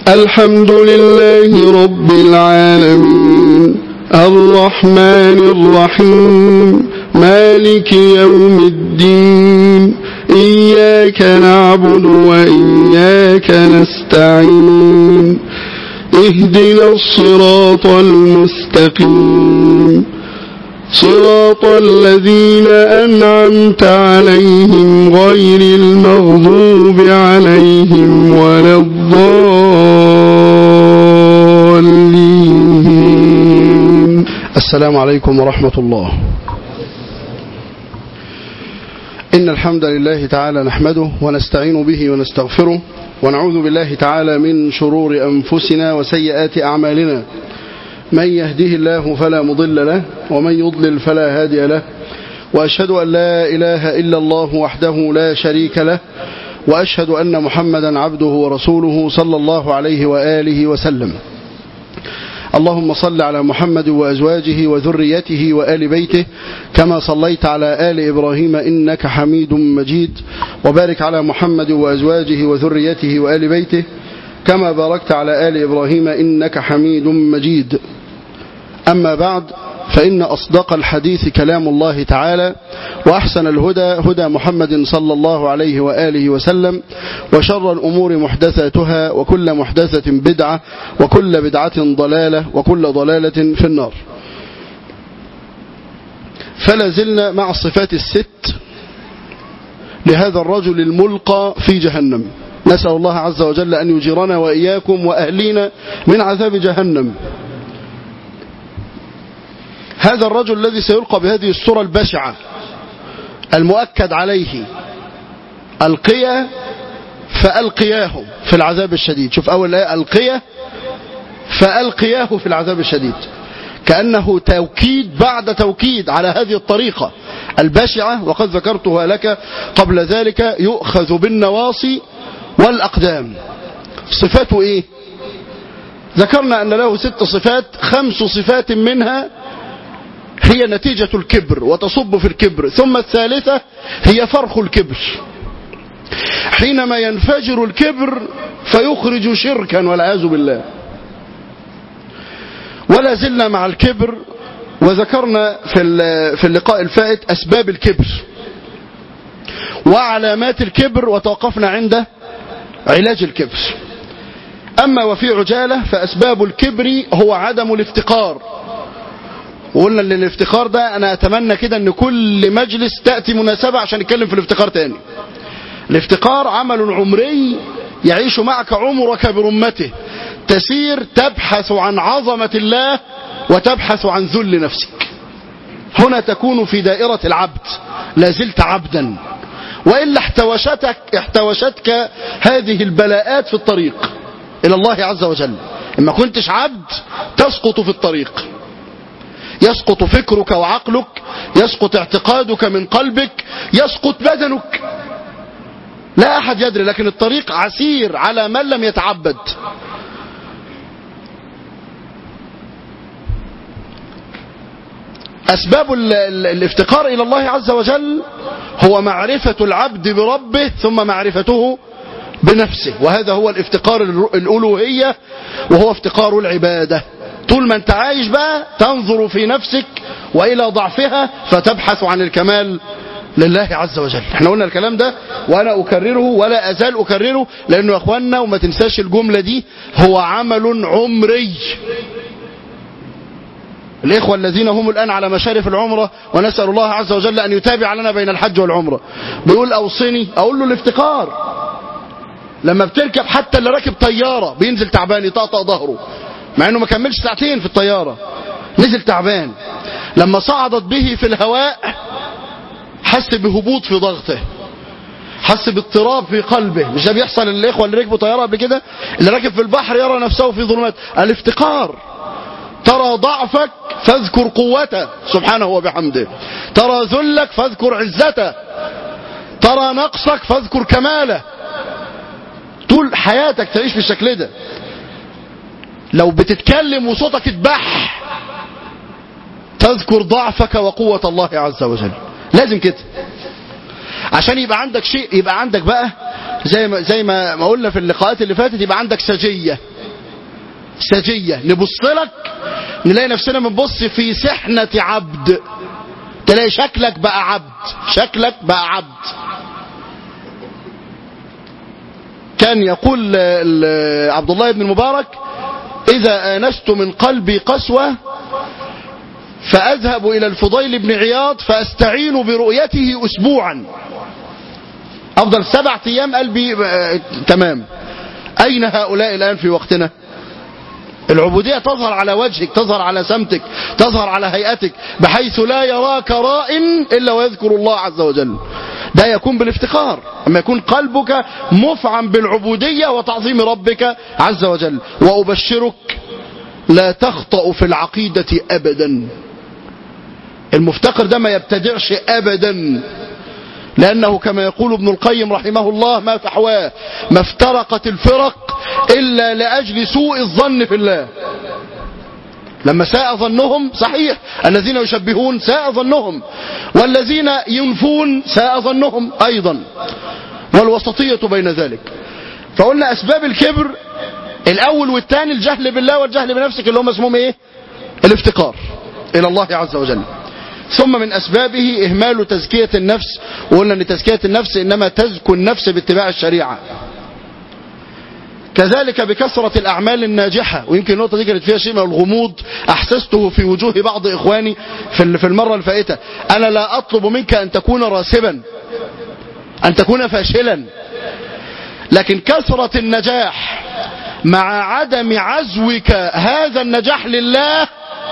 الحمد لله رب العالمين الرحمن الرحيم مالك يوم الدين إياك نعبد وإياك نستعين اهدنا الصراط المستقيم صراط الذين أنعمت عليهم غير المغضوب عليهم ولا الضالين السلام عليكم ورحمة الله إن الحمد لله تعالى نحمده ونستعين به ونستغفره ونعوذ بالله تعالى من شرور أنفسنا وسيئات أعمالنا من يهده الله فلا مضل له ومن يضلل فلا هادي له وأشهد أن لا إله إلا الله وحده لا شريك له وأشهد أن محمدا عبده ورسوله صلى الله عليه وآله وسلم اللهم صل على محمد وأزواجه وذريته وآل بيته كما صليت على آل إبراهيم إنك حميد مجيد وبارك على محمد وأزواجه وذريته وآل بيته كما باركت على آل إبراهيم إنك حميد مجيد أما بعد فإن أصدق الحديث كلام الله تعالى وأحسن الهدى هدى محمد صلى الله عليه وآله وسلم وشر الأمور محدثاتها وكل محدثة بدعة وكل بدعة ضلالة وكل ضلالة في النار فلا زلنا مع الصفات الست لهذا الرجل الملقى في جهنم نسأل الله عز وجل أن يجيرنا وإياكم وأهلينا من عذاب جهنم هذا الرجل الذي سيلقى بهذه الصورة البشعة المؤكد عليه ألقيا فألقياه في العذاب الشديد شوف أول آية ألقيا فألقياه في العذاب الشديد كأنه توكيد بعد توكيد على هذه الطريقة البشعة وقد ذكرتها لك قبل ذلك يؤخذ بالنواصي والأقدام صفاته إيه ذكرنا أن له ست صفات خمس صفات منها هي نتيجة الكبر وتصب في الكبر ثم الثالثة هي فرخ الكبر حينما ينفجر الكبر فيخرج شركا والعياذ بالله ولا زلنا مع الكبر وذكرنا في في اللقاء الفائت أسباب الكبر وعلامات الكبر وتوقفنا عند علاج الكبر أما وفي عجالة فأسباب الكبر هو عدم الافتقار وقلنا ان الافتقار ده انا اتمنى كده ان كل مجلس تأتي مناسبة عشان نتكلم في الافتقار تاني الافتقار عمل عمري يعيش معك عمرك برمته تسير تبحث عن عظمة الله وتبحث عن ذل نفسك هنا تكون في دائرة العبد لازلت عبدا وإلا احتوشتك احتوشتك هذه البلاءات في الطريق إلى الله عز وجل إما كنتش عبد تسقط في الطريق يسقط فكرك وعقلك يسقط اعتقادك من قلبك يسقط بدنك لا أحد يدري لكن الطريق عسير على من لم يتعبد أسباب الافتقار إلى الله عز وجل هو معرفة العبد بربه ثم معرفته بنفسه وهذا هو الافتقار الألوهية وهو افتقار العبادة طول ما انت عايش بقى تنظر في نفسك وإلى ضعفها فتبحث عن الكمال لله عز وجل احنا قلنا الكلام ده وانا اكرره ولا ازال اكرره لانه يا اخوانا وما تنساش الجملة دي هو عمل عمري الإخوة الذين هم الآن على مشارف العمرة ونسأل الله عز وجل أن يتابع لنا بين الحج والعمرة بيقول أوصني أقول له الافتقار لما بتركب حتى اللي راكب طيارة بينزل تعبان يطقطق ظهره مع انه ما كملش ساعتين في الطيارة نزل تعبان لما صعدت به في الهواء حس بهبوط في ضغطه حس باضطراب في قلبه مش ده بيحصل للاخوه اللي ركبوا طياره قبل كده اللي راكب في البحر يرى نفسه في ظلمات الافتقار ترى ضعفك فاذكر قوته سبحانه وبحمده ترى ذلك فاذكر عزته ترى نقصك فاذكر كماله طول حياتك تعيش بالشكل ده لو بتتكلم وصوتك اتبح تذكر ضعفك وقوة الله عز وجل لازم كده عشان يبقى عندك شيء يبقى عندك بقى زي ما زي ما ما قلنا في اللقاءات اللي فاتت يبقى عندك سجية سجية نبص لك نلاقي نفسنا بنبص في سحنة عبد تلاقي شكلك بقى عبد شكلك بقى عبد كان يقول عبد الله بن المبارك إذا آنست من قلبي قسوة فأذهب إلى الفضيل بن عياض فأستعين برؤيته أسبوعا أفضل سبعة أيام قلبي تمام أين هؤلاء الآن في وقتنا العبودية تظهر على وجهك تظهر على سمتك تظهر على هيئتك بحيث لا يراك راء إلا ويذكر الله عز وجل ده يكون بالافتقار أما يكون قلبك مفعم بالعبودية وتعظيم ربك عز وجل وأبشرك لا تخطأ في العقيدة أبدا المفتقر ده ما يبتدعش أبدا لأنه كما يقول ابن القيم رحمه الله ما فحواه ما افترقت الفرق إلا لأجل سوء الظن في الله لما ساء ظنهم صحيح الذين يشبهون ساء ظنهم والذين ينفون ساء ظنهم أيضا والوسطية بين ذلك فقلنا أسباب الكبر الأول والثاني الجهل بالله والجهل بنفسك اللي هم اسمهم إيه الافتقار إلى الله عز وجل ثم من أسبابه إهمال تزكية النفس وقلنا أن تزكية النفس إنما تزكو النفس باتباع الشريعة كذلك بكثرة الأعمال الناجحة ويمكن النقطة دي كانت فيها شيء من الغموض أحسسته في وجوه بعض إخواني في المرة الفائتة أنا لا أطلب منك أن تكون راسبا أن تكون فاشلا لكن كثرة النجاح مع عدم عزوك هذا النجاح لله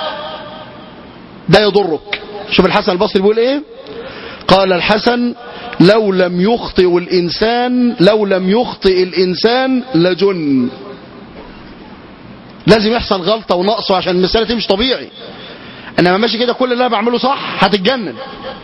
ده يضرك شوف الحسن البصري بيقول ايه قال الحسن لو لم يخطئ الإنسان لو لم يخطئ الإنسان لجن لازم يحصل غلطة ونقصه عشان المسألة تمشي طبيعي انما ماشي كده كل اللي انا بعمله صح هتتجنن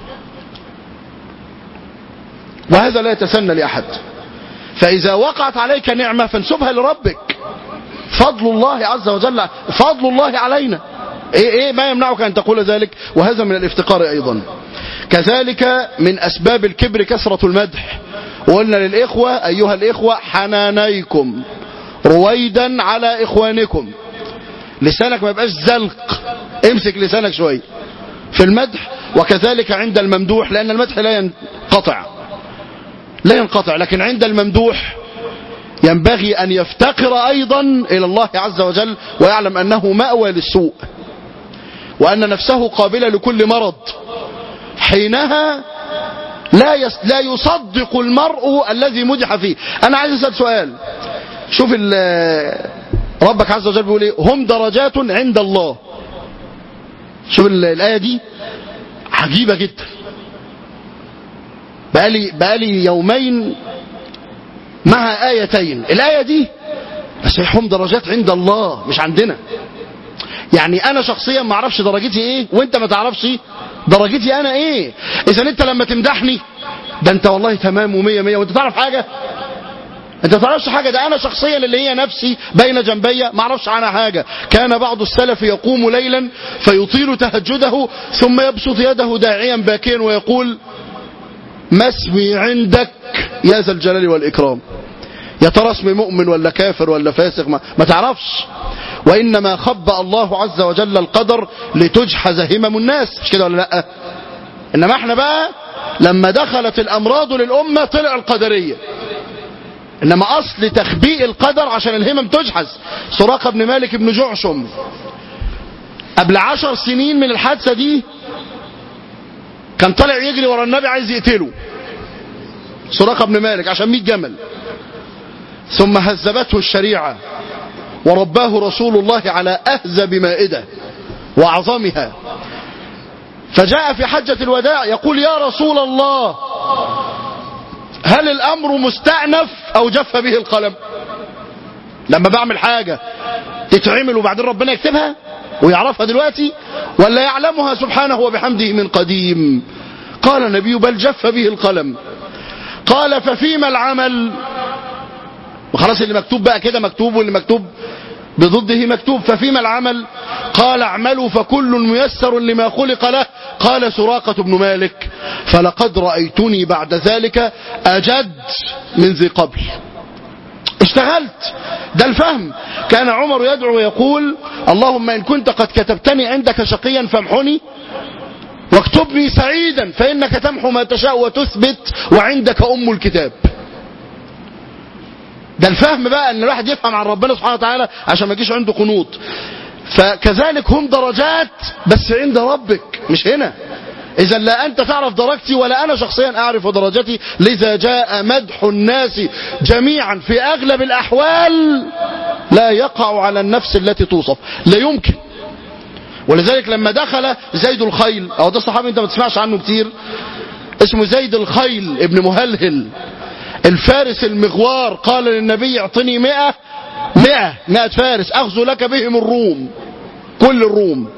وهذا لا يتسنى لأحد فإذا وقعت عليك نعمة فانسبها لربك فضل الله عز وجل فضل الله علينا ايه ايه ما يمنعك ان تقول ذلك وهذا من الافتقار ايضا كذلك من اسباب الكبر كثرة المدح وقلنا للاخوة ايها الاخوة حنانيكم رويدا على اخوانكم لسانك ما يبقاش زلق امسك لسانك شوية في المدح وكذلك عند الممدوح لان المدح لا ينقطع لا ينقطع لكن عند الممدوح ينبغي أن يفتقر أيضا إلى الله عز وجل ويعلم أنه مأوى للسوء وأن نفسه قابلة لكل مرض حينها لا يس لا يصدق المرء الذي مدح فيه أنا عايز أسأل سؤال شوف ربك عز وجل بيقول ايه هم درجات عند الله شوف الآية دي عجيبة جدا بقالي, بقالي يومين مع آيتين الآية دي بس هم درجات عند الله مش عندنا يعني انا شخصيا ما اعرفش درجتي ايه وانت ما تعرفش درجتي انا ايه اذا انت لما تمدحني ده انت والله تمام ومية مية وانت تعرف حاجة انت ما تعرفش حاجة ده انا شخصيا اللي هي نفسي بين جنبي ما اعرفش عنها حاجة كان بعض السلف يقوم ليلا فيطيل تهجده ثم يبسط يده داعيا باكيا ويقول ما اسمي عندك يا ذا الجلال والإكرام يا ترى اسمي مؤمن ولا كافر ولا فاسق ما, ما تعرفش وإنما خبأ الله عز وجل القدر لتجحز همم الناس مش كده ولا لا إنما احنا بقى لما دخلت الأمراض للأمة طلع القدرية إنما أصل تخبيء القدر عشان الهمم تجحز سراقة بن مالك بن جعشم قبل عشر سنين من الحادثة دي كان طالع يجري ورا النبي عايز يقتله سراقة بن مالك عشان 100 جمل ثم هذبته الشريعة ورباه رسول الله على أهزب مائدة وأعظمها فجاء في حجة الوداع يقول يا رسول الله هل الأمر مستأنف أو جف به القلم لما بعمل حاجة تتعمل وبعدين ربنا يكتبها ويعرفها دلوقتي ولا يعلمها سبحانه وبحمده من قديم قال النبي بل جف به القلم قال ففيما العمل وخلاص اللي مكتوب بقى كده مكتوب واللي مكتوب بضده مكتوب ففيما العمل قال اعملوا فكل ميسر لما خلق له قال سراقة بن مالك فلقد رأيتني بعد ذلك أجد من ذي قبل اشتغلت ده الفهم كان عمر يدعو ويقول اللهم إن كنت قد كتبتني عندك شقيا فامحني واكتبني سعيدا فإنك تمحو ما تشاء وتثبت وعندك أم الكتاب ده الفهم بقى ان الواحد يفهم عن ربنا سبحانه وتعالى عشان ما يجيش عنده قنوط فكذلك هم درجات بس عند ربك مش هنا إذا لا أنت تعرف درجتي ولا أنا شخصيا أعرف درجتي لذا جاء مدح الناس جميعا في أغلب الأحوال لا يقع على النفس التي توصف لا يمكن ولذلك لما دخل زيد الخيل أو ده صحابي أنت ما تسمعش عنه كتير اسمه زيد الخيل ابن مهلهل الفارس المغوار قال للنبي اعطني مئة مئة مئة فارس أخذ لك بهم الروم كل الروم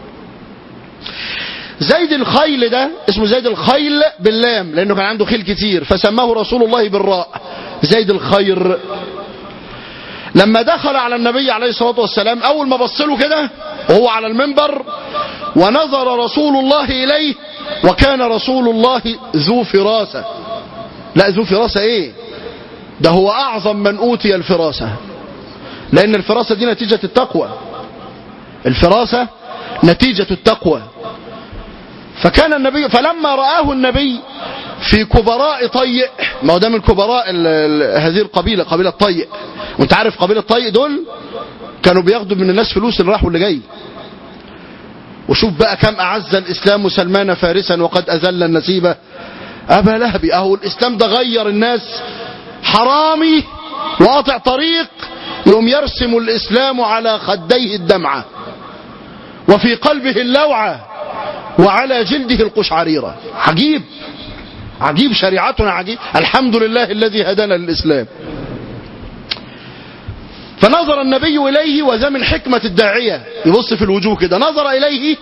زيد الخيل ده اسمه زيد الخيل باللام لأنه كان عنده خيل كتير فسماه رسول الله بالراء زيد الخير لما دخل على النبي عليه الصلاة والسلام أول ما بص له كده وهو على المنبر ونظر رسول الله إليه وكان رسول الله ذو فراسة لا ذو فراسة ايه ده هو اعظم من اوتي الفراسة لان الفراسة دي نتيجة التقوى الفراسة نتيجة التقوى فكان النبي فلما رآه النبي في كبراء طيء ما هو ده من كبراء ال ال هذه القبيلة قبيلة طيء وانت عارف قبيلة طيء دول كانوا بياخدوا من الناس فلوس اللي راح واللي جاي وشوف بقى كم أعز الإسلام سلمان فارسا وقد أذل النسيبة أبا لهب أهو الإسلام ده غير الناس حرامي وقاطع طريق يوم يرسم الإسلام على خديه الدمعة وفي قلبه اللوعة وعلى جلده القشعريرة عجيب عجيب شريعتنا عجيب الحمد لله الذي هدانا للإسلام فنظر النبي إليه وذا من حكمة الداعية يبص في الوجوه كده نظر إليه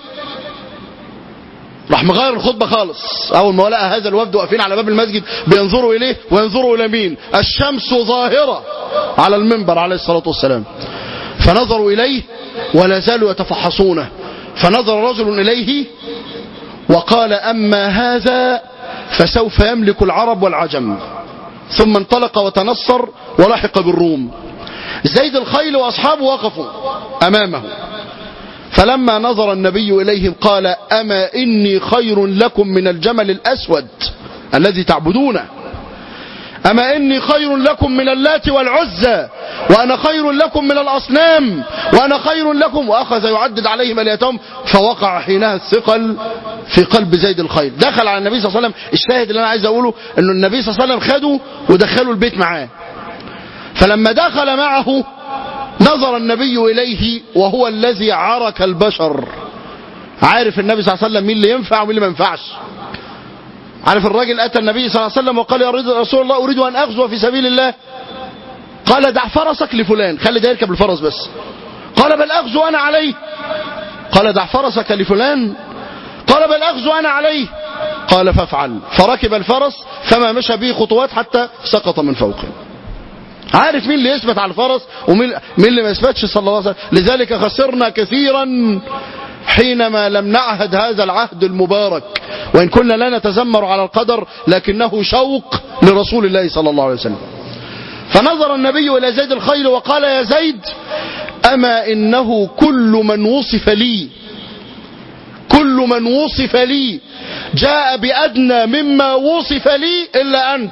راح مغير الخطبة خالص أول ما لقى هذا الوفد واقفين على باب المسجد بينظروا إليه وينظروا إلى مين الشمس ظاهرة على المنبر عليه الصلاة والسلام فنظروا إليه ولا زالوا يتفحصونه فنظر رجل إليه وقال أما هذا فسوف يملك العرب والعجم ثم انطلق وتنصر ولحق بالروم زيد الخيل وأصحابه وقفوا أمامه فلما نظر النبي إليهم قال أما إني خير لكم من الجمل الأسود الذي تعبدونه أما إني خير لكم من اللات والعزى وأنا خير لكم من الأصنام وأنا خير لكم وأخذ يعدد عليهم اليتم فوقع حينها الثقل في قلب زيد الخيل دخل على النبي صلى الله عليه وسلم الشاهد اللي أنا عايز أقوله أنه النبي صلى الله عليه وسلم خده ودخله البيت معاه فلما دخل معه نظر النبي إليه وهو الذي عرك البشر عارف النبي صلى الله عليه وسلم مين اللي ينفع ومين اللي ما ينفعش عارف الراجل أتى النبي صلى الله عليه وسلم وقال يا رسول الله أريد أن أغزو في سبيل الله قال دع فرسك لفلان خلي ده يركب الفرس بس قال بل أغزو أنا عليه قال دع فرسك لفلان قال بل أغزو أنا عليه قال فافعل فركب الفرس فما مشى به خطوات حتى سقط من فوقه عارف مين اللي يثبت على الفرس ومين مين اللي ما يثبتش صلى الله عليه وسلم لذلك خسرنا كثيرا حينما لم نعهد هذا العهد المبارك وإن كنا لا نتذمر على القدر لكنه شوق لرسول الله صلى الله عليه وسلم فنظر النبي إلى زيد الخيل وقال يا زيد أما إنه كل من وصف لي كل من وصف لي جاء بأدنى مما وصف لي إلا أنت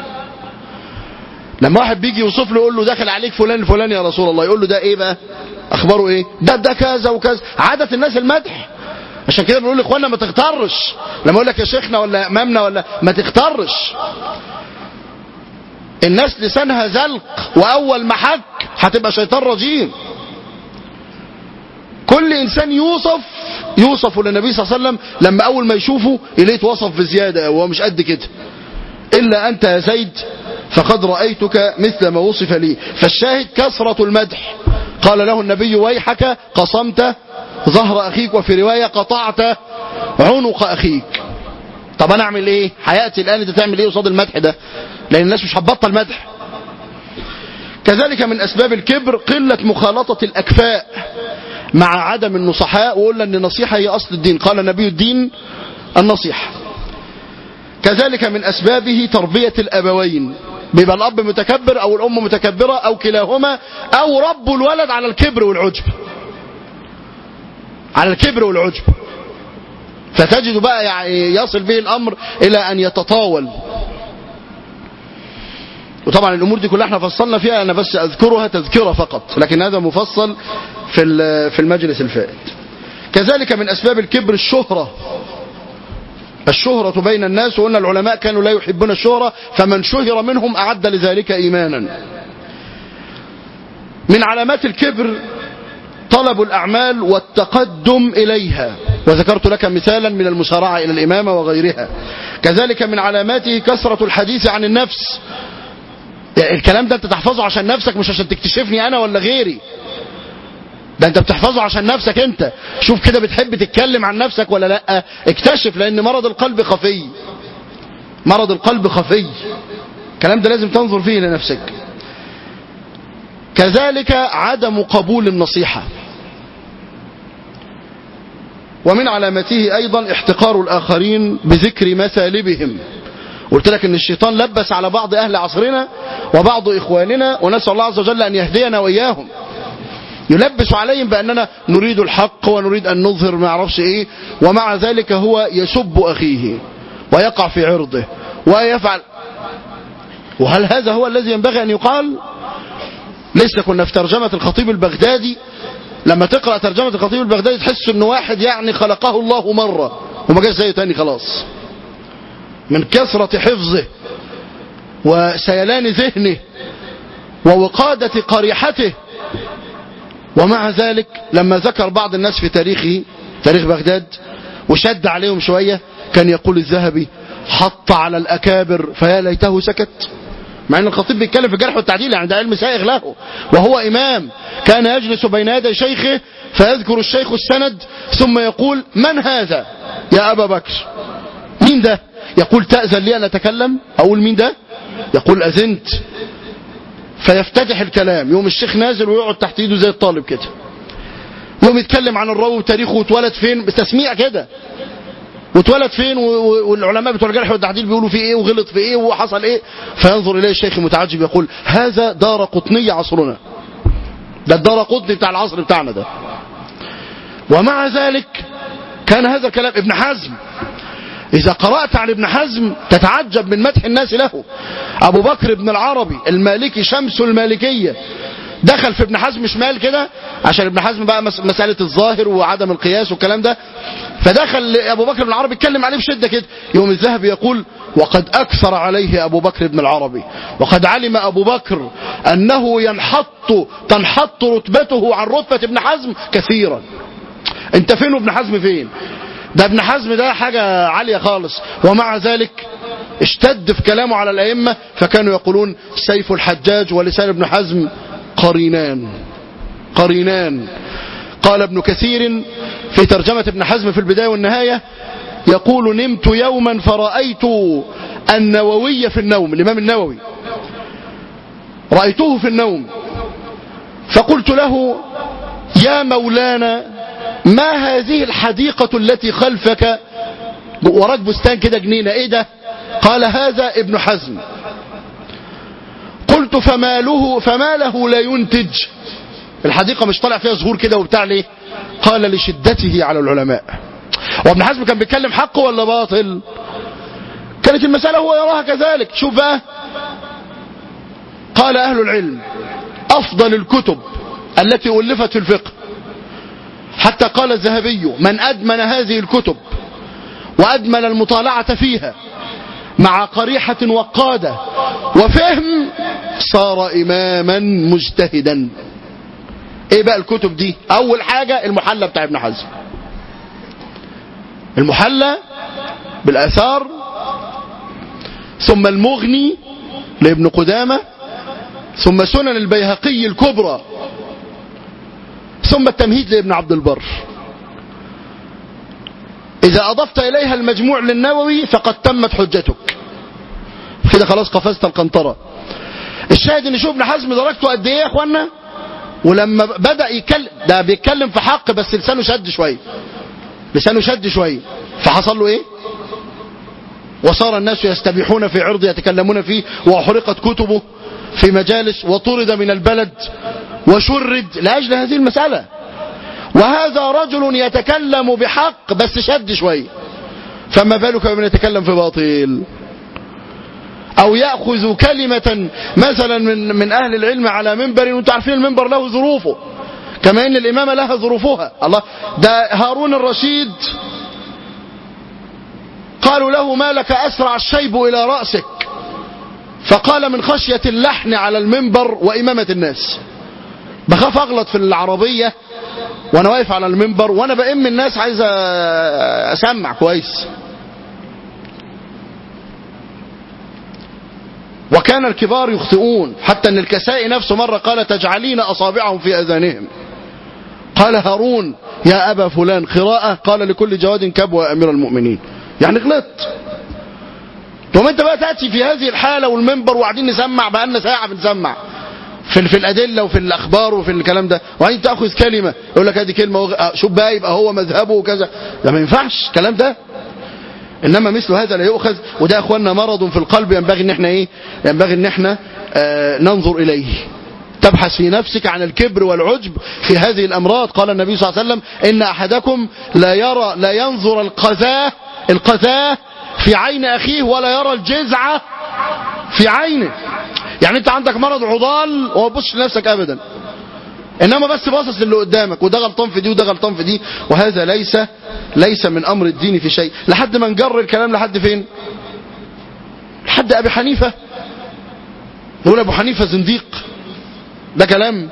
لما واحد بيجي يوصف له يقول له داخل عليك فلان فلان يا رسول الله يقول له ده ايه بقى اخباره ايه ده ده كذا وكذا عادة الناس المدح عشان كده بنقول لاخواننا ما تغترش لما اقول لك يا شيخنا ولا امامنا ولا ما تغترش الناس لسانها زلق واول محك هتبقى شيطان رجيم كل انسان يوصف يوصف للنبي صلى الله عليه وسلم لما اول ما يشوفه يلاقيه وصف بزياده وهو مش قد كده الا انت يا زيد فقد رأيتك مثل ما وصف لي فالشاهد كثرة المدح قال له النبي ويحك قصمت ظهر أخيك وفي رواية قطعت عنق أخيك طب أنا أعمل إيه حياتي الآن أنت تعمل إيه قصاد المدح ده لأن الناس مش هتبطل مدح كذلك من أسباب الكبر قلة مخالطة الأكفاء مع عدم النصحاء وقلنا أن النصيحة هي أصل الدين قال نبي الدين النصيحة كذلك من أسبابه تربية الأبوين بيبقى الأب متكبر أو الأم متكبرة أو كلاهما أو رب الولد على الكبر والعجب على الكبر والعجب فتجد بقى يعني يصل به الأمر إلى أن يتطاول وطبعا الأمور دي كلها احنا فصلنا فيها أنا بس أذكرها تذكرة فقط لكن هذا مفصل في في المجلس الفائت كذلك من أسباب الكبر الشهرة الشهرة بين الناس وأن العلماء كانوا لا يحبون الشهرة فمن شهر منهم أعد لذلك إيمانا من علامات الكبر طلب الأعمال والتقدم إليها وذكرت لك مثالا من المسارعة إلى الإمامة وغيرها كذلك من علاماته كثرة الحديث عن النفس الكلام ده انت تحفظه عشان نفسك مش عشان تكتشفني انا ولا غيري ده انت بتحفظه عشان نفسك انت شوف كده بتحب تتكلم عن نفسك ولا لا اكتشف لان مرض القلب خفي مرض القلب خفي الكلام ده لازم تنظر فيه لنفسك كذلك عدم قبول النصيحة ومن علامته أيضا احتقار الآخرين بذكر مثالبهم قلت لك ان الشيطان لبس على بعض اهل عصرنا وبعض اخواننا ونسال الله عز وجل ان يهدينا واياهم يلبس عليهم باننا نريد الحق ونريد ان نظهر ما اعرفش ايه ومع ذلك هو يسب اخيه ويقع في عرضه ويفعل وهل هذا هو الذي ينبغي ان يقال لسه كنا في ترجمه الخطيب البغدادي لما تقرا ترجمه الخطيب البغدادي تحس انه واحد يعني خلقه الله مره وما جاش زيه تاني خلاص من كثرة حفظه وسيلان ذهنه ووقادة قريحته ومع ذلك لما ذكر بعض الناس في تاريخه تاريخ بغداد وشد عليهم شوية كان يقول الذهبي حط على الأكابر فيا ليته سكت مع ان الخطيب بيتكلم في الجرح والتعديل يعني ده علم سائغ له وهو امام كان يجلس بين يدي شيخه فيذكر الشيخ السند ثم يقول من هذا يا ابا بكر مين ده يقول تأذن لي أن أتكلم أقول مين ده يقول أذنت فيفتتح الكلام يوم الشيخ نازل ويقعد تحت ايده زي الطالب كده يوم يتكلم عن الراوي وتاريخه واتولد فين بتسميع كده واتولد فين والعلماء بتوع الجرح والتعديل بيقولوا في ايه وغلط في ايه وحصل ايه فينظر اليه الشيخ متعجب يقول هذا دار قطني عصرنا ده الدار قطني بتاع العصر بتاعنا ده ومع ذلك كان هذا الكلام ابن حزم إذا قرأت عن ابن حزم تتعجب من مدح الناس له أبو بكر بن العربي المالكي شمس المالكية دخل في ابن حزم شمال كده عشان ابن حزم بقى مسألة الظاهر وعدم القياس والكلام ده فدخل أبو بكر بن العربي اتكلم عليه بشدة كده يوم الذهبي يقول وقد أكثر عليه أبو بكر بن العربي وقد علم أبو بكر أنه ينحط تنحط رتبته عن رتبة ابن حزم كثيرا انت فين وابن حزم فين ده ابن حزم ده حاجة عالية خالص ومع ذلك اشتد في كلامه على الأئمة فكانوا يقولون سيف الحجاج ولسان ابن حزم قرينان قرينان قال ابن كثير في ترجمة ابن حزم في البداية والنهاية يقول نمت يوما فرأيت النووي في النوم الإمام النووي رأيته في النوم فقلت له يا مولانا ما هذه الحديقة التي خلفك وراك بستان كده جنينة ايه ده قال هذا ابن حزم قلت فما له فما له لا ينتج الحديقة مش طالع فيها زهور كده وبتاع ليه قال لشدته على العلماء وابن حزم كان بيتكلم حق ولا باطل كانت المسألة هو يراها كذلك شوف بقى قال أهل العلم أفضل الكتب التي ألفت في الفقه حتى قال الذهبي من أدمن هذه الكتب وأدمن المطالعة فيها مع قريحة وقادة وفهم صار إماما مجتهدا ايه بقى الكتب دي اول حاجة المحلى بتاع ابن حزم المحلى بالاثار ثم المغني لابن قدامة ثم سنن البيهقي الكبرى ثم التمهيد لابن عبد البر إذا أضفت إليها المجموع للنووي فقد تمت حجتك كده خلاص قفزت القنطرة الشاهد ان شوف ابن حزم درجته قد ايه يا اخوانا ولما بدأ يتكلم ده بيتكلم في حق بس لسانه شد شوية لسانه شد شوية فحصل له ايه وصار الناس يستبيحون في عرض يتكلمون فيه وأحرقت كتبه في مجالس وطرد من البلد وشرد لأجل هذه المسألة وهذا رجل يتكلم بحق بس شد شوية فما بالك بمن يتكلم في باطل أو يأخذ كلمة مثلا من من أهل العلم على منبر وانتم عارفين المنبر له ظروفه كما ان الامامه لها ظروفها الله ده هارون الرشيد قالوا له ما لك اسرع الشيب الى راسك فقال من خشيه اللحن على المنبر وامامه الناس بخاف اغلط في العربيه وانا واقف على المنبر وانا بأم الناس عايز اسمع كويس وكان الكبار يخطئون حتى ان الكسائي نفسه مره قال تجعلين اصابعهم في اذانهم قال هارون يا أبا فلان قراءة قال لكل جواد كبوة يا أمير المؤمنين يعني غلطت ثم انت بقى تأتي في هذه الحالة والمنبر وقاعدين نسمع بقالنا ساعة بنسمع في في الأدلة وفي الأخبار وفي الكلام ده وبعدين تأخذ كلمة يقول لك هذه كلمة وغ... شوف بقى يبقى هو مذهبه وكذا ده ما ينفعش الكلام ده انما مثل هذا لا يؤخذ وده اخواننا مرض في القلب ينبغي ان احنا ايه ينبغي ان احنا آه ننظر اليه تبحث في نفسك عن الكبر والعجب في هذه الأمراض قال النبي صلى الله عليه وسلم إن أحدكم لا يرى لا ينظر القذاة القذاة في عين أخيه ولا يرى الجزعة في عينه يعني أنت عندك مرض عضال وما تبصش لنفسك أبدا إنما بس باصص للي قدامك وده غلطان في دي وده غلطان في دي وهذا ليس ليس من أمر الدين في شيء لحد ما نجر الكلام لحد فين لحد أبي حنيفة يقول أبو حنيفة زنديق ده كلام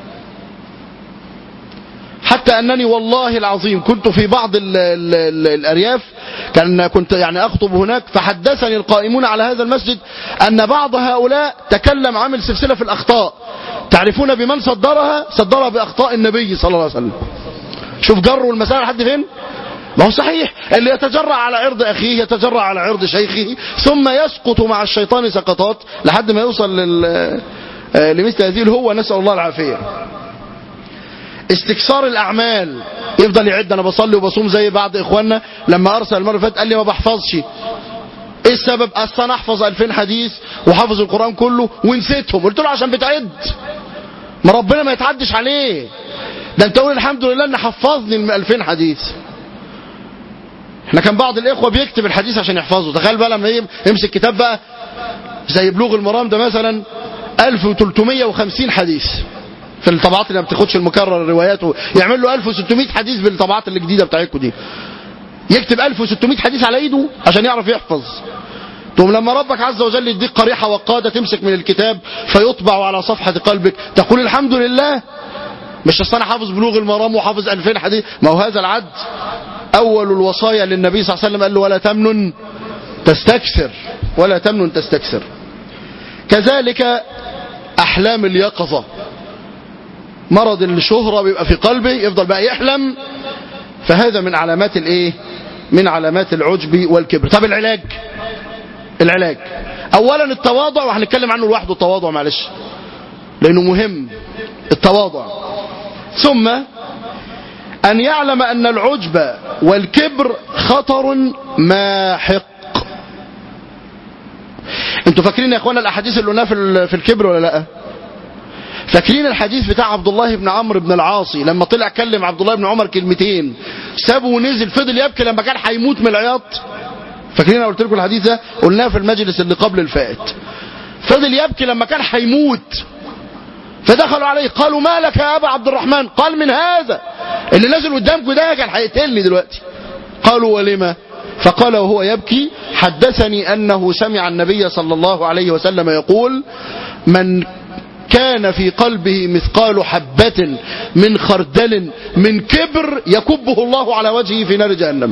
حتى أنني والله العظيم كنت في بعض ال ال ال الأرياف كان كنت يعني أخطب هناك فحدثني القائمون على هذا المسجد أن بعض هؤلاء تكلم عامل سلسلة في الأخطاء تعرفون بمن صدرها صدرها بأخطاء النبي صلى الله عليه وسلم شوف جروا المسائل لحد فين ما هو صحيح اللي يتجرع على عرض أخيه يتجرع على عرض شيخه ثم يسقط مع الشيطان سقطات لحد ما يوصل لل لمثل هذه الهوة نسأل الله العافية استكثار الأعمال يفضل يعد أنا بصلي وبصوم زي بعض إخواننا لما أرسل المرة اللي فاتت قال لي ما بحفظش إيه السبب أصل أنا أحفظ 2000 حديث وحافظ القرآن كله ونسيتهم قلت له عشان بتعد ما ربنا ما يتعدش عليه ده أنت قول الحمد لله أن حفظني ال 2000 حديث احنا كان بعض الإخوة بيكتب الحديث عشان يحفظه تخيل بقى لما يمسك كتاب بقى زي بلوغ المرام ده مثلا 1350 حديث في الطبعات اللي ما بتاخدش المكرر الروايات يعمل له 1600 حديث بالطبعات الجديده بتاعتكم دي يكتب 1600 حديث على ايده عشان يعرف يحفظ ثم لما ربك عز وجل يديك قريحه وقاده تمسك من الكتاب فيطبع على صفحه قلبك تقول الحمد لله مش اصل انا حافظ بلوغ المرام وحافظ 2000 حديث ما هو هذا العد اول الوصايا للنبي صلى الله عليه وسلم قال له ولا تمنن تستكثر ولا تمنن تستكثر كذلك احلام اليقظه مرض الشهرة بيبقى في قلبه يفضل بقى يحلم فهذا من علامات الايه من علامات العجب والكبر طب العلاج العلاج اولا التواضع وهنتكلم عنه لوحده التواضع معلش لانه مهم التواضع ثم ان يعلم ان العجب والكبر خطر ماحق انتوا فاكرين يا اخوانا الاحاديث اللي قلناها في الكبر ولا لا فاكرين الحديث بتاع عبد الله بن عمرو بن العاصي لما طلع كلم عبد الله بن عمر كلمتين سابه ونزل فضل يبكي لما كان هيموت من العياط فاكرين انا قلت لكم الحديث ده قلناه في المجلس اللي قبل الفائت فضل يبكي لما كان هيموت فدخلوا عليه قالوا ما لك يا ابا عبد الرحمن قال من هذا اللي نازل قدامكم ده كان هيقتلني دلوقتي قالوا ولما فقال وهو يبكي حدثني انه سمع النبي صلى الله عليه وسلم يقول من كان في قلبه مثقال حبة من خردل من كبر يكبه الله على وجهه في نار جهنم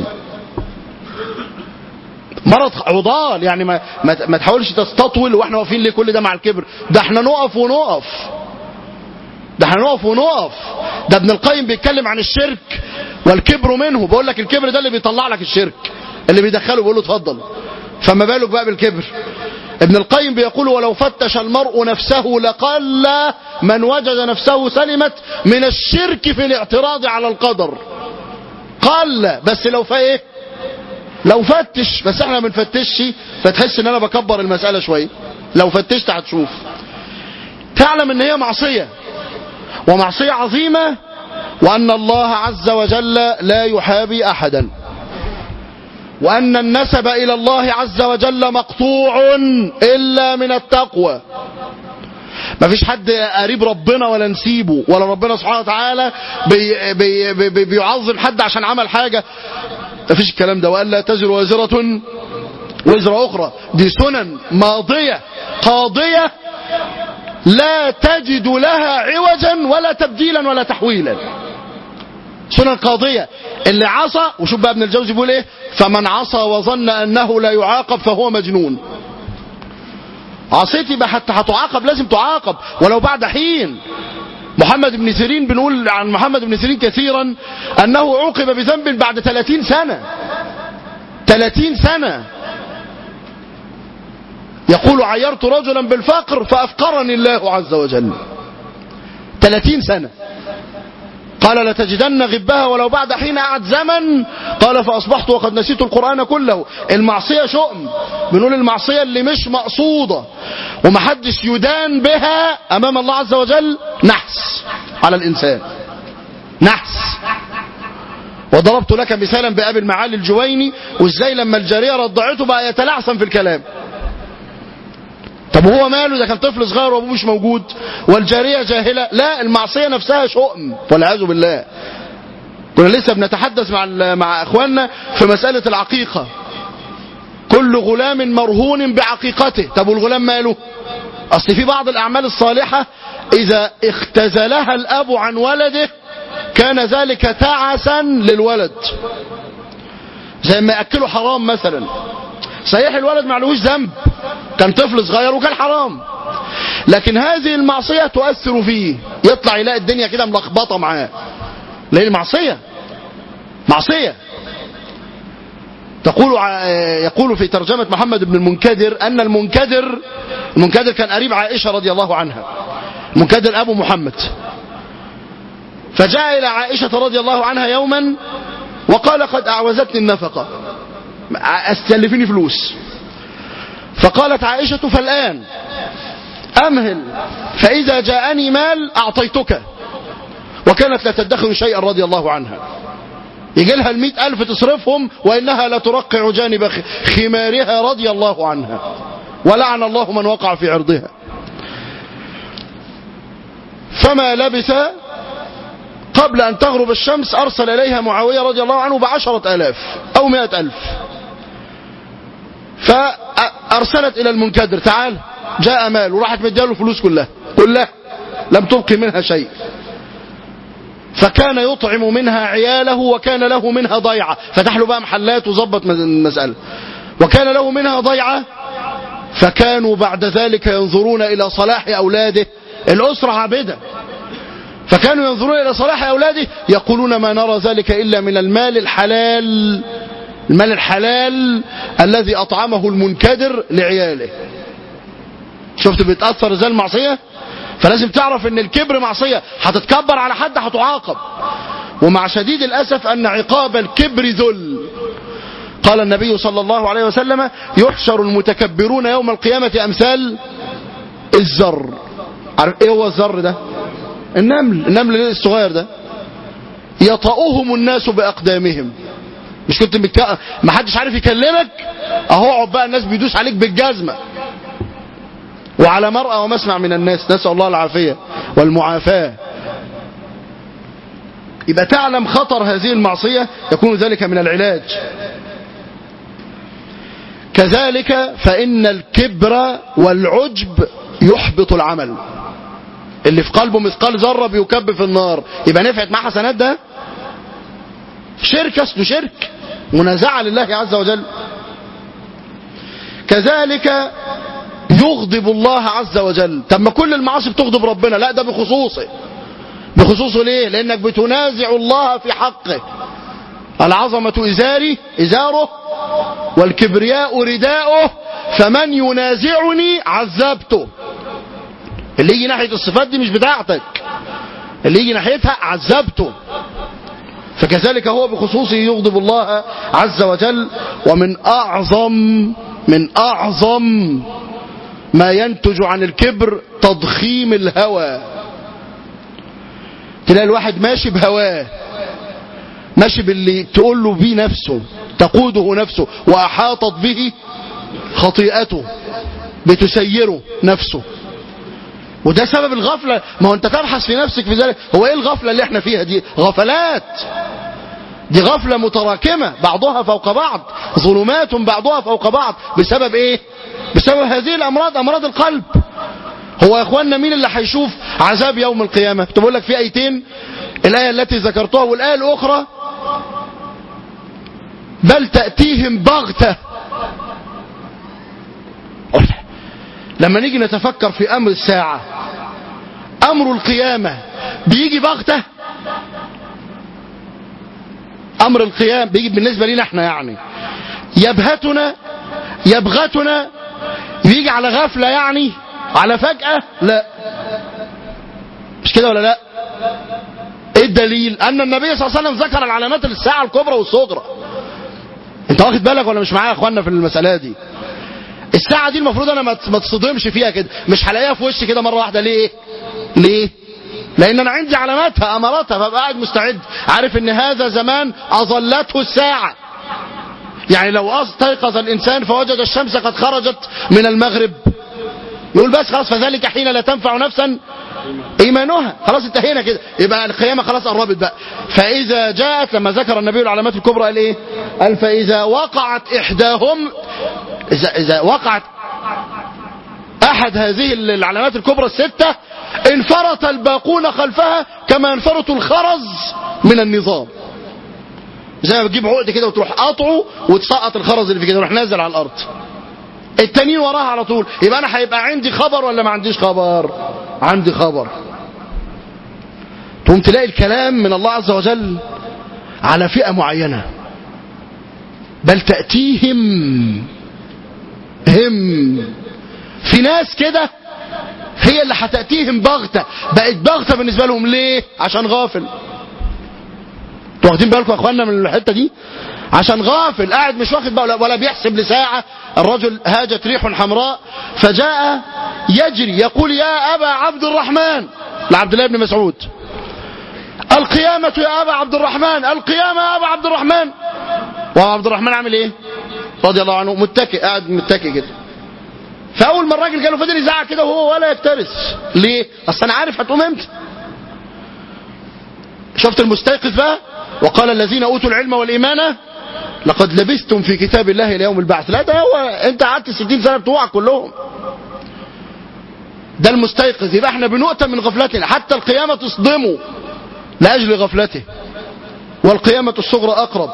مرض عضال يعني ما, ما, ما تحاولش تستطول واحنا واقفين ليه كل ده مع الكبر ده احنا نقف ونقف ده احنا نقف ونقف ده ابن القيم بيتكلم عن الشرك والكبر منه بقول لك الكبر ده اللي بيطلع لك الشرك اللي بيدخله بيقول له اتفضل فما بالك بقى بالكبر ابن القيم بيقول ولو فتش المرء نفسه لقل من وجد نفسه سلمت من الشرك في الاعتراض على القدر قل بس لو في ايه لو فتش بس احنا ما بنفتشش فتحس ان انا بكبر المسألة شوية لو فتشت هتشوف تعلم ان هي معصية ومعصية عظيمة وان الله عز وجل لا يحابي احدا وان النسب الى الله عز وجل مقطوع الا من التقوى ما فيش حد قريب ربنا ولا نسيبه ولا ربنا سبحانه وتعالى بي بي بي بيعظم حد عشان عمل حاجة ما فيش الكلام ده وألا تزر وازرة وزر أخرى دي سنن ماضية قاضية لا تجد لها عوجا ولا تبديلا ولا تحويلا سنن قاضية اللي عصى وشوف بقى ابن الجوزي بيقول ايه فمن عصى وظن انه لا يعاقب فهو مجنون عصيتي بقى حتى هتعاقب لازم تعاقب ولو بعد حين محمد بن سيرين بنقول عن محمد بن سيرين كثيرا انه عوقب بذنب بعد 30 سنة 30 سنة يقول عيرت رجلا بالفقر فافقرني الله عز وجل 30 سنة قال لتجدن غبها ولو بعد حين قعد زمن قال فأصبحت وقد نسيت القرآن كله المعصية شؤم بنقول المعصية اللي مش مقصودة ومحدش يدان بها أمام الله عز وجل نحس على الإنسان نحس وضربت لك مثالا بأبي المعالي الجويني وازاي لما الجارية رضعته بقى يتلعثم في الكلام طب وهو ماله ده كان طفل صغير وابوه مش موجود والجارية جاهلة لا المعصية نفسها شؤم والعياذ بالله كنا لسه بنتحدث مع مع اخواننا في مسألة العقيقة كل غلام مرهون بعقيقته طب والغلام ماله اصل في بعض الاعمال الصالحة اذا اختزلها الاب عن ولده كان ذلك تعسا للولد زي ما ياكله حرام مثلا صحيح الولد معلوش ذنب كان طفل صغير وكان حرام لكن هذه المعصية تؤثر فيه يطلع يلاقي الدنيا كده ملخبطة معاه لأن معصية معصية تقول يقول في ترجمة محمد بن المنكدر أن المنكدر المنكدر كان قريب عائشة رضي الله عنها المنكدر أبو محمد فجاء إلى عائشة رضي الله عنها يوما وقال قد أعوزتني النفقة استلفيني فلوس فقالت عائشة فالآن أمهل فإذا جاءني مال أعطيتك وكانت لا تدخر شيئا رضي الله عنها يجي لها المئة ألف تصرفهم وإنها لترقع جانب خمارها رضي الله عنها ولعن الله من وقع في عرضها فما لبث قبل أن تغرب الشمس أرسل إليها معاوية رضي الله عنه بعشرة ألاف أو مئة ألف فأرسلت إلى المنكدر تعال جاء مال وراحت مدياله الفلوس كلها كلها لم تبقي منها شيء فكان يطعم منها عياله وكان له منها ضيعة فتح له بقى محلات وظبط المسألة وكان له منها ضيعة فكانوا بعد ذلك ينظرون إلى صلاح أولاده الأسرة عابدة فكانوا ينظرون إلى صلاح أولاده يقولون ما نرى ذلك إلا من المال الحلال المال الحلال الذي أطعمه المنكدر لعياله شفت بيتأثر ازاي المعصية فلازم تعرف ان الكبر معصية هتتكبر على حد هتعاقب ومع شديد الأسف أن عقاب الكبر ذل قال النبي صلى الله عليه وسلم يحشر المتكبرون يوم القيامة أمثال الزر عارف ايه هو الزر ده النمل النمل الصغير ده يطأهم الناس بأقدامهم مش كنت بتك... ما حدش عارف يكلمك اهو اقعد بقى الناس بيدوس عليك بالجزمة وعلى مرأة ومسمع من الناس نسأل الله العافية والمعافاة يبقى تعلم خطر هذه المعصية يكون ذلك من العلاج كذلك فإن الكبر والعجب يحبط العمل اللي في قلبه مثقال ذرة بيكب في النار يبقى نفعت معاه حسنات ده شرك اسمه شرك منازعة لله عز وجل كذلك يغضب الله عز وجل طب ما كل المعاصي بتغضب ربنا لا ده بخصوصه بخصوصه ليه لانك بتنازع الله في حقه العظمة إزاري إزاره والكبرياء رداؤه فمن ينازعني عذبته اللي يجي ناحية الصفات دي مش بتاعتك اللي يجي ناحيتها عذبته فكذلك هو بخصوصه يغضب الله عز وجل ومن أعظم من أعظم ما ينتج عن الكبر تضخيم الهوى تلاقي الواحد ماشي بهواه ماشي باللي تقول له بيه نفسه تقوده نفسه وأحاطت به خطيئته بتسيره نفسه وده سبب الغفلة ما هو انت تبحث في نفسك في ذلك هو ايه الغفلة اللي احنا فيها دي غفلات دي غفلة متراكمة بعضها فوق بعض ظلمات بعضها فوق بعض بسبب ايه بسبب هذه الامراض امراض القلب هو يا اخواننا مين اللي هيشوف عذاب يوم القيامة كنت بقول لك في ايتين الاية التي ذكرتها والاية الاخرى بل تأتيهم بغتة لما نيجي نتفكر في امر الساعة امر القيامة بيجي بغتة امر القيام بيجي بالنسبة لنا احنا يعني يبهتنا يبغتنا بيجي على غفلة يعني على فجأة لا مش كده ولا لا ايه الدليل ان النبي صلى الله عليه وسلم ذكر العلامات الساعة الكبرى والصغرى انت واخد بالك ولا مش معايا يا اخوانا في المسألة دي الساعة دي المفروض انا ما تصدمش فيها كده مش هلاقيها في وشي كده مرة واحدة ليه ليه لان انا عندي علاماتها اماراتها فبقى قاعد مستعد عارف ان هذا زمان اظلته الساعة يعني لو استيقظ الانسان فوجد الشمس قد خرجت من المغرب يقول بس خلاص فذلك حين لا تنفع نفسا ايمانها خلاص انتهينا كده يبقى القيامه خلاص قربت بقى فاذا جاءت لما ذكر النبي العلامات الكبرى قال ايه قال فاذا وقعت احداهم اذا اذا وقعت احد هذه العلامات الكبرى السته انفرط الباقون خلفها كما ينفرط الخرز من النظام زي ما بتجيب عقد كده وتروح قاطعه وتسقط الخرز اللي في كده ويروح نازل على الارض التانيين وراها على طول يبقى انا هيبقى عندي خبر ولا ما عنديش خبر عندي خبر تقوم تلاقي الكلام من الله عز وجل على فئة معينة بل تأتيهم هم في ناس كده هي اللي هتأتيهم بغتة بقت بغتة بالنسبة لهم ليه عشان غافل انتوا واخدين بالكم يا اخوانا من الحته دي عشان غافل قاعد مش واخد بقى ولا بيحسب لساعة الرجل هاجت ريح حمراء فجاء يجري يقول يا أبا عبد الرحمن لعبد الله بن مسعود القيامة يا أبا عبد الرحمن القيامة يا أبا عبد الرحمن وعبد الرحمن عامل ايه رضي الله عنه متكئ قاعد متكئ كده فأول ما الراجل جاله فضل يزعق كده وهو ولا يكترث ليه أصل أنا عارف هتقوم امتى شفت المستيقظ بقى وقال الذين أوتوا العلم والإيمان لقد لبستم في كتاب الله إلى يوم البعث لا ده هو أنت قعدت 60 سنة بتوعك كلهم ده المستيقظ يبقى احنا بنؤتى من غفلتنا حتى القيامة تصدمه لأجل غفلته والقيامة الصغرى أقرب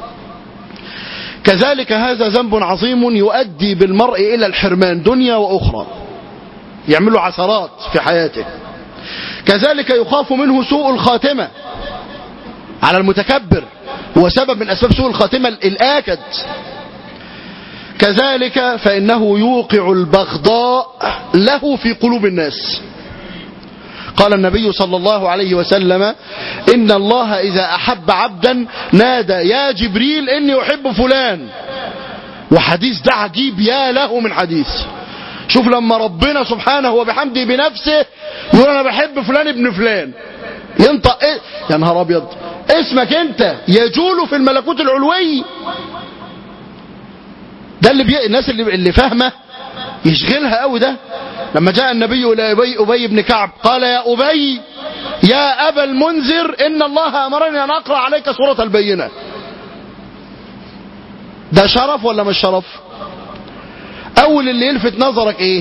كذلك هذا ذنب عظيم يؤدي بالمرء إلى الحرمان دنيا وأخرى يعمل عثرات في حياته كذلك يخاف منه سوء الخاتمة على المتكبر هو سبب من أسباب سوء الخاتمة الآكد كذلك فإنه يوقع البغضاء له في قلوب الناس قال النبي صلى الله عليه وسلم إن الله إذا أحب عبدا نادى يا جبريل إني أحب فلان وحديث ده عجيب يا له من حديث شوف لما ربنا سبحانه وبحمده بنفسه يقول أنا بحب فلان ابن فلان ينطق إيه؟ يا نهار أبيض اسمك أنت يجول في الملكوت العلوي ده اللي بي... الناس اللي, اللي فاهمه يشغلها قوي ده لما جاء النبي إلى أبي, أبي بن كعب قال يا أبي يا أبا المنذر إن الله أمرني أن أقرأ عليك سورة البينة ده شرف ولا مش شرف أول اللي يلفت نظرك إيه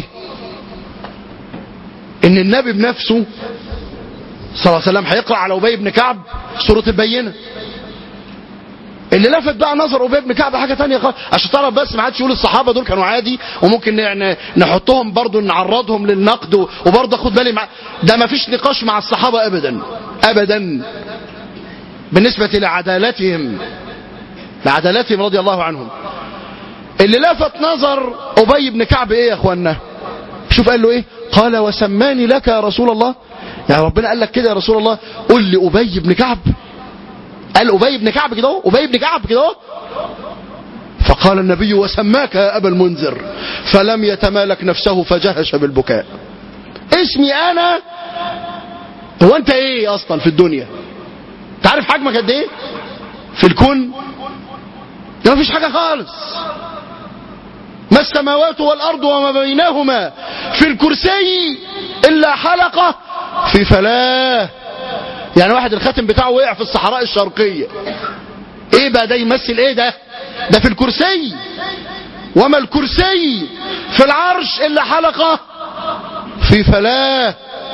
إن النبي بنفسه صلى الله عليه وسلم هيقرأ على أبي بن كعب سورة البينة اللي لفت بقى نظر أبي بن كعب حاجة تانية خالص عشان تعرف بس ما عادش يقول الصحابة دول كانوا عادي وممكن يعني نحطهم برضو نعرضهم للنقد وبرضه اخد بالي مع ده ما فيش نقاش مع الصحابة أبدا أبدا بالنسبة لعدالتهم لعدالتهم رضي الله عنهم اللي لفت نظر أبي بن كعب إيه يا أخوانا شوف قال له إيه قال وسماني لك يا رسول الله يعني ربنا قال لك كده يا رسول الله قل لأبي بن كعب قال ابي بن كعب كده اهو ابي بن كعب كده اهو فقال النبي وسماك يا ابا المنذر فلم يتمالك نفسه فجهش بالبكاء اسمي انا هو انت ايه اصلا في الدنيا تعرف حجمك قد ايه في الكون ده مفيش حاجه خالص ما السماوات والارض وما بينهما في الكرسي الا حلقه في فلاه يعني واحد الخاتم بتاعه وقع في الصحراء الشرقيه ايه بقى ده يمثل ايه ده ده في الكرسي وما الكرسي في العرش الا حلقه في فلاه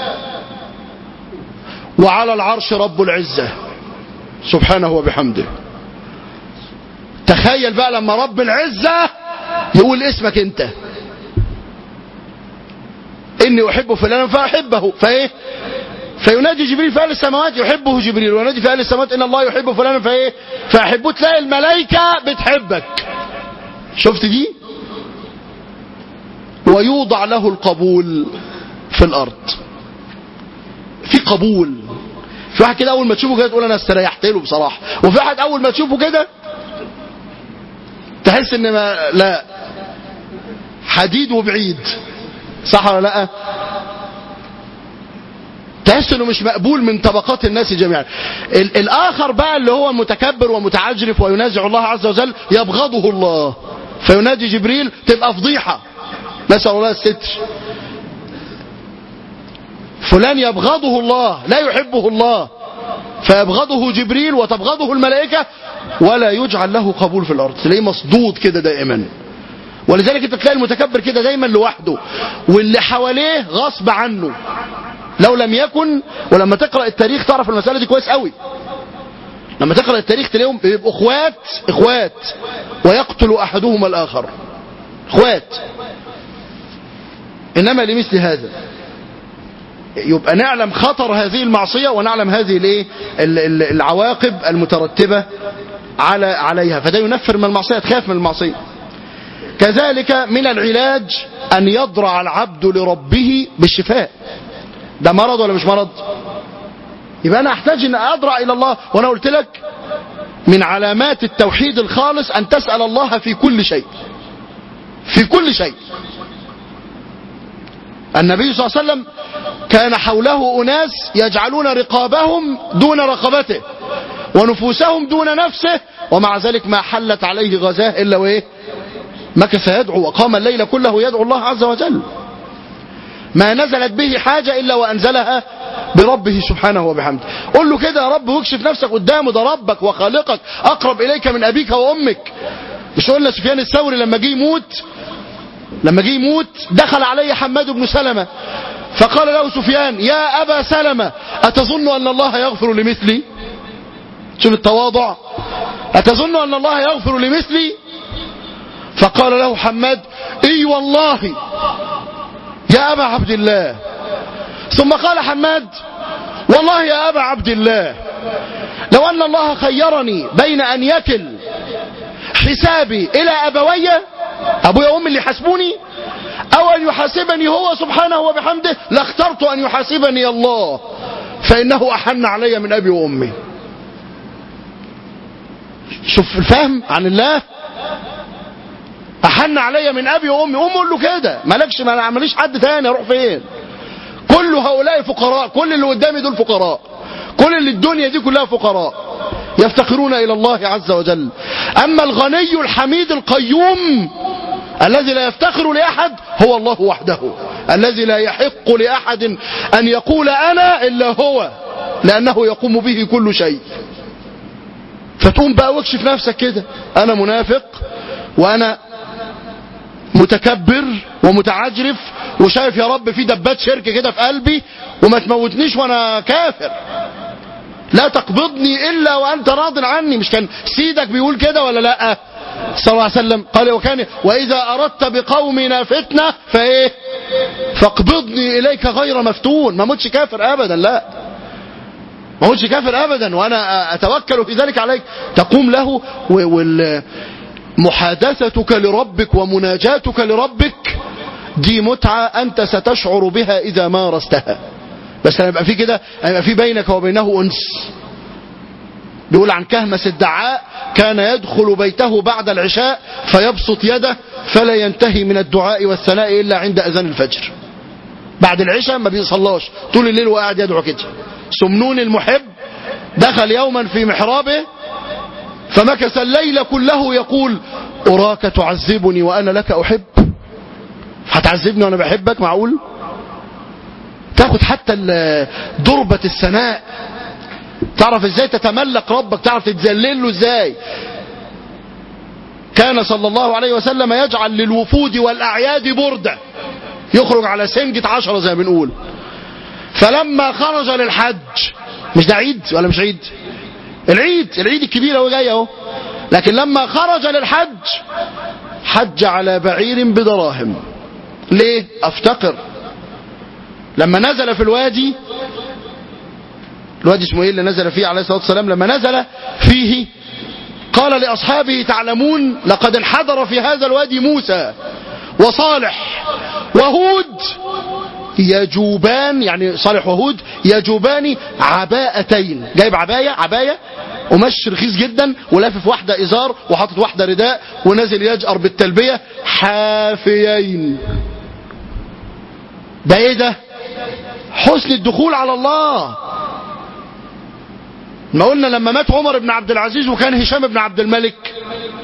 وعلى العرش رب العزه سبحانه وبحمده تخيل بقى لما رب العزه يقول اسمك انت اني احب فلانا فاحبه فايه فينادي جبريل في اهل السماوات يحبه جبريل وينادي في اهل السماوات ان الله يحب فلانا فايه فاحبه تلاقي الملائكه بتحبك شفت دي ويوضع له القبول في الارض في قبول في واحد كده اول ما تشوفه كده تقول انا استريحت له بصراحه وفي واحد اول ما تشوفه كده تحس ان ما لا حديد وبعيد صح ولا لا تحس انه مش مقبول من طبقات الناس جميعا ال- الاخر بقى اللي هو متكبر ومتعجرف وينازع الله عز وجل يبغضه الله فينادي جبريل تبقى فضيحه نسال الله الستر فلان يبغضه الله لا يحبه الله فيبغضه جبريل وتبغضه الملائكه ولا يجعل له قبول في الارض تلاقيه مصدود كده دائما ولذلك انت تلاقي المتكبر كده دايما لوحده واللي حواليه غصب عنه لو لم يكن ولما تقرا التاريخ تعرف المساله دي كويس قوي لما تقرا التاريخ تلاقيهم بيبقوا اخوات اخوات ويقتل احدهما الاخر اخوات انما لمثل هذا يبقى نعلم خطر هذه المعصيه ونعلم هذه الايه ال- ال- العواقب المترتبه على عليها فده ينفر من المعصيه تخاف من المعصيه كذلك من العلاج ان يضرع العبد لربه بالشفاء ده مرض ولا مش مرض يبقى انا احتاج ان اضرع الى الله وانا قلت لك من علامات التوحيد الخالص ان تسال الله في كل شيء في كل شيء النبي صلى الله عليه وسلم كان حوله اناس يجعلون رقابهم دون رقبته ونفوسهم دون نفسه ومع ذلك ما حلت عليه غزاه الا وايه مكث يدعو وقام الليل كله يدعو الله عز وجل ما نزلت به حاجة إلا وأنزلها بربه سبحانه وبحمده قل له كده يا رب واكشف نفسك قدامه ده ربك وخالقك أقرب إليك من أبيك وأمك مش قلنا سفيان الثوري لما جه يموت لما جه يموت دخل عليه حماد بن سلمة فقال له سفيان يا أبا سلمة أتظن أن الله يغفر لمثلي شوف التواضع أتظن أن الله يغفر لمثلي فقال له حماد اي والله يا ابا عبد الله ثم قال حماد والله يا ابا عبد الله لو ان الله خيرني بين ان يكل حسابي الى ابوي ابويا وامي اللي يحاسبوني او ان يحاسبني هو سبحانه وبحمده لاخترت ان يحاسبني الله فانه احن علي من ابي وامي شوف الفهم عن الله احن علي من ابي وامي قوم قول له كده مالكش ما ماليش حد تاني اروح فين كل هؤلاء فقراء كل اللي قدامي دول فقراء كل اللي الدنيا دي كلها فقراء يفتقرون الى الله عز وجل اما الغني الحميد القيوم الذي لا يفتخر لاحد هو الله وحده الذي لا يحق لاحد ان يقول انا الا هو لانه يقوم به كل شيء فتقوم بقى واكشف نفسك كده انا منافق وانا متكبر ومتعجرف وشايف يا رب في دبات شرك كده في قلبي وما تموتنيش وانا كافر لا تقبضني الا وانت راض عني مش كان سيدك بيقول كده ولا لا صلى الله عليه وسلم قال وكان واذا اردت بقومنا فتنه فايه فاقبضني اليك غير مفتون ما موتش كافر ابدا لا ما موتش كافر ابدا وانا اتوكل في ذلك عليك تقوم له وال محادثتك لربك ومناجاتك لربك دي متعة أنت ستشعر بها إذا مارستها بس هيبقى في كده هيبقى في بينك وبينه أنس بيقول عن كهمس الدعاء كان يدخل بيته بعد العشاء فيبسط يده فلا ينتهي من الدعاء والثناء إلا عند أذان الفجر بعد العشاء ما بيصلاش طول الليل وقاعد يدعو كده سمنون المحب دخل يوما في محرابه فمكث الليل كله يقول أراك تعذبني وأنا لك أحب هتعذبني وأنا بحبك معقول تاخد حتى ضربة الثناء تعرف ازاي تتملك ربك تعرف تتذلل له ازاي كان صلى الله عليه وسلم يجعل للوفود والأعياد بردة يخرج على سنجة عشرة زي ما بنقول فلما خرج للحج مش ده عيد ولا مش عيد العيد العيد الكبير اهو جاي اهو لكن لما خرج للحج حج على بعير بدراهم ليه افتقر لما نزل في الوادي الوادي اسمه ايه اللي نزل فيه عليه الصلاه والسلام لما نزل فيه قال لاصحابه تعلمون لقد انحدر في هذا الوادي موسى وصالح وهود يجوبان يعني صالح وهود يجوبان عباءتين جايب عباية عباية قماش رخيص جدا ولافف واحدة إزار وحاطط واحدة رداء ونازل يجأر بالتلبية حافيين ده ايه ده حسن الدخول على الله ما قلنا لما مات عمر بن عبد العزيز وكان هشام بن عبد الملك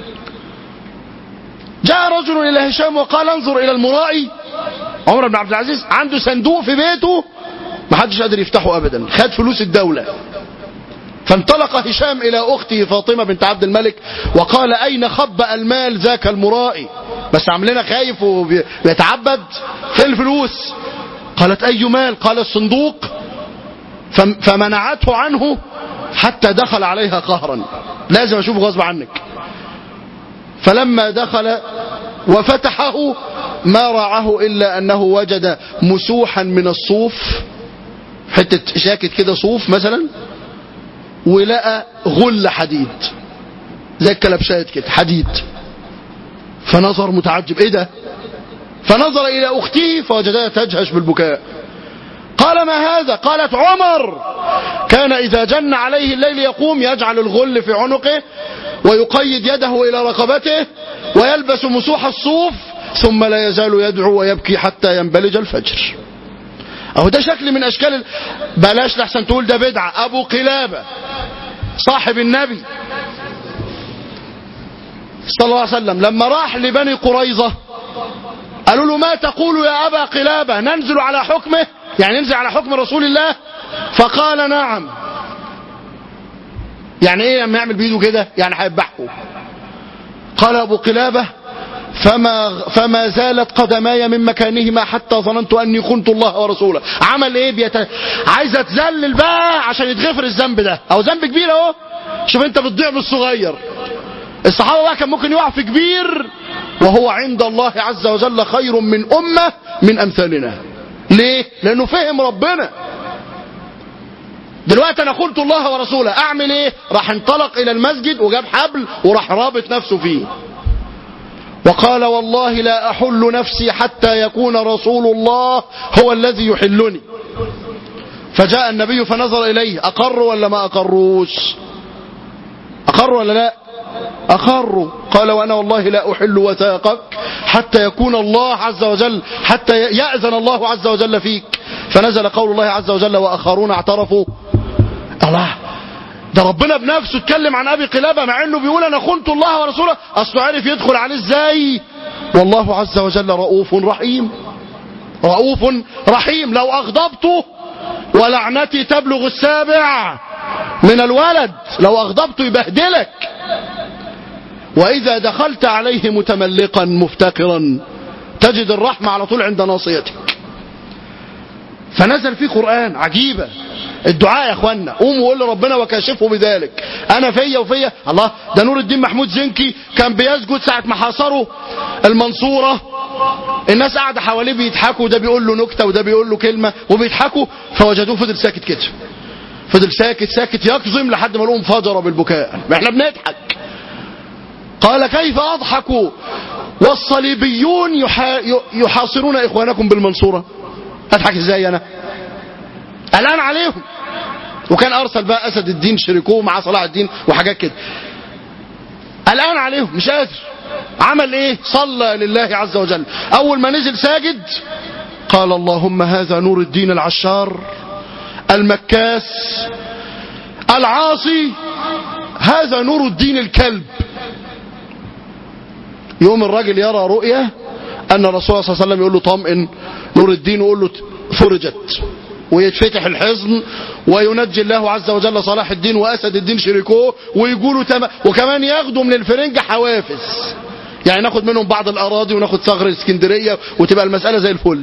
جاء رجل إلى هشام وقال انظر إلى المرائي عمر بن عبد العزيز عنده صندوق في بيته ما حدش قادر يفتحه أبدا خد فلوس الدولة فانطلق هشام إلى أخته فاطمة بنت عبد الملك وقال أين خبأ المال ذاك المرائي بس عاملنا خايف وبيتعبد فين الفلوس قالت أي مال قال الصندوق فمنعته عنه حتى دخل عليها قهرا لازم أشوف غصب عنك فلما دخل وفتحه ما راعه إلا أنه وجد مسوحا من الصوف حتة شاكت كده صوف مثلا ولقى غل حديد زي الكلبشات كده حديد فنظر متعجب ايه ده فنظر الى اخته فوجدها تجهش بالبكاء قال ما هذا قالت عمر كان اذا جن عليه الليل يقوم يجعل الغل في عنقه ويقيد يده الى رقبته ويلبس مسوح الصوف ثم لا يزال يدعو ويبكي حتى ينبلج الفجر اهو ده شكل من اشكال ال... بلاش لحسن تقول ده بدعة ابو قلابة صاحب النبي صلى الله عليه وسلم لما راح لبني قريظة قالوا له ما تقول يا ابا قلابة ننزل على حكمه يعني ننزل على حكم رسول الله فقال نعم يعني ايه لما يعمل بايده كده يعني هيذبحه قال ابو قلابه فما فما زالت قدماي من مكانهما حتى ظننت اني خنت الله ورسوله عمل ايه بيت... عايز اتذلل بقى عشان يتغفر الذنب ده او ذنب كبير اهو شوف انت بتضيع بالصغير الصحابه بقى كان ممكن يقع في كبير وهو عند الله عز وجل خير من امه من امثالنا ليه لانه فهم ربنا دلوقتي انا قلت الله ورسوله اعمل ايه راح انطلق الى المسجد وجاب حبل وراح رابط نفسه فيه وقال والله لا احل نفسي حتى يكون رسول الله هو الذي يحلني فجاء النبي فنظر اليه اقر ولا ما اقروش اقر ولا لا اقر قال وانا والله لا احل وثاقك حتى يكون الله عز وجل حتى ياذن الله عز وجل فيك فنزل قول الله عز وجل واخرون اعترفوا الله ده ربنا بنفسه اتكلم عن ابي قلابه مع انه بيقول انا خنت الله ورسوله اصله عرف يدخل عليه ازاي والله عز وجل رؤوف رحيم رؤوف رحيم لو اغضبته ولعنتي تبلغ السابع من الولد لو اغضبته يبهدلك واذا دخلت عليه متملقا مفتقرا تجد الرحمه على طول عند ناصيتك فنزل فيه قران عجيبه الدعاء يا اخوانا قوموا وقول لربنا وكاشفه بذلك انا فيا وفيا الله ده نور الدين محمود زنكي كان بيسجد ساعه ما حاصروا المنصوره الناس قاعده حواليه بيضحكوا ده بيقول له نكته وده بيقول له كلمه وبيضحكوا فوجدوه فضل ساكت كده فضل ساكت ساكت يكظم لحد ما لقوا انفجر بالبكاء احنا بنضحك قال كيف اضحك والصليبيون يحا يحاصرون اخوانكم بالمنصوره اضحك ازاي انا الان عليهم وكان ارسل بقى اسد الدين شريكوه مع صلاح الدين وحاجات كده الان عليهم مش قادر عمل ايه صلى لله عز وجل اول ما نزل ساجد قال اللهم هذا نور الدين العشار المكاس العاصي هذا نور الدين الكلب يوم الراجل يرى رؤية أن الرسول صلى الله عليه وسلم يقول له طمئن نور الدين ويقول له فرجت ويتفتح الحصن وينجي الله عز وجل صلاح الدين وأسد الدين شريكوه ويقولوا تم... وكمان ياخدوا من الفرنجة حوافز يعني ناخد منهم بعض الأراضي وناخد ثغر الاسكندرية وتبقى المسألة زي الفل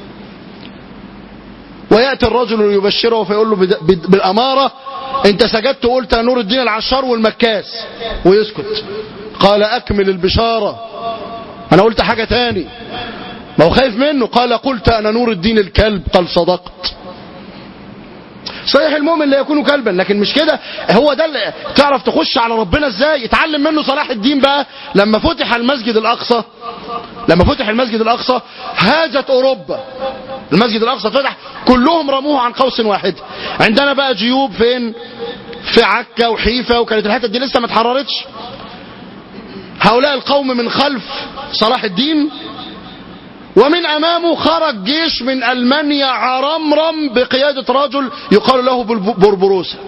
ويأتي الرجل يبشره فيقول له بالأمارة انت سجدت وقلت نور الدين العشار والمكاس ويسكت قال أكمل البشارة أنا قلت حاجة تاني ما هو خايف منه قال قلت أنا نور الدين الكلب قال صدقت صحيح المؤمن لا يكون كلبا لكن مش كده هو ده اللي تعرف تخش على ربنا ازاي اتعلم منه صلاح الدين بقى لما فتح المسجد الاقصى لما فتح المسجد الاقصى هاجت اوروبا المسجد الاقصى فتح كلهم رموه عن قوس واحد عندنا بقى جيوب فين في عكا وحيفا وكانت الحتت دي لسه ما اتحررتش هؤلاء القوم من خلف صلاح الدين ومن امامه خرج جيش من المانيا عرمرم بقيادة رجل يقال له بربروسة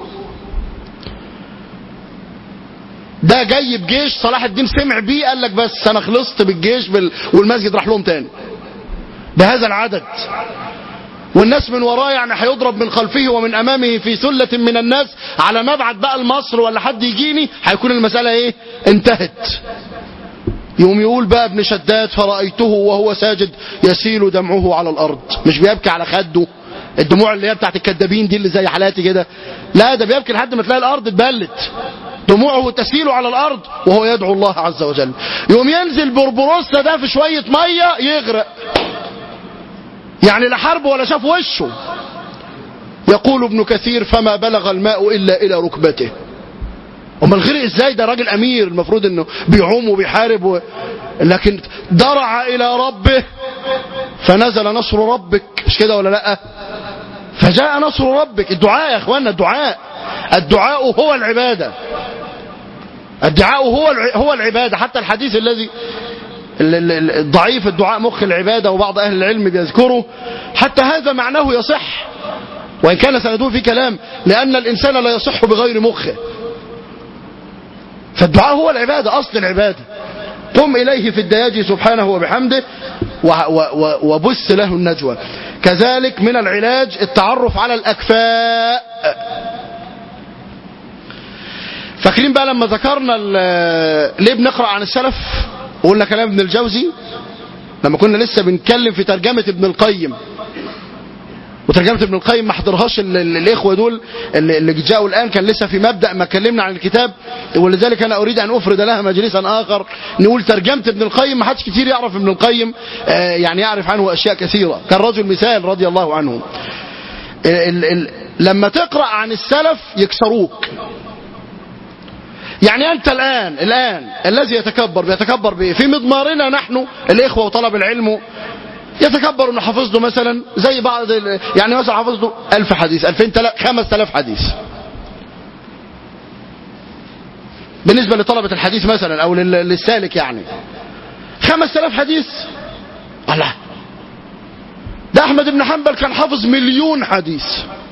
ده جاي بجيش صلاح الدين سمع بيه قال لك بس انا خلصت بالجيش بال... والمسجد راح لهم تاني بهذا العدد والناس من وراه يعني هيضرب من خلفه ومن امامه في ثلة من الناس على ما ابعت بقى لمصر ولا حد يجيني هيكون المسألة ايه انتهت يوم يقول بقى ابن شداد فرأيته وهو ساجد يسيل دمعه على الأرض مش بيبكي على خده الدموع اللي هي بتاعت الكدابين دي اللي زي حالاتي كده لا ده بيبكي لحد ما تلاقي الأرض اتبلت دموعه تسيل على الأرض وهو يدعو الله عز وجل يوم ينزل بربروسة ده في شوية مية يغرق يعني لا حرب ولا شاف وشه يقول ابن كثير فما بلغ الماء إلا إلى ركبته امال غرق ازاي ده راجل امير المفروض انه بيعوم وبيحارب و... لكن درع الى ربه فنزل نصر ربك مش كده ولا لا فجاء نصر ربك الدعاء يا اخوانا الدعاء الدعاء هو العباده الدعاء هو هو العباده حتى الحديث الذي الضعيف الدعاء مخ العباده وبعض اهل العلم بيذكره حتى هذا معناه يصح وان كان سنده في كلام لان الانسان لا يصح بغير مخه فالدعاء هو العبادة أصل العبادة قم إليه في الدياج سبحانه وبحمده وبث له النجوى كذلك من العلاج التعرف على الأكفاء فاكرين بقى لما ذكرنا ليه بنقرأ عن السلف وقلنا كلام ابن الجوزي لما كنا لسه بنتكلم في ترجمة ابن القيم وترجمة ابن القيم ما حضرهاش الإخوة دول اللي جاءوا الآن كان لسه في مبدأ ما اتكلمنا عن الكتاب ولذلك أنا أريد أن أفرد لها مجلسا آخر نقول ترجمة ابن القيم ما حدش كتير يعرف ابن القيم يعني يعرف عنه أشياء كثيرة كان رجل مثال رضي الله عنه ال ال لما تقرأ عن السلف يكسروك يعني أنت الآن الآن الذي يتكبر بيتكبر بإيه في مضمارنا نحن الإخوة وطلب العلم يتكبر انه حافظ له مثلا زي بعض يعني مثلا حافظ له 1000 حديث 2000 5000 حديث بالنسبه لطلبه الحديث مثلا او للسالك يعني 5000 حديث الله ده احمد بن حنبل كان حافظ مليون حديث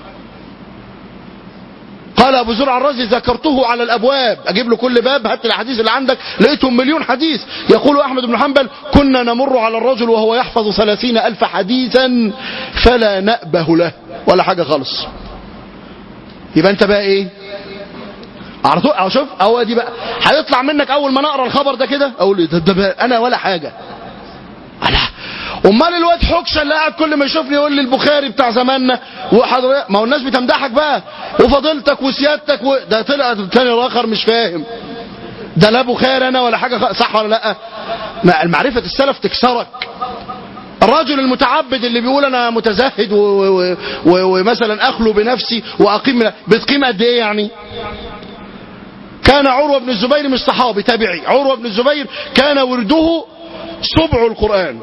قال ابو زرع الرازي ذكرته على الابواب اجيب له كل باب هات الاحاديث اللي عندك لقيتهم مليون حديث يقول احمد بن حنبل كنا نمر على الرجل وهو يحفظ ثلاثين الف حديثا فلا نأبه له ولا حاجة خالص يبقى انت بقى ايه على طول او شوف اهو دي بقى هيطلع منك اول ما نقرا الخبر ده كده اقول ده, ده بقى انا ولا حاجه انا امال الواد حكشه اللي قاعد كل ما يشوفني يقول لي البخاري بتاع زماننا وحضرتك ما هو الناس بتمدحك بقى وفضيلتك وسيادتك و... ده طلع تاني الاخر مش فاهم ده لا بخاري انا ولا حاجه صح ولا لا معرفه السلف تكسرك الرجل المتعبد اللي بيقول انا متزهد ومثلا اخلو بنفسي واقيم بتقيم قد ايه يعني كان عروة بن الزبير مش صحابي تابعي عروة بن الزبير كان ورده سبع القرآن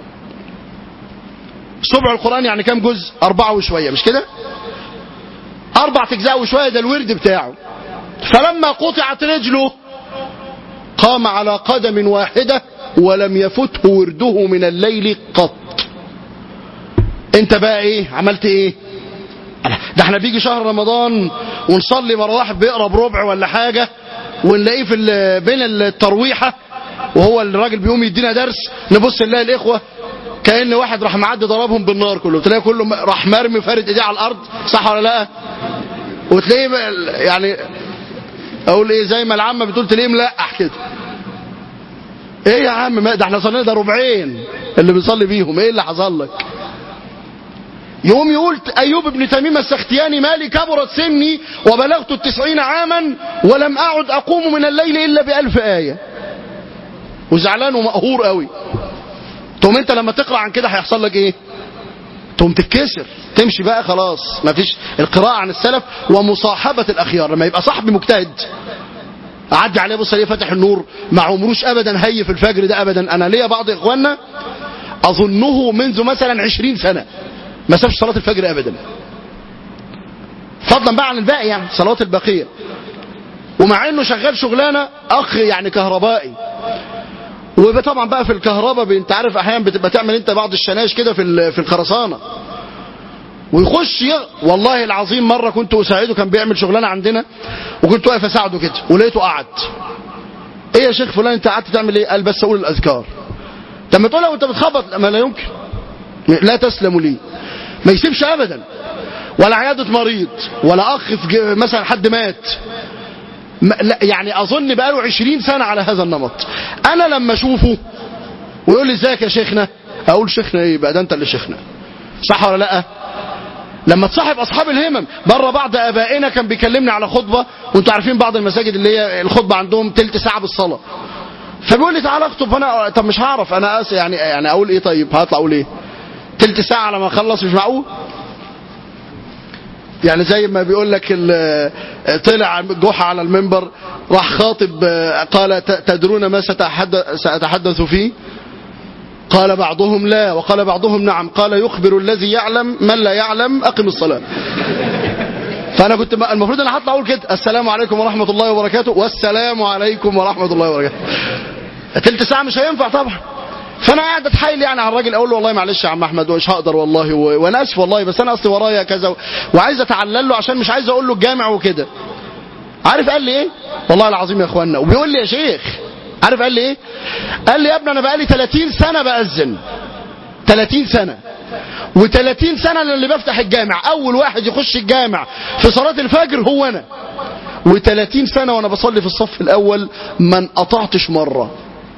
سبع القرآن يعني كم جزء أربعة وشوية مش كده اربع اجزاء وشويه ده الورد بتاعه فلما قطعت رجله قام على قدم واحده ولم يفته ورده من الليل قط انت بقى ايه عملت ايه ده احنا بيجي شهر رمضان ونصلي مره واحد بيقرا بربع ولا حاجه ونلاقيه في ال- بين الترويحه وهو الراجل بيقوم يدينا درس نبص نلاقي الاخوه كان واحد راح معدي ضربهم بالنار كله تلاقي كله م- راح مرمي فارد ايديه على الارض صح ولا لا وتلاقيه بقى ال- يعني اقول ايه زي ما العامه بتقول تلاقيه ملقح كده ايه يا عم ما ده احنا صلينا ده ربعين اللي بنصلي بيهم ايه اللي حصل لك يقوم يقول أيوب بن تميم السختياني مالي كبرت سني وبلغت التسعين عاما ولم أعد أقوم من الليل إلا بألف آية وزعلان ومقهور قوي تقوم انت لما تقرأ عن كده هيحصل لك ايه تقوم تتكسر تمشي بقى خلاص مفيش القراءة عن السلف ومصاحبة الأخيار لما يبقى صاحبي مجتهد أعدي عليه بص عليه فاتح النور ما عمروش أبدا هي في الفجر ده أبدا أنا ليا بعض إخواننا أظنه منذ مثلا عشرين سنة ما سابش صلاة الفجر أبدا فضلا بقى عن الباقي يعني صلوات البقية ومع انه شغال شغلانة اخ يعني كهربائي وطبعا بقى في الكهرباء انت عارف احيانا بتبقى تعمل انت بعض الشناش كده في ال- في الخرسانة ويخش يغ... والله العظيم مرة كنت اساعده كان بيعمل شغلانة عندنا وكنت واقف اساعده كده ولقيته قعد ايه يا شيخ فلان انت قعدت تعمل ايه قال بس اقول الاذكار طب ما تقولها وانت بتخبط لا، ما لا يمكن لا تسلم لي ما يسيبش ابدا ولا عيادة مريض ولا اخ في ج- مثلا حد مات ما- لا يعني اظن بقاله عشرين سنة على هذا النمط انا لما اشوفه ويقول لي ازيك يا شيخنا اقول شيخنا ايه بقى ده انت اللي شيخنا صح ولا لا لما تصاحب اصحاب الهمم بره بعض ابائنا كان بيكلمني على خطبه وانتوا عارفين بعض المساجد اللي هي الخطبه عندهم تلت ساعه بالصلاه فبيقول لي تعالى اخطب فانا طب مش هعرف انا أس يعني يعني اقول ايه طيب هطلع اقول ايه تلت ساعه على ما اخلص مش معقول يعني زي ما بيقول لك ال- طلع جحا على المنبر راح خاطب آه، قال ت- تدرون ما سأتحدث, سأتحدث فيه قال بعضهم لا وقال بعضهم نعم قال يخبر الذي يعلم من لا يعلم أقم الصلاة فأنا كنت م- المفروض أنا هطلع أقول كده السلام عليكم ورحمة الله وبركاته والسلام عليكم ورحمة الله وبركاته تلت ساعة مش هينفع طبعا فانا قاعد اتحايل يعني على الراجل اقول له والله معلش يا عم احمد مش هقدر والله و... وانا اسف والله بس انا اصلي ورايا كذا و... وعايز اتعلل له عشان مش عايز اقول له الجامع وكده عارف قال لي ايه والله العظيم يا اخوانا وبيقول لي يا شيخ عارف قال لي ايه قال لي يا ابني انا بقالي 30 سنه باذن 30 سنه و30 سنه أنا اللي بفتح الجامع اول واحد يخش الجامع في صلاه الفجر هو انا و30 سنه وانا بصلي في الصف الاول ما انقطعتش مره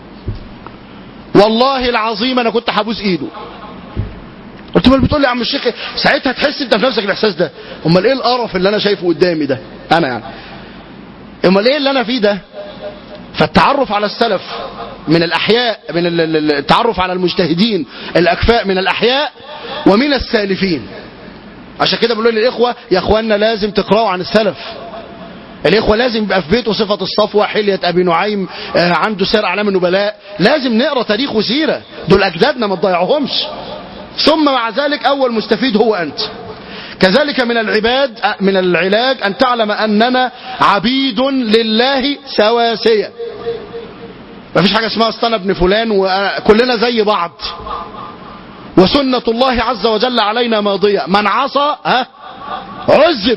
والله العظيم انا كنت هبوس ايده قلت له بتقول لي يا عم الشيخ ساعتها تحس انت في نفسك الاحساس ده امال ايه القرف اللي انا شايفه قدامي ده انا يعني امال ايه اللي انا فيه ده فالتعرف على السلف من الاحياء من ال- ال- التعرف على المجتهدين الاكفاء من الاحياء ومن السالفين عشان كده بقول للاخوه يا اخواننا لازم تقراوا عن السلف الإخوة لازم يبقى في بيته صفة الصفوة حلية أبي نعيم آه، عنده سير أعلام النبلاء لازم نقرأ تاريخ وسيرة دول أجدادنا ما تضيعوهمش ثم مع ذلك أول مستفيد هو أنت كذلك من العباد آه، من العلاج أن تعلم أننا عبيد لله سواسية ما فيش حاجة اسمها استنى ابن فلان وكلنا زي بعض وسنة الله عز وجل علينا ماضية من عصى ها عذب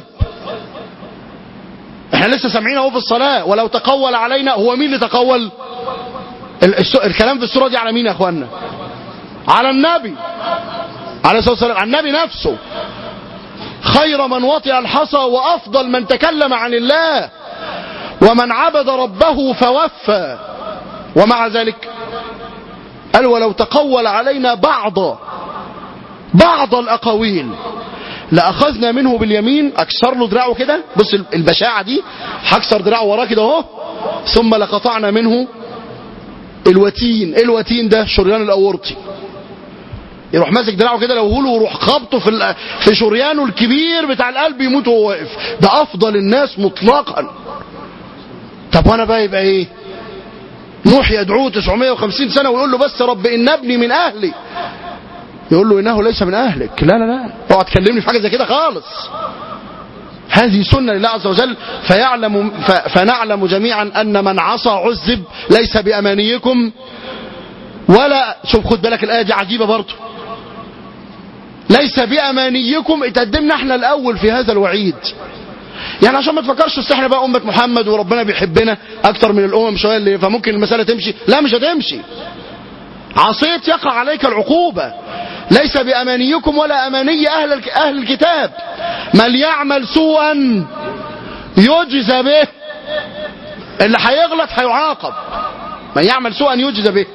احنا لسه سامعين اهو في الصلاة ولو تقول علينا هو مين اللي تقول ال- الس- الكلام في السورة دي على مين يا اخوانا على النبي عليه الصلاة والسلام على النبي نفسه خير من وطئ الحصى وافضل من تكلم عن الله ومن عبد ربه فوفى ومع ذلك قال ولو تقول علينا بعض بعض الاقاويل لأخذنا منه باليمين أكسر له دراعه كده بص البشاعة دي هكسر دراعه وراه كده اهو ثم لقطعنا منه الوتين ايه الوتين ده شريان الأورطي يروح ماسك دراعه كده لو هو ويروح خبطه في ال- في شريانه الكبير بتاع القلب يموت وهو واقف ده أفضل الناس مطلقا طب وانا بقى يبقى ايه نوح يدعوه 950 سنة ويقول له بس رب إن ابني من أهلي يقول له انه ليس من اهلك لا لا لا اوعى تكلمني في حاجه زي كده خالص هذه سنة لله عز وجل فيعلم ف فنعلم جميعا أن من عصى عذب ليس بأمانيكم ولا شوف خد بالك الآية دي عجيبة برضه ليس بأمانيكم اتقدمنا احنا الأول في هذا الوعيد يعني عشان ما تفكرش بس احنا بقى أمة محمد وربنا بيحبنا أكتر من الأمم شوية اللي فممكن المسألة تمشي لا مش هتمشي عصيت يقع عليك العقوبة ليس بأمانيكم ولا أماني أهل الك- أهل الكتاب من يعمل سوءا يجزى به اللي هيغلط هيعاقب من يعمل سوءا يجزى به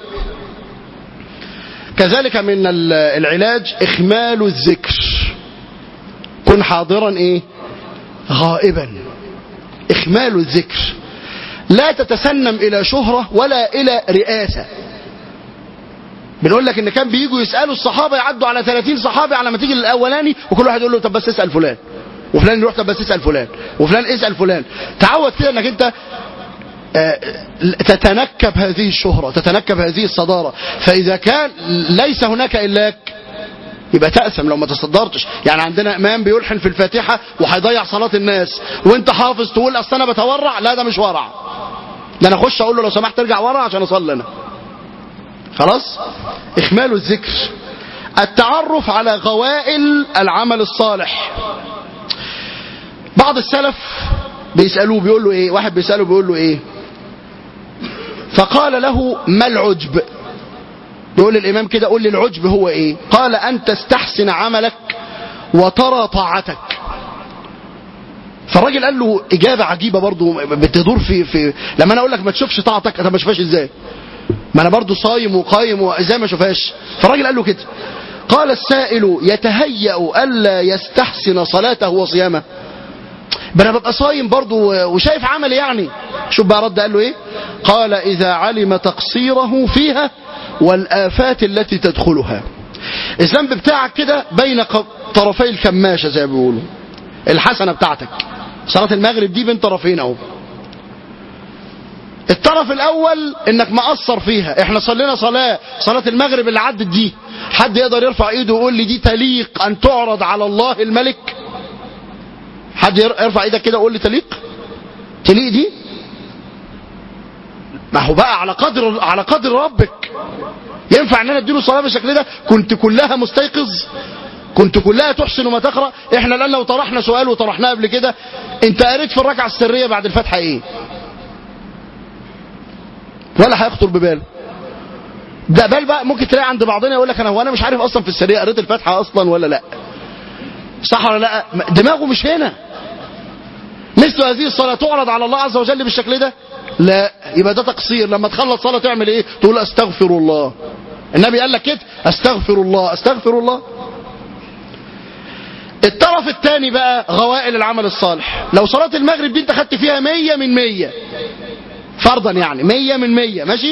كذلك من ال- العلاج إخمال الذكر كن حاضرا إيه غائبا إخمال الذكر لا تتسنم إلى شهرة ولا إلى رئاسة بنقول لك ان كان بييجوا يسالوا الصحابه يعدوا على 30 صحابي على ما تيجي الاولاني وكل واحد يقول له طب بس اسال فلان وفلان يروح طب بس اسال فلان وفلان اسال فلان تعود كده انك انت آه، تتنكب هذه الشهرة تتنكب هذه الصدارة فإذا كان ليس هناك إلاك يبقى تأسم لو ما تصدرتش يعني عندنا إمام بيلحن في الفاتحة وهيضيع صلاة الناس وانت حافظ تقول أصل أنا بتورع لا ده مش ورع ده أنا أخش أقول له لو سمحت ارجع ورا عشان أصلي أنا خلاص إخمال الذكر التعرف على غوائل العمل الصالح بعض السلف بيسألوه بيقول له ايه واحد بيسأله بيقول له ايه فقال له ما العجب يقول للإمام كده قول لي العجب هو ايه قال أن تستحسن عملك وترى طاعتك فالراجل قال له إجابة عجيبة برضو بتدور في في لما أنا أقول لك ما تشوفش طاعتك أنت ما تشوفهاش إزاي ما أنا برضو صايم وقايم وإزاي ما أشوفهاش فالراجل قال له كده قال السائل يتهيأ ألا يستحسن صلاته وصيامه ده انا ببقى صايم برضه وشايف عملي يعني شوف بقى رد قال له ايه قال اذا علم تقصيره فيها والافات التي تدخلها الذنب بتاعك كده بين ق- طرفي الكماشه زي ما بيقولوا الحسنه بتاعتك صلاه المغرب دي بين طرفين اهو الطرف الاول انك مقصر فيها احنا صلينا صلاه صلاه المغرب اللي عدت دي حد يقدر يرفع ايده ويقول لي دي تليق ان تعرض على الله الملك حد ير- يرفع ايدك كده ويقول لي تليق تليق دي ما هو بقى على قدر على قدر ربك ينفع ان انا اديله صلاه بالشكل ده كنت كلها مستيقظ كنت كلها تحسن ما تقرا احنا الان لو طرحنا سؤال وطرحناه قبل كده انت قريت في الركعه السريه بعد الفاتحه ايه ولا هيخطر ببال ده بال بقى ممكن تلاقي عند بعضنا يقول لك انا هو انا مش عارف اصلا في السريه قريت الفاتحه اصلا ولا لا صح ولا لا دماغه مش هنا مثل هذه الصلاة تعرض على الله عز وجل بالشكل ده لا يبقى ده تقصير لما تخلص صلاة تعمل ايه تقول استغفر الله النبي قال لك كده استغفر الله استغفر الله الطرف الثاني بقى غوائل العمل الصالح لو صلاة المغرب دي انت خدت فيها مية من مية فرضا يعني مية من مية ماشي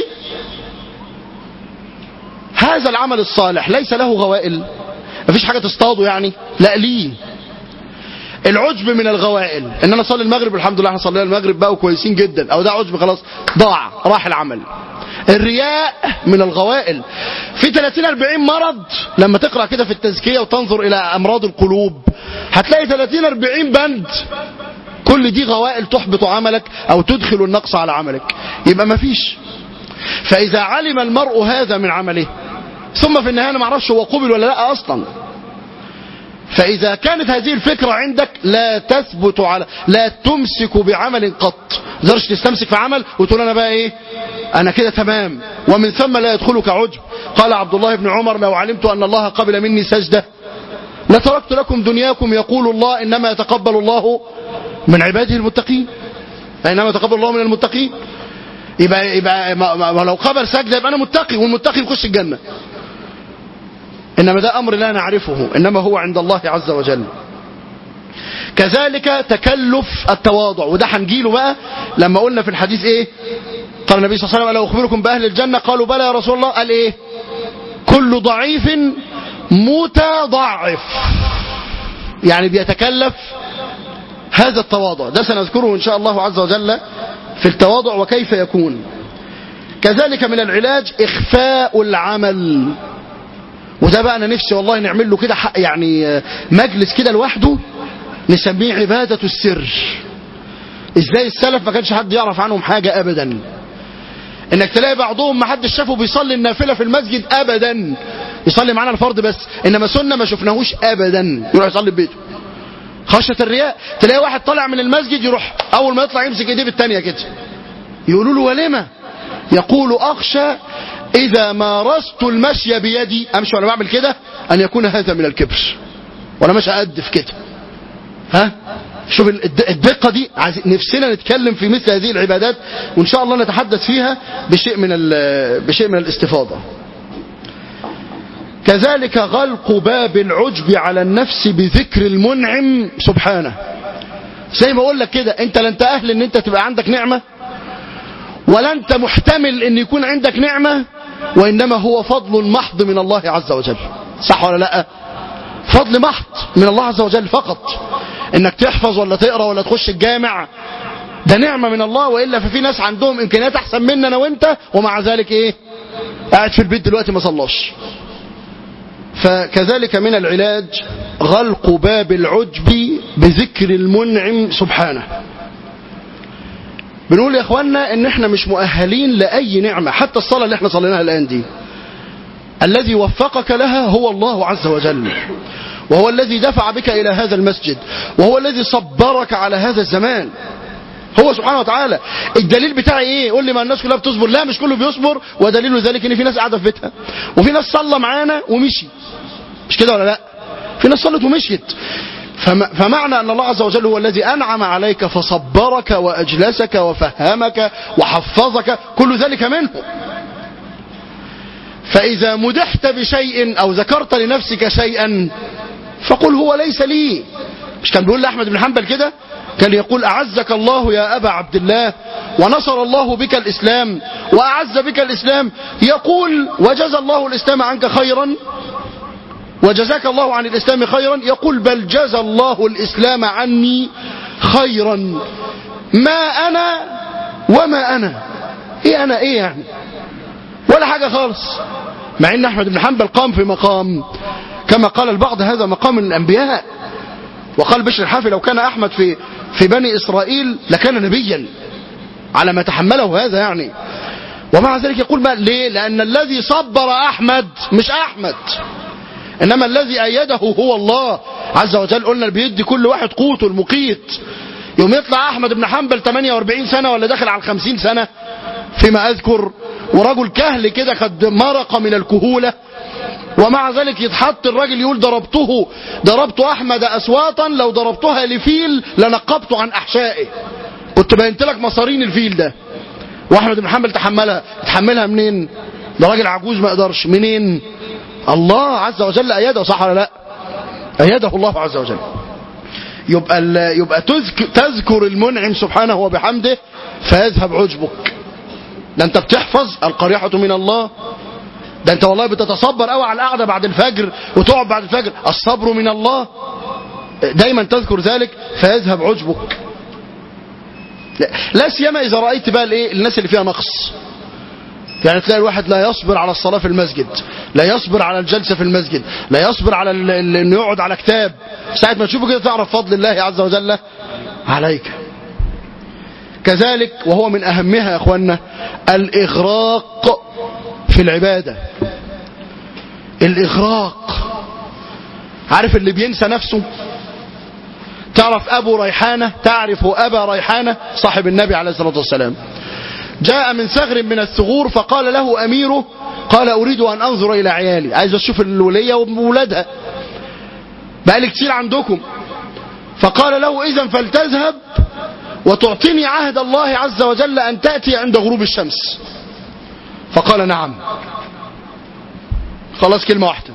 هذا العمل الصالح ليس له غوائل مفيش حاجة تصطاده يعني لا ليه العجب من الغوائل ان انا اصلي المغرب الحمد لله احنا صلينا المغرب بقى وكويسين جدا او ده عجب خلاص ضاع راح العمل الرياء من الغوائل في 30 40 مرض لما تقرا كده في التزكيه وتنظر الى امراض القلوب هتلاقي 30 40 بند كل دي غوائل تحبط عملك او تدخل النقص على عملك يبقى ما فيش فاذا علم المرء هذا من عمله ثم في النهايه أنا ما اعرفش هو قبل ولا لا اصلا فإذا كانت هذه الفكرة عندك لا تثبت على لا تمسك بعمل قط ما تقدرش تستمسك في عمل وتقول أنا بقى إيه أنا كده تمام ومن ثم لا يدخلك عجب قال عبد الله بن عمر لو علمت أن الله قبل مني سجدة لتركت لكم دنياكم يقول الله إنما يتقبل الله من عباده المتقين إنما يتقبل الله من المتقين يبقى يبقى ما ما ما لو قبل سجدة يبقى أنا متقي والمتقي يخش الجنة إنما ده أمر لا نعرفه إنما هو عند الله عز وجل كذلك تكلف التواضع وده هنجيله بقى لما قلنا في الحديث ايه قال النبي صلى الله عليه وسلم ألا أخبركم بأهل الجنة قالوا بلى يا رسول الله قال ايه كل ضعيف متضعف يعني بيتكلف هذا التواضع ده سنذكره إن شاء الله عز وجل في التواضع وكيف يكون كذلك من العلاج إخفاء العمل وده بقى انا نفسي والله نعمل له كده حق- يعني آه، مجلس كده لوحده نسميه عبادة السر ازاي السلف ما كانش حد يعرف عنهم حاجة ابدا انك تلاقي بعضهم ما حدش شافه بيصلي النافلة في المسجد ابدا يصلي معانا الفرض بس انما سنة ما شفناهوش ابدا يروح يصلي في بيته خشية الرياء تلاقي واحد طالع من المسجد يروح اول ما يطلع يمسك ايديه بالتانية كده يقولوا له ولما يقول اخشى اذا مارست المشي بيدي امشي وانا بعمل كده ان يكون هذا من الكبر وانا مش هأدف كده ها شوف الدقة دي نفسنا نتكلم في مثل هذه العبادات وإن شاء الله نتحدث فيها بشيء من بشيء من الاستفاضة كذلك غلق باب العجب على النفس بذكر المنعم سبحانه زي ما اقول لك كده انت لا انت اهل ان انت تبقى عندك نعمة ولا انت محتمل ان يكون عندك نعمة وانما هو فضل محض من الله عز وجل صح ولا لا فضل محض من الله عز وجل فقط انك تحفظ ولا تقرا ولا تخش الجامع ده نعمة من الله وإلا ففي ناس عندهم إمكانيات أحسن مننا أنا وأنت ومع ذلك إيه قاعد في البيت دلوقتي ما صلاش فكذلك من العلاج غلق باب العجب بذكر المنعم سبحانه بنقول يا اخوانا ان احنا مش مؤهلين لاي نعمة حتى الصلاة اللي احنا صليناها الان دي الذي وفقك لها هو الله عز وجل وهو الذي دفع بك الى هذا المسجد وهو الذي صبرك على هذا الزمان هو سبحانه وتعالى الدليل بتاعي ايه قول لي ما الناس كلها بتصبر لا مش كله بيصبر ودليل ذلك ان في ناس قاعده في بيتها وفي ناس صلى معانا ومشي مش كده ولا لا في ناس صلت ومشيت فمعنى أن الله عز وجل هو الذي أنعم عليك فصبرك وأجلسك وفهمك وحفظك كل ذلك منه فإذا مدحت بشيء أو ذكرت لنفسك شيئا فقل هو ليس لي مش كان بيقول لأحمد بن حنبل كده كان يقول أعزك الله يا أبا عبد الله ونصر الله بك الإسلام وأعز بك الإسلام يقول وجزى الله الإسلام عنك خيرا وجزاك الله عن الإسلام خيرا يقول بل جزى الله الإسلام عني خيرا ما أنا وما أنا إيه أنا إيه يعني ولا حاجة خالص مع أن أحمد بن حنبل قام في مقام كما قال البعض هذا مقام الأنبياء وقال بشر الحافي لو كان أحمد في في بني إسرائيل لكان نبيا على ما تحمله هذا يعني ومع ذلك يقول ما ليه لأن الذي صبر أحمد مش أحمد إنما الذي أيده هو الله عز وجل قلنا بيدي كل واحد قوته المقيت يوم يطلع أحمد بن حنبل 48 سنة ولا داخل على 50 سنة فيما أذكر ورجل كهل كده قد مرق من الكهولة ومع ذلك يتحط الراجل يقول ضربته ضربت أحمد أسواطا لو ضربتها لفيل لنقبت عن أحشائه كنت بينت لك مصارين الفيل ده وأحمد بن حنبل تحملها تحملها منين ده راجل عجوز ما يقدرش منين الله عز وجل أيده صح ولا لا أيده الله عز وجل يبقى يبقى تذكر, تذكر المنعم سبحانه وبحمده فيذهب عجبك ده انت بتحفظ القريحة من الله ده انت والله بتتصبر قوي على القعده بعد الفجر وتقعد بعد الفجر الصبر من الله دايما تذكر ذلك فيذهب عجبك لا, لا سيما اذا رايت بقى الايه الناس اللي فيها نقص يعني تلاقي الواحد لا يصبر على الصلاة في المسجد لا يصبر على الجلسة في المسجد لا يصبر على انه يقعد على كتاب ساعة ما تشوفه كده تعرف فضل الله عز وجل عليك كذلك وهو من أهمها يا أخوانا الإغراق في العبادة الإغراق عارف اللي بينسى نفسه تعرف أبو ريحانة تعرف أبا ريحانة صاحب النبي عليه الصلاة والسلام جاء من ثغر من الثغور فقال له أميره قال أريد أن أنظر إلى عيالي عايز أشوف الولية وولادها بقالي كتير عندكم فقال له إذا فلتذهب وتعطيني عهد الله عز وجل أن تأتي عند غروب الشمس فقال نعم خلاص كلمة واحدة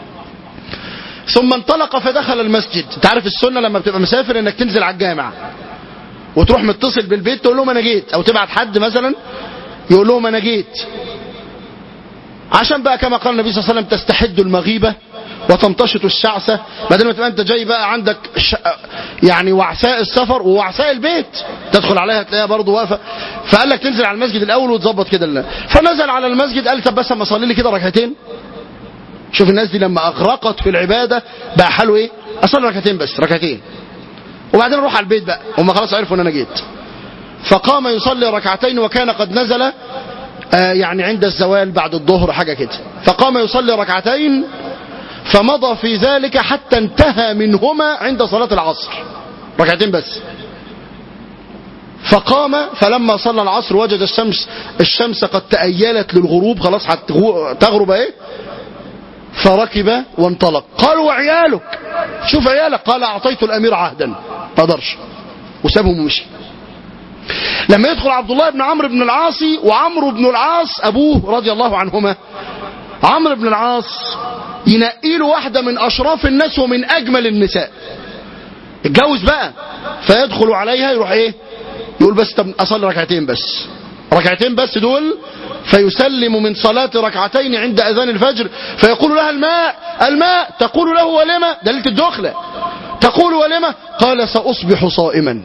ثم انطلق فدخل المسجد تعرف السنة لما بتبقى مسافر انك تنزل على الجامع وتروح متصل بالبيت تقول لهم انا جيت او تبعت حد مثلا يقول لهم انا جيت عشان بقى كما قال النبي صلى الله عليه وسلم تستحد المغيبة وتمتشط الشعثة بدل ما تبقى انت جاي بقى عندك ش... يعني وعساء السفر ووعساء البيت تدخل عليها تلاقيها برضه واقفه فقال لك تنزل على المسجد الاول وتظبط كده الله فنزل على المسجد قال طب بس اما اصلي لي كده ركعتين شوف الناس دي لما اغرقت في العباده بقى حاله ايه اصلي ركعتين بس ركعتين وبعدين اروح على البيت بقى هم خلاص عرفوا ان انا جيت فقام يصلي ركعتين وكان قد نزل آه يعني عند الزوال بعد الظهر حاجة كده فقام يصلي ركعتين فمضى في ذلك حتى انتهى منهما عند صلاة العصر ركعتين بس فقام فلما صلى العصر وجد الشمس الشمس قد تأيلت للغروب خلاص هتغرب ايه فركب وانطلق قالوا وعيالك شوف عيالك قال اعطيت الامير عهدا ما قدرش وسابهم ومشي لما يدخل عبد الله بن عمرو بن العاص وعمرو بن العاص ابوه رضي الله عنهما عمرو بن العاص ينقي له واحده من اشراف الناس ومن اجمل النساء اتجوز بقى فيدخل عليها يروح ايه يقول بس طب اصلي ركعتين بس ركعتين بس دول فيسلم من صلاة ركعتين عند أذان الفجر فيقول لها الماء الماء تقول له ولما دليل الدخلة تقول ولما قال سأصبح صائما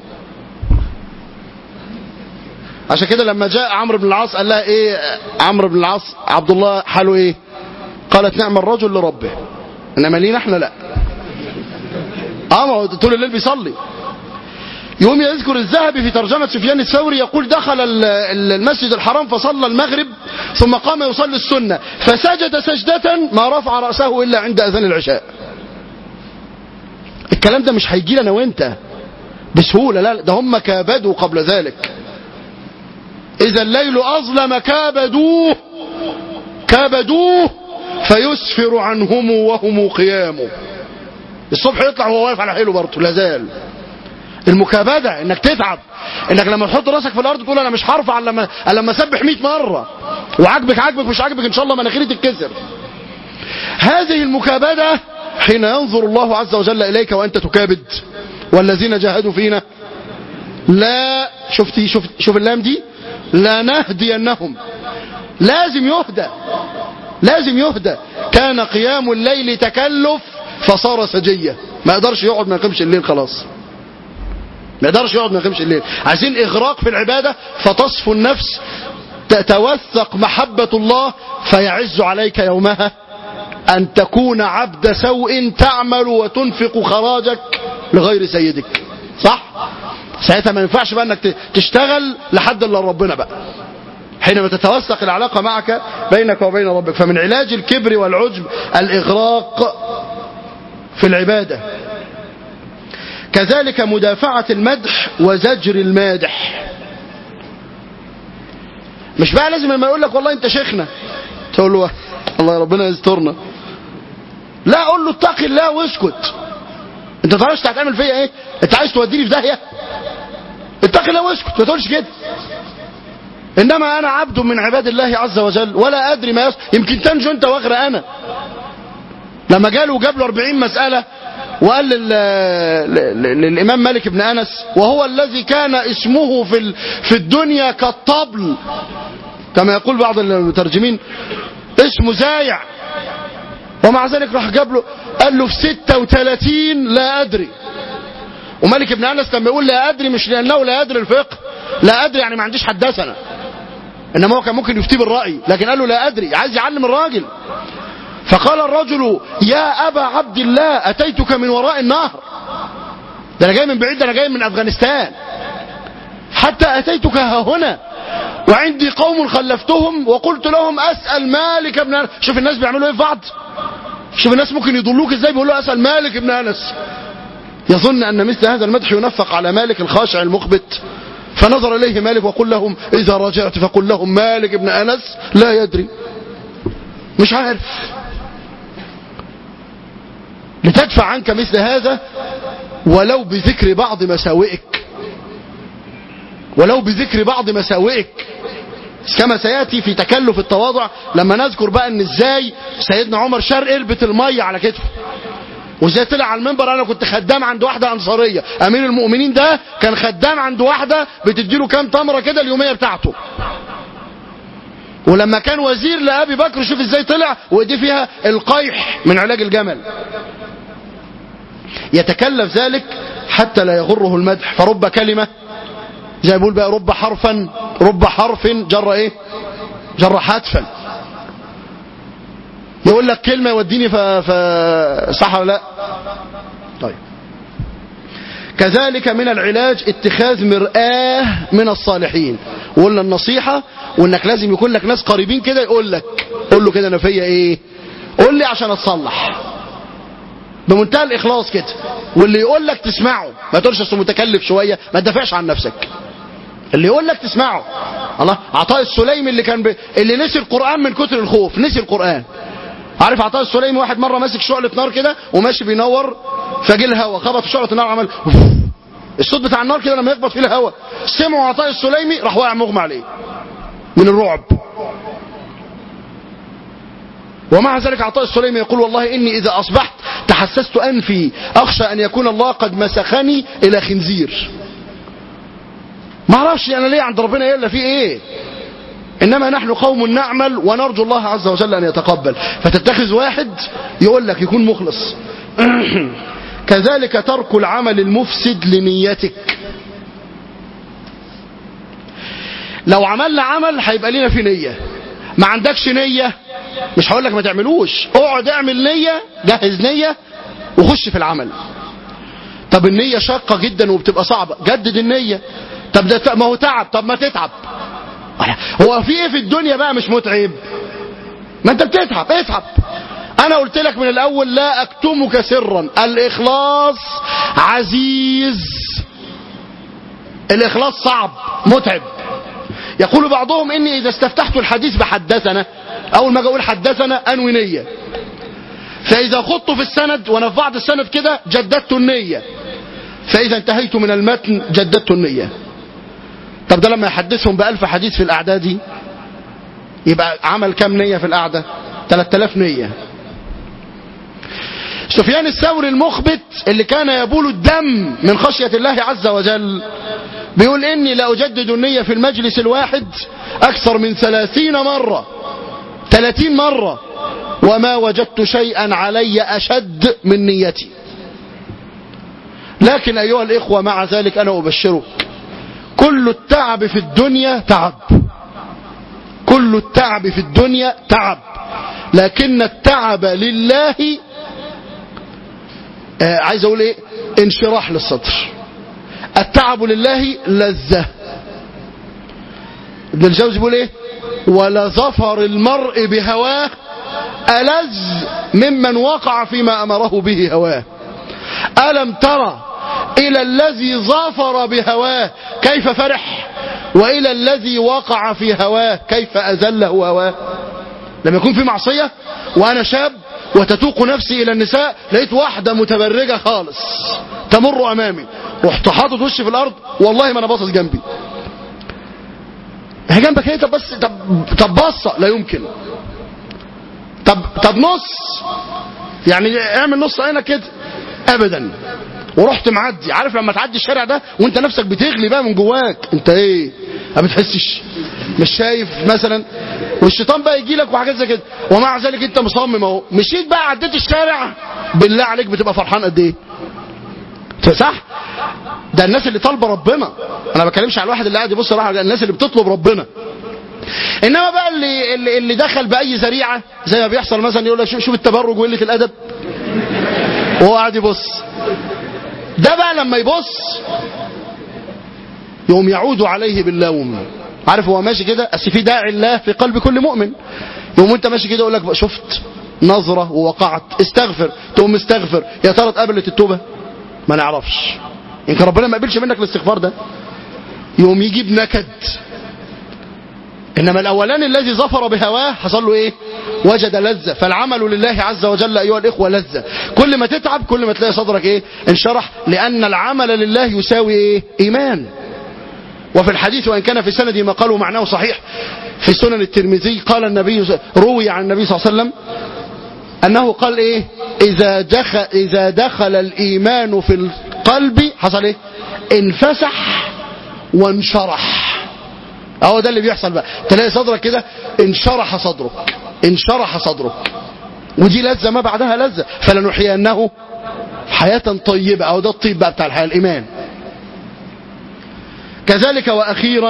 عشان كده لما جاء عمرو بن العاص قال لها ايه عمرو بن العاص عبد الله حاله ايه قالت نعم الرجل لربه انما لينا احنا لا اه ما هو طول الليل بيصلي يوم يذكر الذهبي في ترجمة سفيان الثوري يقول دخل المسجد الحرام فصلى المغرب ثم قام يصلي السنة فسجد سجدة ما رفع رأسه إلا عند أذان العشاء الكلام ده مش هيجي لنا وانت بسهولة لا ده هم كابدوا قبل ذلك إذا الليل أظلم كابدوه كابدوه فيسفر عنهم وهم قيام الصبح يطلع وهو واقف على حيله برضه لازال المكابدة انك تتعب انك لما تحط راسك في الارض تقول انا مش هرفع الا لما لما اسبح 100 مره وعاجبك عاجبك مش عاجبك ان شاء الله مناخيري تتكسر هذه المكابدة حين ينظر الله عز وجل اليك وانت تكابد والذين جاهدوا فينا لا شفتي شوف شوف اللام دي لا نهدينهم لازم يهدى لازم يهدى كان قيام الليل تكلف فصار سجية ما يقدرش يقعد ما يقيمش الليل خلاص ما يقدرش يقعد ما يقيمش الليل عايزين اغراق في العبادة فتصفو النفس تتوثق محبة الله فيعز عليك يومها أن تكون عبد سوء تعمل وتنفق خراجك لغير سيدك صح؟ ساعتها ما ينفعش بقى انك تشتغل لحد الا ربنا بقى حينما تتوثق العلاقة معك بينك وبين ربك فمن علاج الكبر والعجب الإغراق في العبادة كذلك مدافعة المدح وزجر المادح مش بقى لازم لما يقول لك والله انت شيخنا تقول له الله ربنا يسترنا لا قول له اتقي الله واسكت انت تعرفش هتعمل فيا ايه انت عايز توديني في داهيه اتقي الله واسكت ما تقولش كده انما انا عبد من عباد الله عز وجل ولا ادري ما يصل يمكن تنجو انت واغرق انا لما جاله وجاب له 40 مساله وقال لل... للامام مالك بن انس وهو الذي كان اسمه في في الدنيا كالطبل كما يقول بعض المترجمين اسمه زايع ومع ذلك راح جاب له قال له في 36 لا ادري ومالك بن انس لما يقول لا ادري مش لانه لا يدري الفقه لا ادري يعني ما عنديش حدثنا انما هو كان ممكن يفتي بالراي لكن قال له لا ادري عايز يعلم الراجل فقال الرجل يا ابا عبد الله اتيتك من وراء النهر ده انا جاي من بعيد ده انا جاي من افغانستان حتى اتيتك ها هنا وعندي قوم خلفتهم وقلت لهم اسال مالك بن انس شوف الناس بيعملوا ايه في بعض شوف الناس ممكن يضلوك ازاي بيقولوا اسال مالك بن انس يظن ان مثل هذا المدح ينفق على مالك الخاشع المخبت فنظر اليه مالك وقل لهم اذا رجعت فقل لهم مالك بن انس لا يدري مش عارف لتدفع عنك مثل هذا ولو بذكر بعض مساوئك ولو بذكر بعض مساوئك كما سياتي في تكلف التواضع لما نذكر بقى ان ازاي سيدنا عمر شال قربة المية على كتفه وازاي طلع على المنبر انا كنت خدام عند واحدة انصارية امير المؤمنين ده كان خدام عند واحدة بتديله كام تمرة كده اليومية بتاعته ولما كان وزير لابي بكر شوف ازاي طلع وايديه فيها القيح من علاج الجمل يتكلف ذلك حتى لا يغره المدح فرب كلمة زي ما بيقول بقى رب حرفا رب حرف جر ايه جر حتفا يقول لك كلمة يوديني ف... ف... صح ولا لا طيب كذلك من العلاج اتخاذ مرآة من الصالحين وقلنا النصيحة وانك لازم يكون لك ناس قريبين كده يقول لك قول له كده انا فيا ايه قول لي عشان اتصلح بمنتهى الاخلاص كده واللي يقول لك تسمعه ما تقولش اصل متكلف شويه ما تدافعش عن نفسك اللي يقول لك تسمعه الله عطاء السليمي اللي كان ب... اللي نسي القران من كتر الخوف نسي القران عارف عطاء السليمي واحد مره ماسك شعله نار كده وماشي بينور فجه الهوا خبط في شعله النار عمل الصوت بتاع النار كده لما يخبط فيه الهوا سمعوا عطاء السليمي راح واقع مغمى عليه من الرعب ومع ذلك عطاء السليمي يقول والله إني إذا أصبحت تحسست أنفي أخشى أن يكون الله قد مسخني إلى خنزير ما اعرفش أنا ليه عند ربنا إلا في إيه إنما نحن قوم نعمل ونرجو الله عز وجل أن يتقبل فتتخذ واحد يقول لك يكون مخلص كذلك ترك العمل المفسد لنيتك لو عملنا عمل هيبقى لنا في نية ما عندكش نية مش هقول لك ما تعملوش اقعد اعمل نية جهز نية وخش في العمل طب النية شاقة جدا وبتبقى صعبة جدد النية طب ده ما هو تعب طب ما تتعب هو في ايه في الدنيا بقى مش متعب ما انت بتتعب اتعب انا قلت لك من الاول لا اكتمك سرا الاخلاص عزيز الاخلاص صعب متعب يقول بعضهم اني اذا استفتحت الحديث بحدثنا اول ما اجي اقول حدثنا انوي نيه فاذا خضت في السند وانا في بعض السند كده جددت النيه فاذا انتهيت من المتن جددت النيه طب ده لما يحدثهم بألف حديث في الأعداد دي يبقى عمل كام نية في القعدة 3000 نية سفيان الثوري المخبت اللي كان يبول الدم من خشية الله عز وجل بيقول إني لأجدد النية في المجلس الواحد أكثر من ثلاثين مرة ثلاثين مرة وما وجدت شيئا علي أشد من نيتي لكن أيها الإخوة مع ذلك أنا أبشرك كل التعب في الدنيا تعب كل التعب في الدنيا تعب لكن التعب لله آه عايز اقول ايه انشراح للصدر التعب لله لذة ابن الجوزي بيقول ايه ولظفر المرء بهواه ألذ ممن وقع فيما أمره به هواه ألم ترى إلى الذي ظفر بهواه كيف فرح وإلى الذي وقع في هواه كيف أذله هواه لما يكون في معصية وأنا شاب وتتوق نفسي إلى النساء لقيت واحدة متبرجة خالص تمر أمامي رحت حاطط وشي في الأرض والله ما أنا باصص جنبي هي جنبك ايه طب بس طب طب بصة لا يمكن طب طب نص يعني اعمل نص عينك كده ابدا ورحت معدي عارف لما تعدي الشارع ده وانت نفسك بتغلي بقى من جواك انت ايه ما بتحسش مش شايف مثلا والشيطان بقى يجي لك وحاجات زي كده ومع ذلك انت مصمم اهو مشيت بقى عديت الشارع بالله عليك بتبقى فرحان قد ايه صح ده الناس اللي طالبه ربنا انا ما بتكلمش على الواحد اللي قاعد يبص راح الناس اللي بتطلب ربنا انما بقى اللي اللي, اللي دخل باي ذريعه زي ما بيحصل مثلا يقول لك شوف التبرج وقله الادب وهو قاعد يبص ده بقى لما يبص يقوم يعود عليه باللوم عارف هو ماشي كده اصل في داعي الله في قلب كل مؤمن يقوم انت ماشي كده يقول لك شفت نظره ووقعت استغفر تقوم استغفر يا ترى اتقبلت التوبه ما نعرفش يمكن ربنا ما قبلش منك الاستغفار ده يقوم يجيب نكد انما الاولاني الذي ظفر بهواه حصل له ايه وجد لذة فالعمل لله عز وجل ايها الاخوة لذة كل ما تتعب كل ما تلاقي صدرك ايه انشرح لان العمل لله يساوي ايه ايمان وفي الحديث وان كان في سنده ما قالوا معناه صحيح في سنن الترمذي قال النبي روي عن النبي صلى الله عليه وسلم انه قال ايه اذا دخل اذا دخل الايمان في القلب حصل ايه انفسح وانشرح اهو ده اللي بيحصل بقى تلاقي صدرك كده انشرح صدرك انشرح صدرك ودي لذة ما بعدها لذة فلنحيينه حياة طيبة او ده الطيب بقى بتاع الحياة الايمان كذلك واخيرا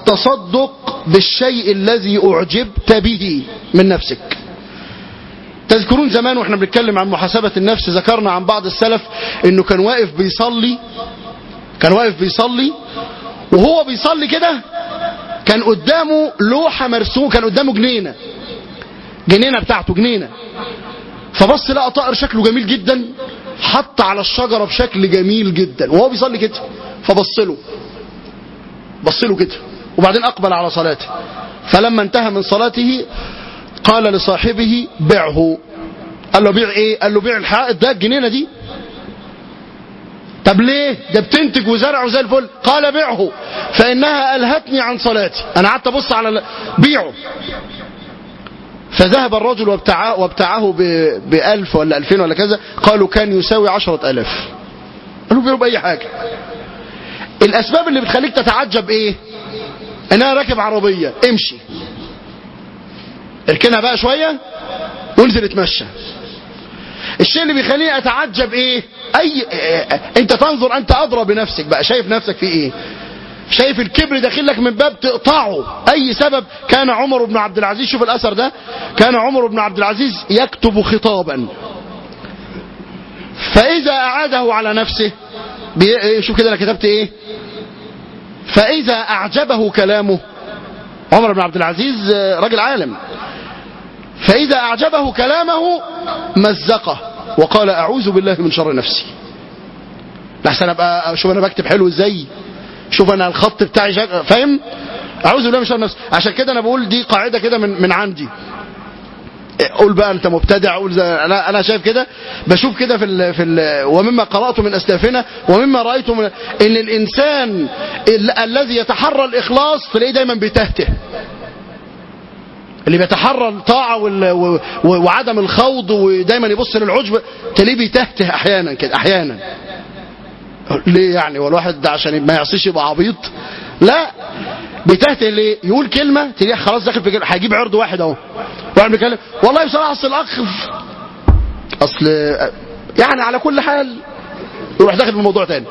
التصدق بالشيء الذي اعجبت به من نفسك تذكرون زمان واحنا بنتكلم عن محاسبة النفس ذكرنا عن بعض السلف انه كان واقف بيصلي كان واقف بيصلي وهو بيصلي كده كان قدامه لوحة مرسومة كان قدامه جنينة جنينة بتاعته جنينة فبص لقى طائر شكله جميل جدا حط على الشجرة بشكل جميل جدا وهو بيصلي كده فبص له بص له كده وبعدين أقبل على صلاته فلما انتهى من صلاته قال لصاحبه بعه قال له بيع ايه قال له بيع الحائط ده الجنينة دي طب ليه ده بتنتج وزرع زي الفل قال بيعه فإنها ألهتني عن صلاتي أنا قعدت أبص على ال- بيعه فذهب الرجل وابتعاه, وابتعاه ب- بألف ولا ألفين ولا كذا قالوا كان يساوي عشرة ألاف قالوا بيعوا بأي حاجة الأسباب اللي بتخليك تتعجب إيه إن أنا راكب عربية امشي اركنها بقى شوية وانزل اتمشى الشيء اللي بيخليني اتعجب ايه اي اه انت تنظر انت ادرى بنفسك بقى شايف نفسك في ايه شايف الكبر داخل لك من باب تقطعه اي سبب كان عمر بن عبد العزيز شوف الاثر ده كان عمر بن عبد العزيز يكتب خطابا فاذا اعاده على نفسه بي- إيه، شوف كده انا كتبت ايه فاذا اعجبه كلامه عمر بن عبد العزيز آه، راجل عالم فإذا أعجبه كلامه مزقه وقال أعوذ بالله من شر نفسي لحسن أبقى شوف أنا بكتب حلو إزاي شوف أنا الخط بتاعي شك... فاهم أعوذ بالله من شر نفسي عشان كده أنا بقول دي قاعدة كده من, من عندي قول بقى انت مبتدع قول زي انا انا شايف كده بشوف كده في ال في ال ومما قراته من اسلافنا ومما رايته من ان الانسان ال الذي يتحرى الاخلاص تلاقيه دايما بيتهته اللي بيتحرى الطاعة وال- و- و- وعدم الخوض ودايما يبص للعجب تلاقيه بيتهته احيانا كده احيانا ليه يعني هو الواحد ده عشان ما يعصيش يبقى عبيط لا بيتهته ليه يقول كلمة تلاقيه خلاص داخل في كلمة هيجيب عرض واحد اهو واحد بيتكلم والله بصراحة اصل الاخ اصل يعني على كل حال يروح داخل في موضوع تاني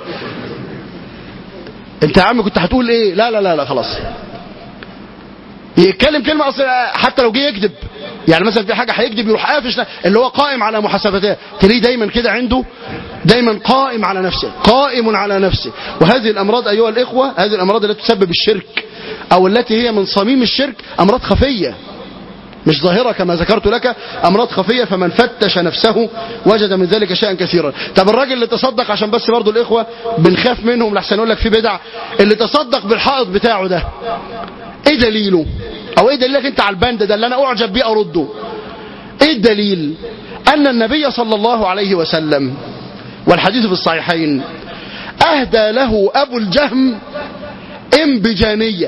انت يا عم كنت هتقول ايه لا لا لا لا خلاص يتكلم كلمة أصل حتى لو جه يكذب يعني مثلا في حاجة هيكذب يروح قافش اللي هو قائم على محاسبتها تلاقيه دايما كده عنده دايما قائم على نفسه قائم على نفسه وهذه الأمراض أيها الإخوة هذه الأمراض التي تسبب الشرك أو التي هي من صميم الشرك أمراض خفية مش ظاهرة كما ذكرت لك أمراض خفية فمن فتش نفسه وجد من ذلك شيئا كثيرا طب الراجل اللي تصدق عشان بس برضو الإخوة بنخاف منهم لحسن يقول لك في بدع اللي تصدق بالحائط بتاعه ده ايه دليله او ايه دليلك انت على البند ده اللي انا اعجب بيه ارده ايه الدليل ان النبي صلى الله عليه وسلم والحديث في الصحيحين اهدى له ابو الجهم انبجانية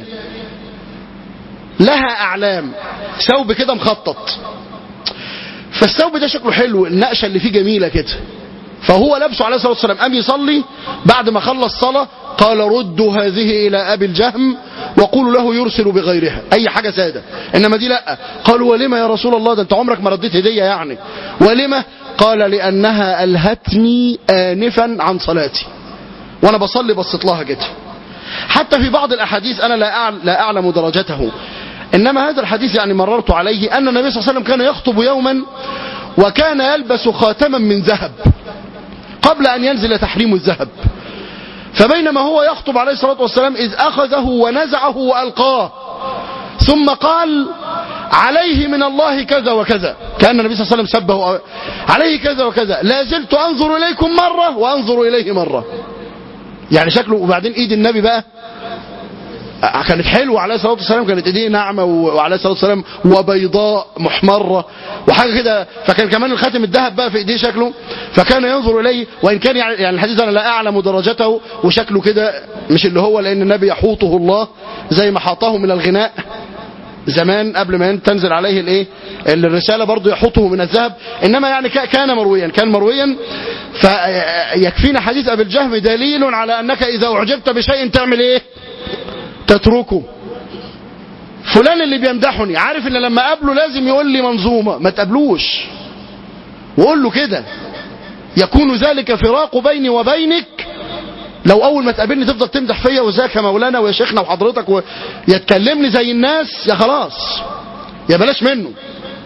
لها اعلام ثوب كده مخطط فالثوب ده شكله حلو النقشة اللي فيه جميلة كده فهو لابسه عليه الصلاة والسلام قام يصلي بعد ما خلص صلاة قال ردوا هذه إلى أبي الجهم وقولوا له يرسل بغيرها أي حاجة سادة إنما دي لا قالوا ولما يا رسول الله ده أنت عمرك ما رديت هدية يعني ولما قال لأنها ألهتني آنفا عن صلاتي وأنا بصلي بصيت لها كده حتى في بعض الأحاديث أنا لا أعلم, لا أعلم درجته إنما هذا الحديث يعني مررت عليه أن النبي صلى الله عليه وسلم كان يخطب يوما وكان يلبس خاتما من ذهب قبل أن ينزل تحريم الذهب فبينما هو يخطب عليه الصلاة والسلام إذ أخذه ونزعه وألقاه ثم قال عليه من الله كذا وكذا كأن النبي صلى الله عليه وسلم سبه عليه كذا وكذا لا زلت أنظر إليكم مرة وأنظر إليه مرة يعني شكله وبعدين إيد النبي بقى كانت حلوة عليه الصلاة والسلام كانت ايديه ناعمة وعليه الصلاة والسلام وبيضاء محمرة وحاجة كده فكان كمان الخاتم الذهب بقى في ايديه شكله فكان ينظر اليه وان كان يعني الحديث انا لا اعلم درجته وشكله كده مش اللي هو لان النبي يحوطه الله زي ما حاطه من الغناء زمان قبل ما تنزل عليه الايه الرسالة برضو يحطه من الذهب انما يعني كان مرويا كان مرويا فيكفينا حديث ابي الجهم دليل على انك اذا اعجبت بشيء تعمل ايه تتركه فلان اللي بيمدحني عارف ان لما اقابله لازم يقول لي منظومة ما تقابلوش وقول له كده يكون ذلك فراق بيني وبينك لو اول ما تقابلني تفضل تمدح فيا وذاك يا مولانا ويا شيخنا وحضرتك ويتكلمني زي الناس يا خلاص يا بلاش منه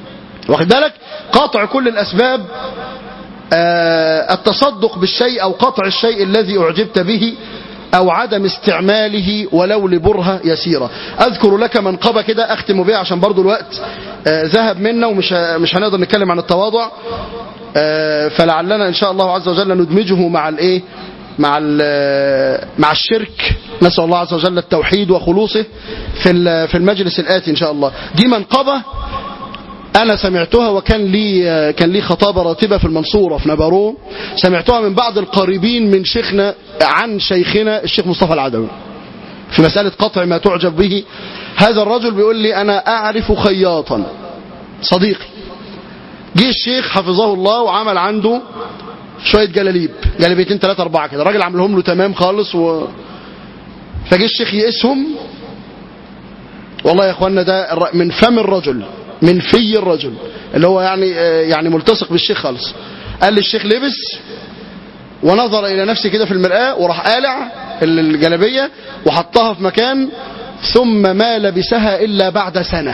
واخد بالك قطع كل الأسباب آه، التصدق بالشيء أو قطع الشيء الذي أعجبت به أو عدم استعماله ولو لبرهة يسيرة أذكر لك منقبة كده أختم بها عشان برضو الوقت آه، ذهب منا ومش ه- مش هنقدر نتكلم عن التواضع آه، فلعلنا إن شاء الله عز وجل ندمجه مع الإيه مع ال- مع الشرك نسأل الله عز وجل التوحيد وخلوصه في ال- في المجلس الآتي إن شاء الله دي منقبة أنا سمعتها وكان لي كان لي خطابة راتبة في المنصورة في نبارو سمعتها من بعض القريبين من شيخنا عن شيخنا الشيخ مصطفى العدوي في مسألة قطع ما تعجب به هذا الرجل بيقول لي أنا أعرف خياطا صديقي جه الشيخ حفظه الله وعمل عنده شوية جلاليب جلابيتين ثلاثة أربعة كده الراجل عاملهم له تمام خالص و... فجه الشيخ يقيسهم والله يا اخوانا ده الر- من فم الرجل من في الرجل اللي هو يعني آه، يعني ملتصق بالشيخ خالص قال لي الشيخ لبس ونظر الى نفسه كده في المرآة وراح قالع ال- الجلابية وحطها في مكان ثم ما لبسها الا بعد سنة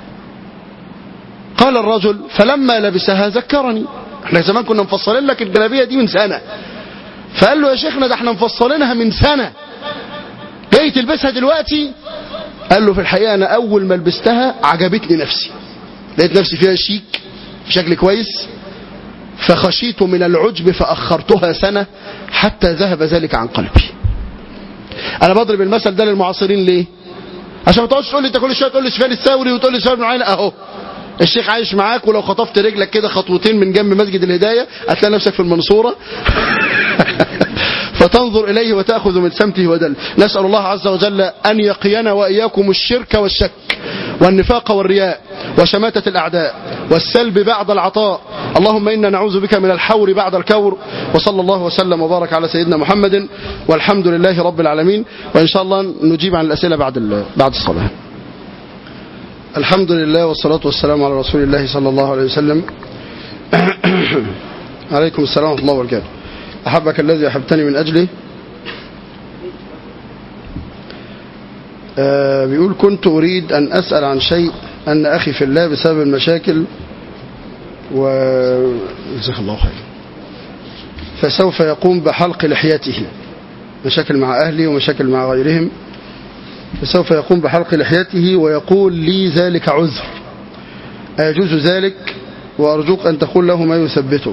قال الرجل فلما لبسها ذكرني احنا زمان كنا مفصلين لك الجلابية دي من سنة فقال له يا شيخنا ده احنا مفصلينها من سنة جاي تلبسها دلوقتي قال له في الحقيقة أنا أول ما لبستها عجبتني نفسي لقيت نفسي فيها شيك بشكل كويس فخشيت من العجب فأخرتها سنة حتى ذهب ذلك عن قلبي أنا بضرب المثل ده للمعاصرين ليه عشان ما تقعدش تقول لي انت كل شويه تقول لي سفيان الثوري وتقول لي سفيان بن عيينة اهو الشيخ عايش معاك ولو خطفت رجلك كده خطوتين من جنب مسجد الهدايه هتلاقي نفسك في المنصوره فتنظر إليه وتأخذ من سمته ودل نسأل الله عز وجل أن يقينا وإياكم الشرك والشك والنفاق والرياء وشماتة الأعداء والسلب بعد العطاء اللهم إنا نعوذ بك من الحور بعد الكور وصلى الله وسلم وبارك على سيدنا محمد والحمد لله رب العالمين وإن شاء الله نجيب عن الأسئلة بعد ال- بعد الصلاة الحمد لله والصلاة والسلام على رسول الله صلى الله عليه وسلم عليكم السلام ورحمة الله وبركاته أحبك الذي أحبتني من أجله آه بيقول كنت أريد أن أسأل عن شيء أن أخي في الله بسبب المشاكل و جزاك الله خير فسوف يقوم بحلق لحيته مشاكل مع أهلي ومشاكل مع غيرهم فسوف يقوم بحلق لحيته ويقول لي ذلك عذر أيجوز ذلك وأرجوك أن تقول له ما يثبته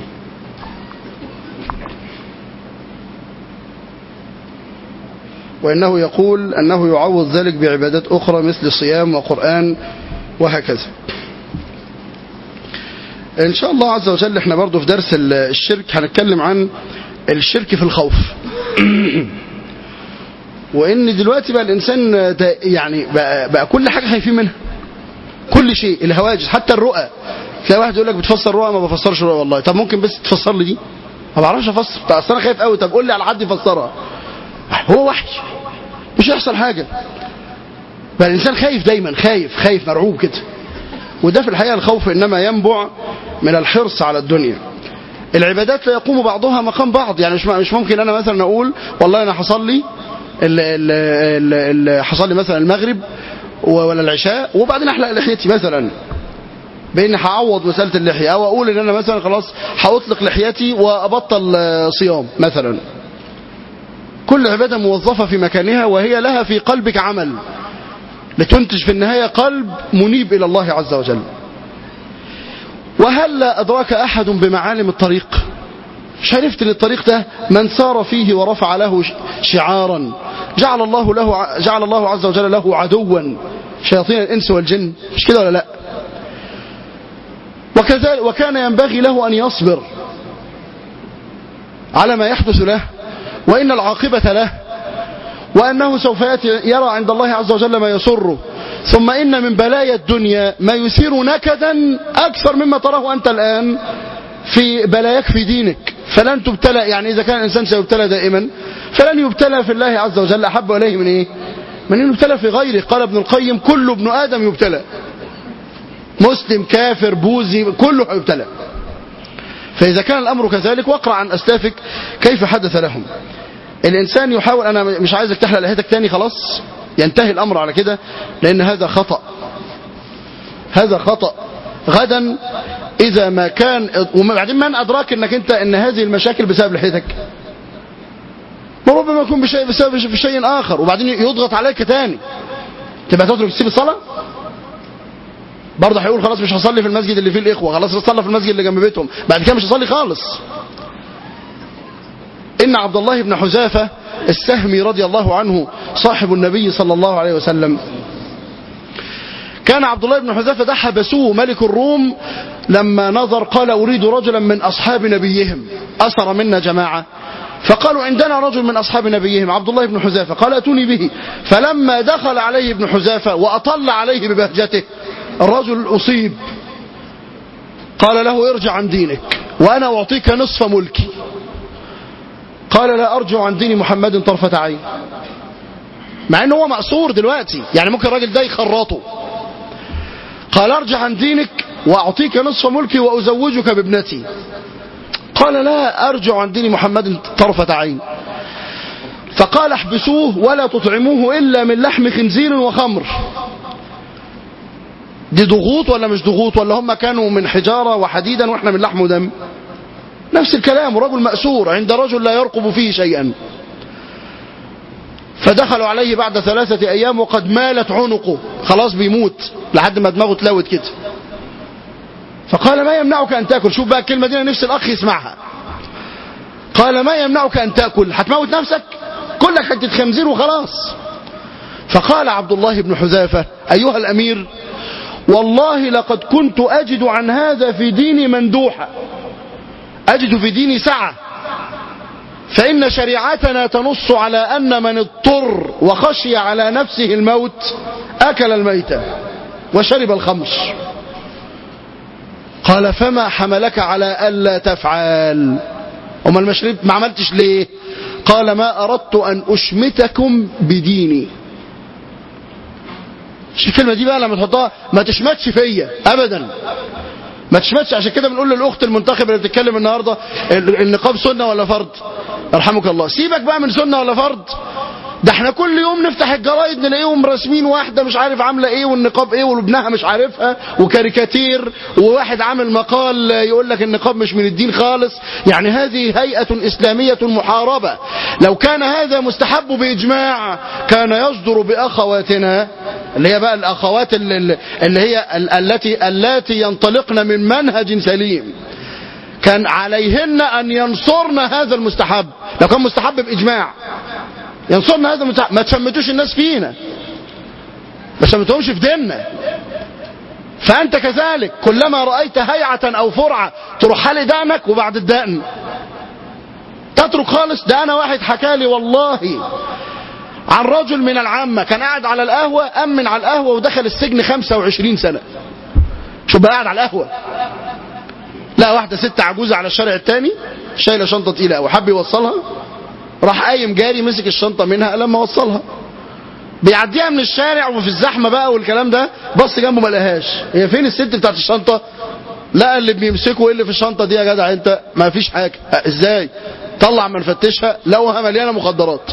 وإنه يقول أنه يعوض ذلك بعبادات أخرى مثل صيام وقرآن وهكذا إن شاء الله عز وجل احنا برضو في درس ال- الشرك هنتكلم عن الشرك في الخوف وإن دلوقتي بقى الإنسان ده يعني بقى, بقى كل حاجة خايفين منها كل شيء الهواجس حتى الرؤى تلاقي واحد يقول لك بتفسر رؤى ما بفسرش رؤى والله طب ممكن بس تفسر لي دي ما بعرفش افسر طب اصل انا خايف قوي طب قول لي على حد يفسرها هو وحي مش هيحصل حاجة بل الإنسان خايف دايما خايف خايف مرعوب كده وده في الحقيقة الخوف إنما ينبع من الحرص على الدنيا العبادات لا يقوم بعضها مقام بعض يعني مش مش ممكن أنا مثلا أقول والله أنا حصل لي ال- ال- ال- ال- حصل لي مثلا المغرب ولا العشاء وبعدين أحلق لحيتي مثلا بإني هعوض مسألة اللحية أو أقول إن أنا مثلا خلاص هأطلق لحيتي وأبطل آه، صيام مثلا كل عبادة موظفة في مكانها وهي لها في قلبك عمل لتنتج في النهاية قلب منيب إلى الله عز وجل وهل أدراك أحد بمعالم الطريق مش عرفت ان الطريق ده من سار فيه ورفع له شعارا جعل الله له جعل الله عز وجل له عدوا شياطين الانس والجن مش كده ولا لا وكذلك وكان ينبغي له ان يصبر على ما يحدث له وان العاقبه له وانه سوف ياتي يرى عند الله عز وجل ما يسره ثم ان من بلايا الدنيا ما يثير نكدا اكثر مما تراه انت الان في بلاياك في دينك فلن تبتلى يعني إذا كان الإنسان سيبتلى دائما فلن يبتلى في الله عز وجل أحب إليه من إيه من أن يبتلى في غيره قال ابن القيم كل ابن آدم يبتلى مسلم كافر بوذي كله يبتلى فإذا كان الأمر كذلك واقرأ عن أسلافك كيف حدث لهم الإنسان يحاول أنا مش عايزك تحلق لحيتك تاني خلاص ينتهي الأمر على كده لأن هذا خطأ هذا خطأ غدا إذا ما كان وبعدين من أدراك أنك أنت أن هذه المشاكل بسبب لحيتك وربما يكون بشيء بسبب في شيء آخر وبعدين يضغط عليك تاني تبقى تترك تسيب الصلاة برضه هيقول خلاص مش هصلي في المسجد اللي فيه الإخوة خلاص هصلي في المسجد اللي جنب بيتهم بعد كده مش هصلي خالص إن عبد الله بن حذافة السهمي رضي الله عنه صاحب النبي صلى الله عليه وسلم كان عبد الله بن حذافة ده حبسوه ملك الروم لما نظر قال أريد رجلا من أصحاب نبيهم أسر منا جماعة فقالوا عندنا رجل من أصحاب نبيهم عبد الله بن حذافة قال أتوني به فلما دخل عليه ابن حذافة وأطل عليه ببهجته الرجل أصيب قال له ارجع عن دينك وأنا أعطيك نصف ملكي قال لا أرجع عن دين محمد طرفة عين مع أنه هو مأسور دلوقتي يعني ممكن الراجل ده يخرطه قال ارجع عن دينك وأعطيك نصف ملكي وأزوجك بابنتي قال لا أرجع عن دين محمد طرفة عين فقال احبسوه ولا تطعموه إلا من لحم خنزير وخمر دي ضغوط ولا مش ضغوط ولا هم كانوا من حجارة وحديدا واحنا من لحم ودم نفس الكلام رجل مأسور عند رجل لا يرقب فيه شيئا فدخلوا عليه بعد ثلاثة أيام وقد مالت عنقه خلاص بيموت لحد ما دماغه تلوت كده فقال ما يمنعك أن تأكل شوف بقى الكلمة دي نفس الأخ يسمعها قال ما يمنعك أن تأكل هتموت نفسك كلك حتة خنزير وخلاص فقال عبد الله بن حذافة أيها الأمير والله لقد كنت أجد عن هذا في ديني مندوحة أجد في ديني سعة فإن شريعتنا تنص على أن من اضطر وخشي على نفسه الموت أكل الميتة وشرب الخمر قال فما حملك على ألا تفعل وما المشرب ما عملتش ليه قال ما أردت أن أشمتكم بديني مش الكلمة دي بقى لما تحطها ما تشمتش فيا أبدا ما تشمتش عشان كده بنقول للأخت المنتخبة اللي بتتكلم النهاردة النقاب سنة ولا فرض يرحمك الله سيبك بقى من سنة ولا فرض ده احنا كل يوم نفتح الجرايد نلاقيهم راسمين واحدة مش عارف عاملة ايه والنقاب ايه وابنها مش عارفها وكاريكاتير وواحد عامل مقال يقول لك النقاب مش من الدين خالص يعني هذه هيئة اسلامية محاربة لو كان هذا مستحب باجماع كان يصدر باخواتنا اللي هي بقى الاخوات اللي, اللي هي التي التي ينطلقن من منهج سليم كان عليهن ان ينصرن هذا المستحب لو كان مستحب باجماع ينصرنا هذا المتع... ما تشمتوش الناس فينا ما تشمتهمش في ديننا فأنت كذلك كلما رأيت هيعة أو فرعة تروح حالي دقنك وبعد الدقن تترك خالص ده أنا واحد حكالي والله عن رجل من العامة كان قاعد على القهوة أمن على القهوة ودخل السجن 25 سنة شو بقى قاعد على القهوة لا واحدة ست عجوزة على الشارع التاني شايلة شنطة تقيلة قوي حب يوصلها راح قايم جاري مسك الشنطة منها لما وصلها بيعديها من الشارع وفي الزحمة بقى والكلام ده بص جنبه ما لقاهاش هي فين الست بتاعت الشنطة لا اللي بيمسكوا ايه اللي في الشنطة دي يا جدع انت ما فيش حاجة ازاي طلع ما نفتشها لقوها مليانة مخدرات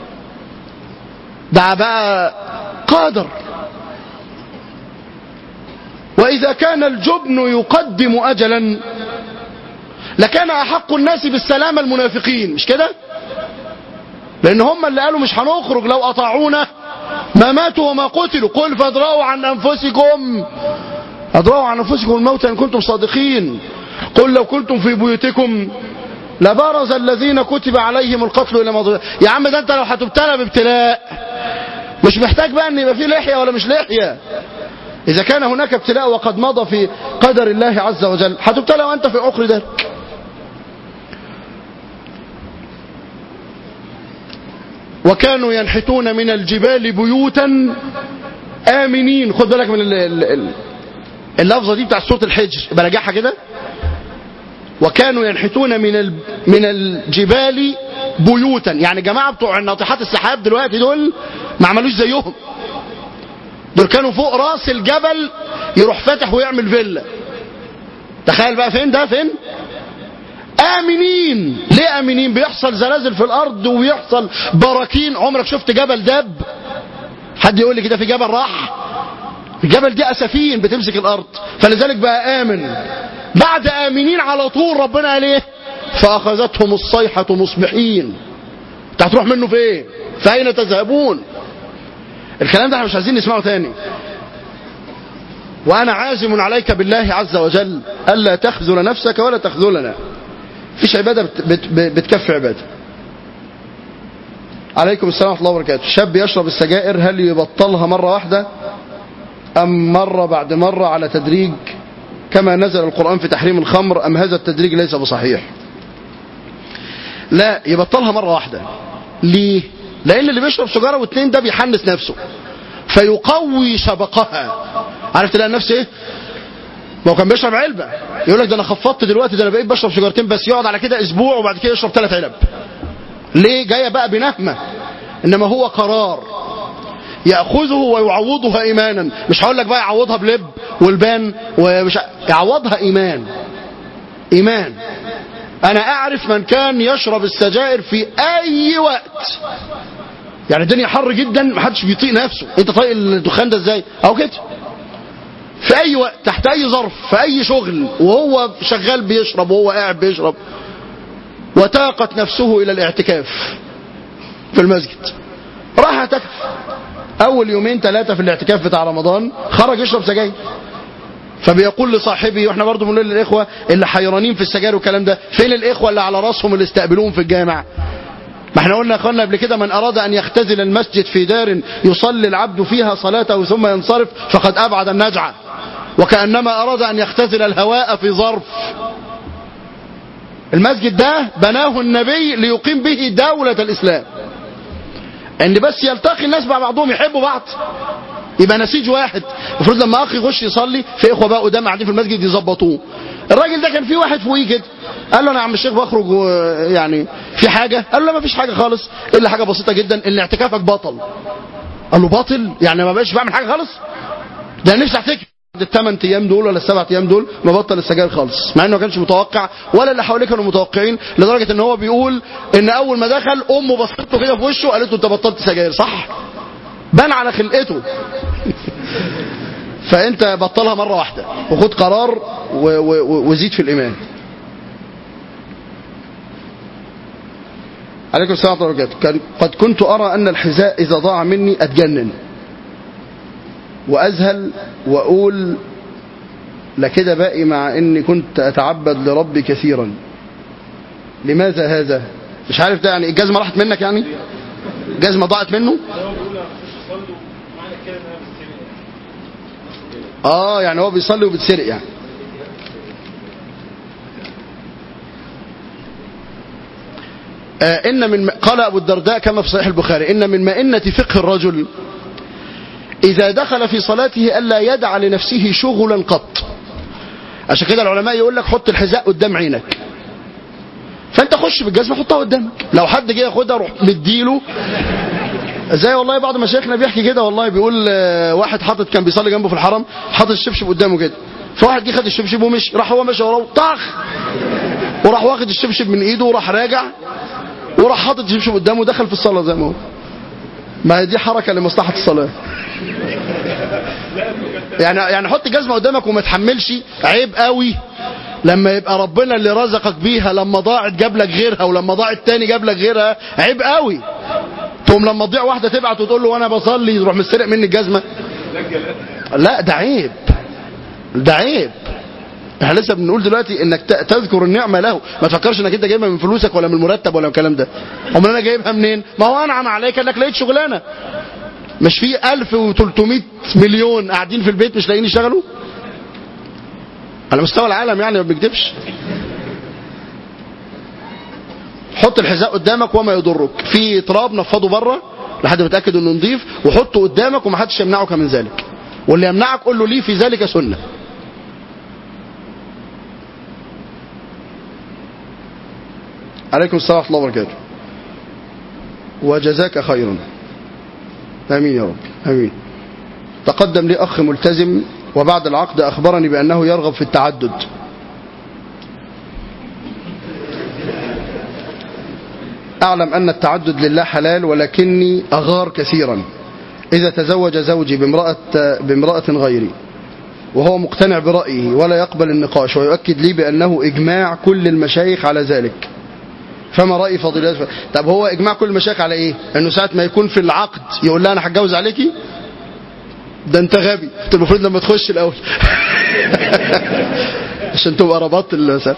ده بقى قادر وإذا كان الجبن يقدم أجلا لكان أحق الناس بالسلامة المنافقين مش كده لأن هم اللي قالوا مش هنخرج لو أطاعونا ما ماتوا وما قتلوا قل فادرأوا عن أنفسكم أدرأوا عن أنفسكم الموت إن كنتم صادقين قل لو كنتم في بيوتكم لبرز الذين كتب عليهم القتل إلى مضجع يا عم ده أنت لو هتبتلى بابتلاء مش محتاج بقى أن يبقى فيه لحية ولا مش لحية إذا كان هناك ابتلاء وقد مضى في قدر الله عز وجل هتبتلى وأنت في عقر ذلك وكانوا ينحتون من الجبال بيوتا آمنين خد بالك من اللفظة دي بتاع سورة الحجر براجعها كده وكانوا ينحتون من من الجبال بيوتا يعني جماعة بتوع ناطحات السحاب دلوقتي دول ما عملوش زيهم دول كانوا فوق راس الجبل يروح فاتح ويعمل فيلا تخيل بقى فين ده فين آمنين ليه آمنين بيحصل زلازل في الأرض ويحصل براكين عمرك شفت جبل داب حد يقول لي كده في جبل راح الجبل دي أسفين بتمسك الأرض فلذلك بقى آمن بعد آمنين على طول ربنا قال ايه فأخذتهم الصيحة مصبحين انت هتروح منه فين فأين تذهبون الكلام ده احنا مش عايزين نسمعه تاني وأنا عازم عليك بالله عز وجل ألا تخذل نفسك ولا تخذلنا فيش عبادة بت بت بتكفي عبادة عليكم السلام ورحمة الله وبركاته شاب يشرب السجائر هل يبطلها مرة واحدة أم مرة بعد مرة على تدريج كما نزل القرآن في تحريم الخمر أم هذا التدريج ليس بصحيح لا يبطلها مرة واحدة ليه لأن اللي بيشرب سجارة واثنين ده بيحنس نفسه فيقوي شبقها عرفت تلاقي نفسه ايه ما هو كان بيشرب علبة يقول لك ده انا خفضت دلوقتي ده انا بقيت بشرب سيجارتين بس يقعد على كده اسبوع وبعد كده يشرب ثلاث علب ليه جاية بقى بنهمة انما هو قرار يأخذه ويعوضها ايمانا مش هقول لك بقى يعوضها بلب والبان ومش يعوضها ايمان ايمان انا اعرف من كان يشرب السجائر في اي وقت يعني الدنيا حر جدا محدش بيطيق نفسه انت طايق الدخان ده ازاي او كده في اي وقت تحت اي ظرف في اي شغل وهو شغال بيشرب وهو قاعد بيشرب وتاقت نفسه الى الاعتكاف في المسجد راح اعتكف اول يومين ثلاثة في الاعتكاف بتاع رمضان خرج يشرب سجاير فبيقول لصاحبي واحنا برضو بنقول للاخوه اللي حيرانين في السجاير والكلام ده فين الاخوه اللي على راسهم اللي استقبلوهم في الجامع ما احنا قلنا اخوانا قبل كده من اراد ان يختزل المسجد في دار يصلي العبد فيها صلاته ثم ينصرف فقد ابعد النجعه وكانما اراد ان يختزل الهواء في ظرف المسجد ده بناه النبي ليقيم به دولة الإسلام ان بس يلتقي الناس مع بعضهم يحبوا بعض يبقى نسيج واحد المفروض لما اخ يخش يصلي في اخوه بقى قدام قاعدين في المسجد يظبطوه الراجل ده كان في واحد فوقيه كده قال له انا يا عم الشيخ بخرج يعني في حاجه قال له لا ما فيش حاجه خالص الا حاجه بسيطه جدا ان اعتكافك بطل قال له باطل يعني ما بقاش بعمل حاجه خالص ده نفسي اعتكف الثمان ايام دول ولا السبع ايام دول مبطل السجاير خالص مع انه ما كانش متوقع ولا اللي حواليه كانوا متوقعين لدرجه ان هو بيقول ان اول ما دخل امه بصت له كده في وشه قالت له انت بطلت سجاير صح بان على خلقته فانت بطلها مره واحده وخد قرار و- و- وزيد في الايمان عليكم السلام ورحمه الله وبركاته كان- قد كنت ارى ان الحذاء اذا ضاع مني اتجنن واذهل واقول لا كده باقي مع اني كنت اتعبد لربي كثيرا لماذا هذا مش عارف ده يعني الجزمه راحت منك يعني الجزمه ضاعت منه اه يعني هو بيصلي وبتسرق يعني آه إن من قال أبو الدرداء كما في صحيح البخاري إن من مئنة فقه الرجل إذا دخل في صلاته ألا يدع لنفسه شغلا قط عشان كده العلماء يقول لك حط الحذاء قدام عينك فانت خش بالجزمه حطها قدامك لو حد جه ياخدها روح مديله زي والله بعض مشايخنا بيحكي كده والله بيقول آه، واحد حاطط كان بيصلي جنبه في الحرم حاطط الشبشب قدامه كده فواحد جه خد الشبشب ومشي راح هو ماشي وراه طخ وراح واخد الشبشب من ايده وراح راجع وراح حاطط الشبشب قدامه ودخل في الصلاه زي ما هو ما هي دي حركه لمصلحه الصلاه يعني يعني حط جزمه قدامك وما تحملش عيب قوي لما يبقى ربنا اللي رزقك بيها لما ضاعت جاب لك غيرها ولما ضاعت تاني جاب لك غيرها عيب قوي تقوم لما تضيع واحده تبعت وتقول له وانا بصلي يروح مسترق مني الجزمه لا ده عيب ده عيب احنا لسه بنقول دلوقتي انك ت- تذكر النعمه له ما تفكرش انك انت جايبها من فلوسك ولا من المرتب ولا من الكلام ده امال انا جايبها منين ما هو انعم عليك انك لقيت شغلانه مش في 1300 مليون قاعدين في البيت مش لاقيين يشتغلوا على مستوى العالم يعني ما بنكذبش حط الحذاء قدامك وما يضرك في تراب نفضه بره لحد ما تتاكد انه نظيف وحطه قدامك ومحدش يمنعك من ذلك واللي يمنعك قول له لي في ذلك سنه عليكم السلام ورحمه الله وبركاته وجزاك خيرا امين يا رب امين تقدم لي اخ ملتزم وبعد العقد اخبرني بانه يرغب في التعدد اعلم ان التعدد لله حلال ولكني اغار كثيرا اذا تزوج زوجي بامراه بامراه غيري وهو مقتنع برأيه ولا يقبل النقاش ويؤكد لي بأنه إجماع كل المشايخ على ذلك فما رأي فضيلة طب هو إجماع كل المشايخ على إيه أنه ساعة ما يكون في العقد يقول لها أنا هتجوز عليكي ده أنت غبي أنت المفروض لما تخش الأول عشان تبقى ربطت المسألة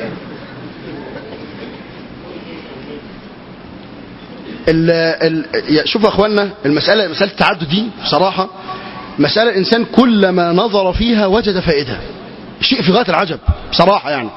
ال ال يا- شوفوا يا اخوانا المسألة مسألة التعدد دي بصراحة مسألة الإنسان كلما نظر فيها وجد فائدة شيء في غاية العجب بصراحة يعني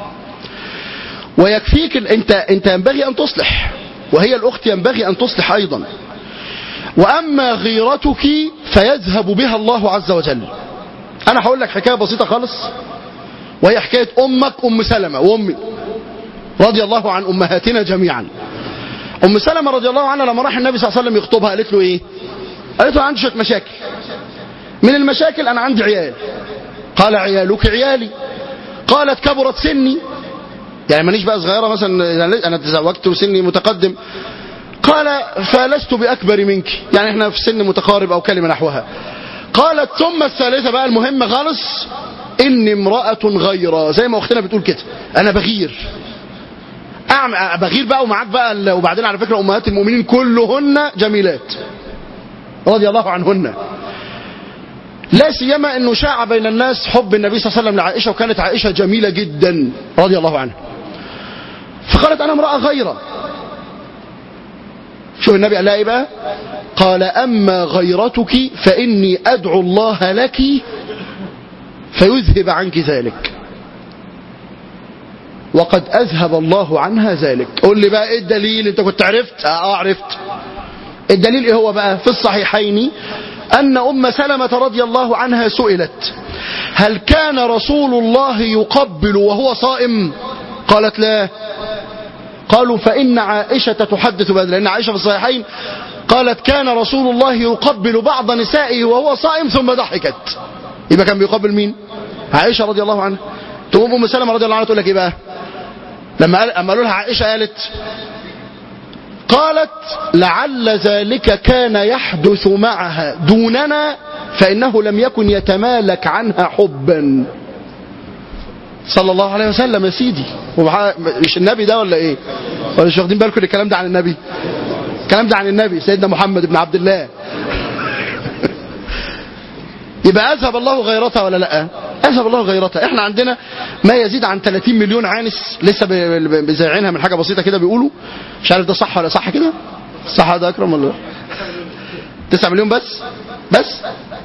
ويكفيك ال- انت انت ينبغي ان تصلح وهي الاخت ينبغي ان تصلح ايضا واما غيرتك فيذهب بها الله عز وجل انا هقول لك حكايه بسيطه خالص وهي حكايه امك ام سلمه وامي رضي الله عن امهاتنا جميعا ام سلمه رضي الله عنها لما راح النبي صلى الله عليه وسلم يخطبها قالت له ايه قالت له عندي شويه مشاكل من المشاكل انا عندي عيال قال عيالك عيالي قالت كبرت سني يعني مانيش بقى صغيره مثلا يعني انا تزوجت وسني متقدم قال فلست باكبر منك يعني احنا في سن متقارب او كلمه نحوها قالت ثم الثالثه بقى المهمه خالص اني امراه غيره زي ما اختنا بتقول كده انا بغير أعمل بغير بقى ومعاك بقى ال- وبعدين على فكره امهات المؤمنين كلهن جميلات رضي الله عنهن لا سيما انه شاع بين الناس حب النبي صلى الله عليه وسلم لعائشه وكانت عائشه جميله جدا رضي الله عنها فقالت انا امراه غيره شوف النبي قال لها ايه بقى قال اما غيرتك فاني ادعو الله لك فيذهب عنك ذلك وقد اذهب الله عنها ذلك قول لي بقى ايه الدليل انت كنت عرفت اه عرفت الدليل ايه هو بقى في الصحيحين ان ام سلمة رضي الله عنها سئلت هل كان رسول الله يقبل وهو صائم قالت لا قالوا فإن عائشة تحدث بهذا لأن عائشة في الصحيحين قالت كان رسول الله يقبل بعض نسائه وهو صائم ثم ضحكت يبقى كان بيقبل مين عائشة رضي الله عنها تقوم أم سلمة رضي الله عنها تقول لك إيه بقى لما قال أما قالوا لها عائشة قالت قالت لعل ذلك كان يحدث معها دوننا فإنه لم يكن يتمالك عنها حبا صلى الله عليه وسلم يا سيدي ومعاه- مش النبي ده ولا ايه ولا مش واخدين بالكم إن الكلام ده عن النبي الكلام ده عن النبي سيدنا محمد بن عبد الله يبقى اذهب الله غيرتها ولا لا اذهب الله غيرتها احنا عندنا ما يزيد عن 30 مليون عانس لسه ب- ب- بزايعينها من حاجه بسيطه كده بيقولوا مش عارف ده صح ولا صح كده صح ده اكرم ولا 9 مليون بس بس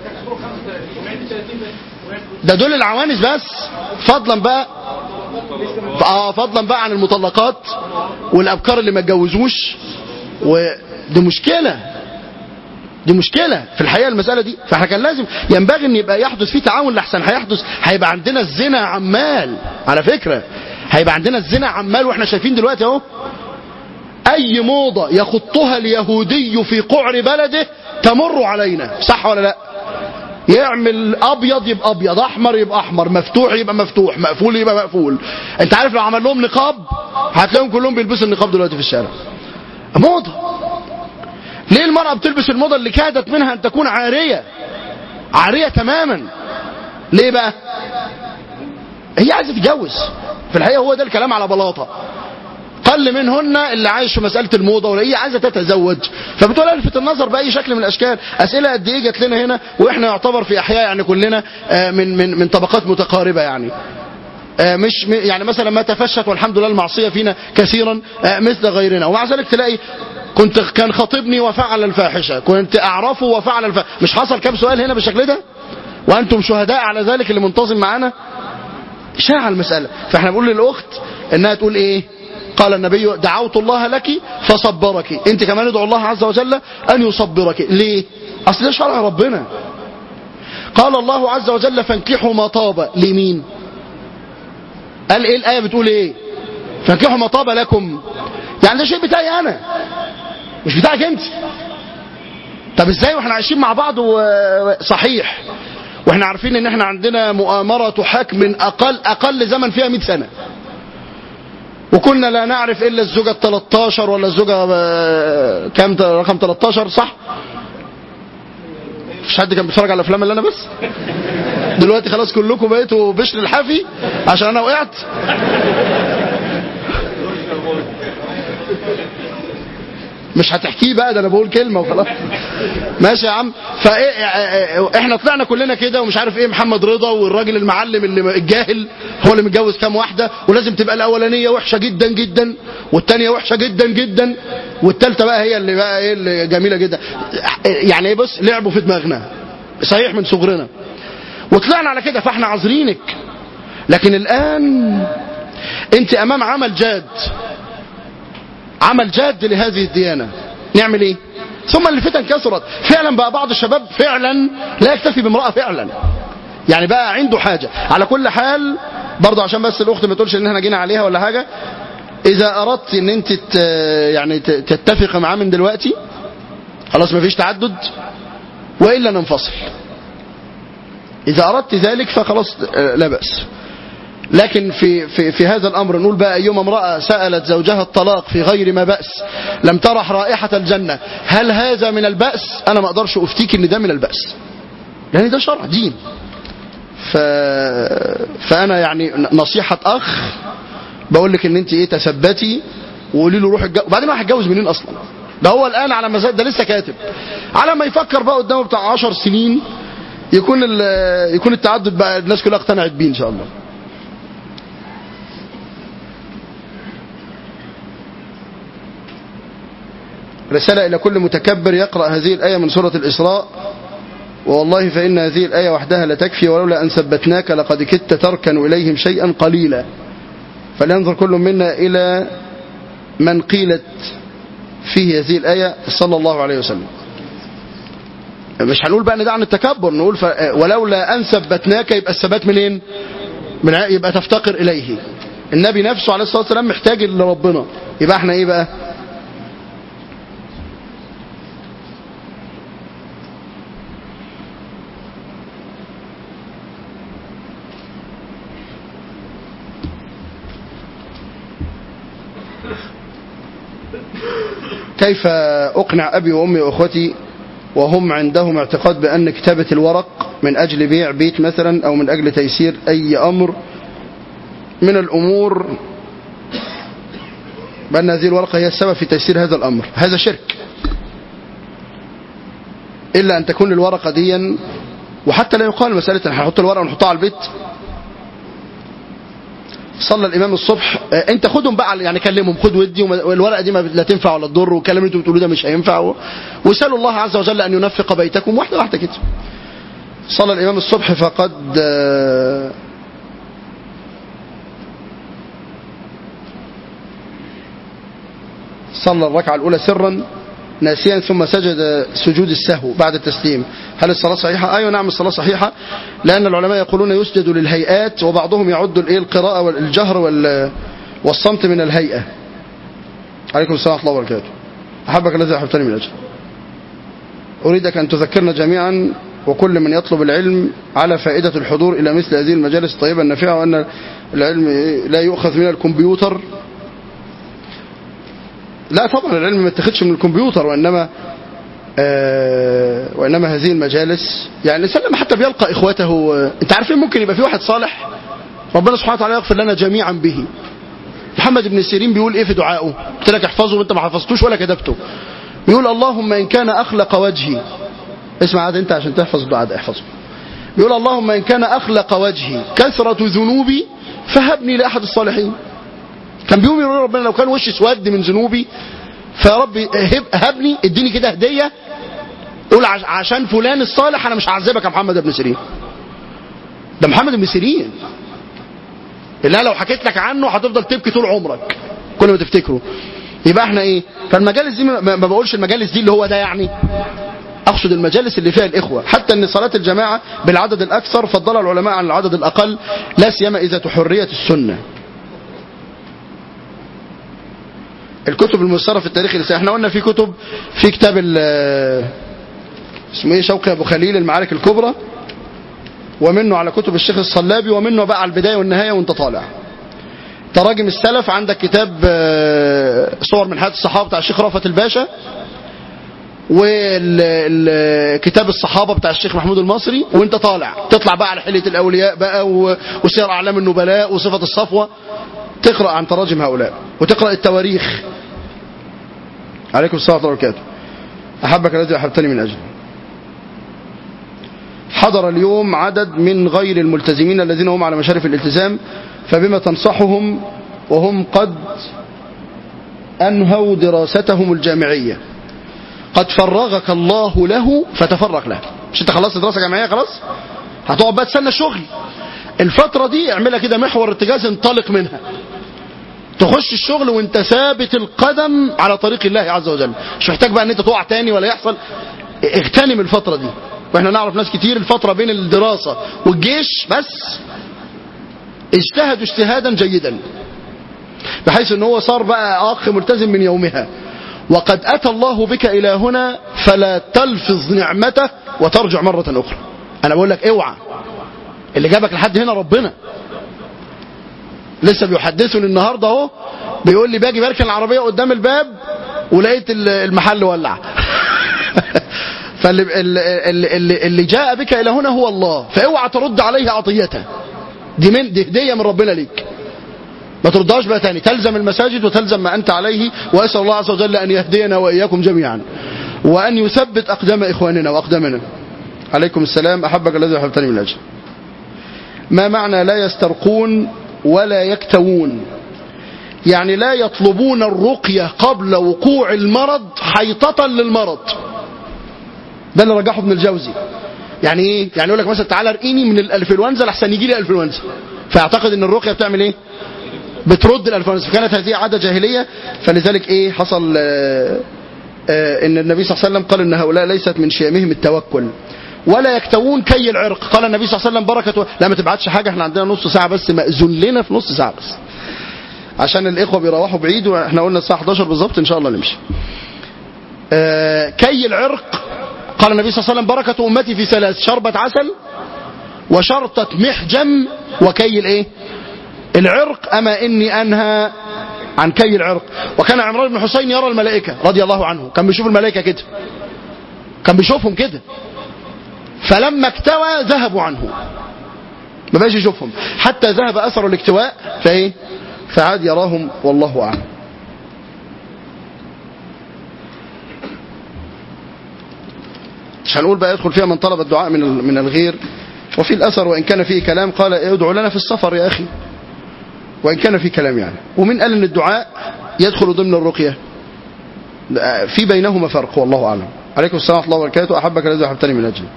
ده دول العوانس بس فضلا بقى اه فضلا بقى عن المطلقات والابكار اللي ما اتجوزوش ودي مشكله دي مشكلة في الحقيقة المسألة دي فاحنا كان لازم ينبغي ان يبقى يحدث فيه تعاون لحسن هيحدث هيبقى عندنا الزنا عمال على فكرة هيبقى عندنا الزنا عمال واحنا شايفين دلوقتي اهو اي موضة يخطها اليهودي في قعر بلده تمر علينا صح ولا لا يعمل ابيض يبقى ابيض احمر يبقى احمر مفتوح يبقى مفتوح مقفول يبقى مقفول انت عارف لو عمل لهم نقاب هتلاقيهم كلهم بيلبسوا النقاب دلوقتي في الشارع موضة ليه المرأة بتلبس الموضة اللي كادت منها ان تكون عارية عارية تماما ليه بقى هي عايزة تتجوز في الحقيقة هو ده الكلام على بلاطة قل منهن اللي عايش في مسألة الموضة ولا هي عايزة تتزوج فبتقول الفت النظر بأي شكل من الأشكال أسئلة قد إيه جت لنا هنا وإحنا يعتبر في أحياء يعني كلنا آه، من من من طبقات متقاربة يعني آه، مش م- يعني مثلا ما تفشت والحمد لله المعصية فينا كثيرا آه، مثل غيرنا ومع ذلك تلاقي كنت كان خطيبني وفعل الفاحشة كنت أعرفه وفعل الفاحشة مش حصل كام سؤال هنا بالشكل ده وأنتم شهداء على ذلك اللي منتظم معانا شاع المسألة فاحنا بنقول للأخت انها تقول ايه قال النبي دعوت الله لك فصبرك انت كمان ادعو الله عز وجل ان يصبرك ليه اصل ده شرع ربنا قال الله عز وجل فانكحوا ما طاب لمين قال ايه الايه بتقول ايه فانكحوا ما طاب لكم يعني ده شيء بتاعي انا مش بتاعك انت طب ازاي واحنا عايشين مع بعض و- صحيح واحنا عارفين ان احنا عندنا مؤامرة تحاك من اقل اقل زمن فيها 100 سنة وكنا لا نعرف الا الزوجة ال 13 ولا الزوجة آه، كام ت- رقم 13 صح مش حد كان بيتفرج على الافلام اللي انا بس دلوقتي خلاص كلكم بقيتوا بشر الحافي عشان انا وقعت مش هتحكيه بقى ده انا بقول كلمه وخلاص ماشي يا عم فايه احنا طلعنا كلنا كده ومش عارف ايه محمد رضا والراجل المعلم اللي الجاهل هو اللي متجوز كام واحده ولازم تبقى الاولانيه وحشه جدا جدا والثانيه وحشه جدا جدا والثالثه بقى هي اللي بقى ايه اللي جميله جدا يعني ايه بص لعبوا في دماغنا صحيح من صغرنا وطلعنا على كده فاحنا عذرينك لكن الان انت امام عمل جاد عمل جاد لهذه الديانة نعمل ايه ثم الفتن كثرت فعلا بقى بعض الشباب فعلا لا يكتفي بامرأة فعلا يعني بقى عنده حاجة على كل حال برضه عشان بس الاخت ما تقولش ان احنا جينا عليها ولا حاجة اذا اردت ان انت يعني تتفق معاه من دلوقتي خلاص ما فيش تعدد والا ننفصل اذا اردت ذلك فخلاص لا بأس لكن في, في, في هذا الأمر نقول بقى أيما امرأة سألت زوجها الطلاق في غير ما بأس لم ترح رائحة الجنة هل هذا من البأس أنا ما أقدرش أفتيك أن ده من البأس يعني ده شرع دين ف... فأنا يعني نصيحة أخ بقول لك ان انت ايه تثبتي وقولي له روح الجو... وبعدين راح يتجوز منين اصلا ده هو الان على مزاج ده لسه كاتب على ما يفكر بقى قدامه بتاع 10 سنين يكون ال... يكون التعدد بقى الناس كلها اقتنعت بيه ان شاء الله رسالة إلى كل متكبر يقرأ هذه الآية من سورة الإسراء والله فإن هذه الآية وحدها لتكفي ولولا أن ثبتناك لقد كدت تركن إليهم شيئا قليلا فلينظر كل منا إلى من قيلت فيه هذه الآية صلى الله عليه وسلم مش هنقول بقى ندع عن التكبر نقول ف... ولولا أن ثبتناك يبقى الثبات منين من ع... يبقى تفتقر إليه النبي نفسه عليه الصلاة والسلام محتاج لربنا يبقى احنا ايه بقى كيف أقنع أبي وأمي وأخوتي وهم عندهم اعتقاد بأن كتابة الورق من أجل بيع بيت مثلا أو من أجل تيسير أي أمر من الأمور بأن هذه الورقة هي السبب في تيسير هذا الأمر هذا شرك إلا أن تكون الورقة ديا وحتى لا يقال مسألة هنحط الورقة ونحطها على البيت صلى الامام الصبح انت خدهم بقى يعني كلمهم خد ودي والورقه دي ما لا تنفع ولا تضر والكلام اللي انتوا بتقولوه ده مش هينفع واسالوا الله عز وجل ان ينفق بيتكم واحده واحده كده صلى الامام الصبح فقد صلى الركعه الاولى سرا ناسيا ثم سجد سجود السهو بعد التسليم هل الصلاة صحيحة؟ أيوة نعم الصلاة صحيحة لأن العلماء يقولون يسجد للهيئات وبعضهم يعد الايه القراءة والجهر والصمت من الهيئة عليكم السلام ورحمة الله وبركاته أحبك الذي أحبتني من أجل أريدك أن تذكرنا جميعا وكل من يطلب العلم على فائدة الحضور إلى مثل هذه المجالس الطيبة النافعة وأن العلم لا يؤخذ من الكمبيوتر لا طبعا العلم ما اتخذش من الكمبيوتر وإنما آه وإنما هذه المجالس يعني الإنسان لما حتى بيلقى إخوته آه أنت عارفين ممكن يبقى في واحد صالح ربنا سبحانه وتعالى يغفر لنا جميعا به محمد بن سيرين بيقول إيه في دعائه قلت لك احفظه وأنت ما حفظتوش ولا كتبته بيقول اللهم إن كان أخلق وجهي اسمع عاد أنت عشان تحفظ الدعاء ده احفظه بيقول اللهم إن كان أخلق وجهي كثرة ذنوبي فهبني لأحد الصالحين كان بيقوم يقول ربنا لو كان وشي اسود من ذنوبي فيا رب هب هبني اديني كده هديه قول عشان فلان الصالح انا مش هعذبك يا محمد بن سيرين ده محمد بن سيرين اللي لو حكيت لك عنه هتفضل تبكي طول عمرك كل ما تفتكره يبقى احنا ايه فالمجالس دي ما بقولش المجالس دي اللي هو ده يعني اقصد المجالس اللي فيها الاخوه حتى ان صلاه الجماعه بالعدد الاكثر فضل العلماء عن العدد الاقل لا سيما اذا تحريه السنه الكتب الميسره في التاريخ الاسلامي احنا قلنا في كتب في كتاب اسمه ايه شوقي ابو خليل المعارك الكبرى ومنه على كتب الشيخ الصلابي ومنه بقى على البدايه والنهايه وانت طالع تراجم السلف عندك كتاب صور من حياه الصحابه بتاع الشيخ رأفت الباشا وكتاب الصحابة بتاع الشيخ محمود المصري وانت طالع تطلع بقى على حلية الأولياء بقى و- وسير أعلام النبلاء وصفة الصفوة تقرأ عن تراجم هؤلاء وتقرأ التواريخ عليكم السلام ورحمة الله وبركاته أحبك الذي أحبتني من أجله حضر اليوم عدد من غير الملتزمين الذين هم على مشارف الالتزام فبما تنصحهم وهم قد أنهوا دراستهم الجامعية قد فرغك الله له فتفرغ له مش انت خلصت دراسة جامعية خلاص هتقعد بقى تستنى الشغل الفترة دي اعملها كده محور ارتكاز انطلق منها تخش الشغل وانت ثابت القدم على طريق الله عز وجل مش محتاج بقى ان انت تقع تاني ولا يحصل اغتنم الفترة دي واحنا نعرف ناس كتير الفترة بين الدراسة والجيش بس اجتهدوا اجتهادا جيدا بحيث ان هو صار بقى اخ ملتزم من يومها وقد اتى الله بك الى هنا فلا تلفظ نعمته وترجع مرة اخرى انا بقول لك اوعى اللي جابك لحد هنا ربنا لسه بيحدثني النهارده اهو بيقول لي باجي بركن العربيه قدام الباب ولقيت ال- المحل ولع فاللي اللي, اللي, اللي جاء بك الى هنا هو الله فاوعى ترد عليه عطيته دي من دي هديه من ربنا ليك ما تردهاش بقى تاني تلزم المساجد وتلزم ما انت عليه واسال الله عز وجل ان يهدينا واياكم جميعا وان يثبت اقدام اخواننا واقدامنا عليكم السلام احبك الذي احببتني من اجل ما معنى لا يسترقون ولا يكتوون يعني لا يطلبون الرقية قبل وقوع المرض حيطة للمرض ده اللي رجحه ابن الجوزي يعني ايه يعني يقول لك مثلا تعالى ارقيني من الانفلونزا لحسن يجي لي انفلونزا فيعتقد ان الرقيه بتعمل ايه بترد الانفلونزا فكانت هذه عاده جاهليه فلذلك ايه حصل آه آه ان النبي صلى الله عليه وسلم قال ان هؤلاء ليست من شيمهم التوكل ولا يكتوون كي العرق قال النبي صلى الله عليه وسلم بركه لا ما تبعتش حاجه احنا عندنا نص ساعه بس مأذون لنا في نص ساعه بس عشان الاخوه بيروحوا بعيد واحنا قلنا الساعه 11 بالظبط ان شاء الله نمشي آه كي العرق قال النبي صلى الله عليه وسلم بركة أمتي في ثلاث شربة عسل وشرطة محجم وكي الايه العرق أما إني أنهى عن كي العرق وكان عمران بن حسين يرى الملائكة رضي الله عنه كان بيشوف الملائكة كده كان بيشوفهم كده فلما اكتوى ذهبوا عنه ما بقاش يشوفهم حتى ذهب أثر الاكتواء فايه فعاد يراهم والله أعلم مش هنقول بقى يدخل فيها من طلب الدعاء من من الغير وفي الأثر وإن كان فيه كلام قال ادعوا لنا في السفر يا أخي وإن كان فيه كلام يعني ومن قال أن الدعاء يدخل ضمن الرقية في بينهما فرق والله أعلم عليكم السلام ورحمة الله وبركاته أحبك الذي أحبتني من أجله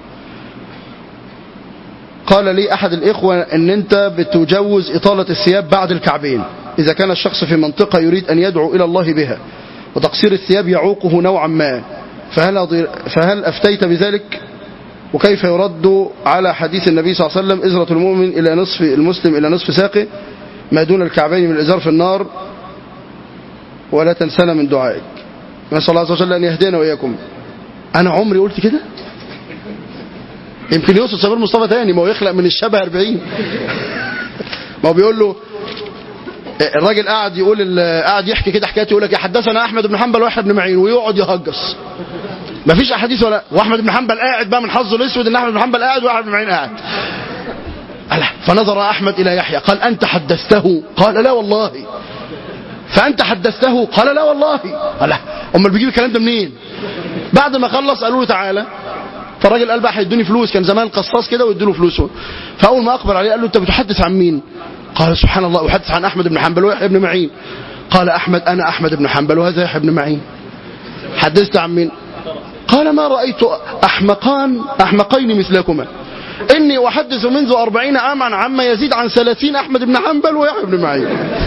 قال لي أحد الإخوة أن أنت بتجوز إطالة الثياب بعد الكعبين إذا كان الشخص في منطقة يريد أن يدعو إلى الله بها وتقصير الثياب يعوقه نوعا ما فهل, أضير فهل أفتيت بذلك وكيف يرد على حديث النبي صلى الله عليه وسلم إزرة المؤمن إلى نصف المسلم إلى نصف ساقه ما دون الكعبين من الإزار في النار ولا تنسنا من دعائك نسأل الله عز وجل أن يهدينا وإياكم أنا عمري قلت كده يمكن يوصل سمير مصطفى تاني ما هو يخلق من الشبه 40 ما هو بيقول له الراجل قاعد يقول قاعد يحكي كده حكايه يقول لك حدثنا احمد بن حنبل واحد بن معين ويقعد يهجص مفيش احاديث ولا واحمد بن حنبل قاعد بقى من حظه الاسود ان احمد بن حنبل قاعد واحد بن معين قاعد ألا فنظر احمد الى يحيى قال انت حدثته قال لا والله فانت حدثته قال لا والله ألا امال بيجيب الكلام ده منين بعد ما خلص قالوا له تعالى فالراجل قال بقى هيدوني فلوس كان زمان قصاص كده ويدوا فلوسه فاول ما اقبل عليه قال له انت بتحدث عن مين قال سبحان الله أحدث عن أحمد بن حنبل ويحيى بن معين قال أحمد أنا أحمد بن حنبل وهذا يحيى بن معين حدثت عن مين قال ما رأيت أحمقان أحمقين مثلكما إني أحدث منذ أربعين عاما عما يزيد عن ثلاثين أحمد بن حنبل ويحيى بن معين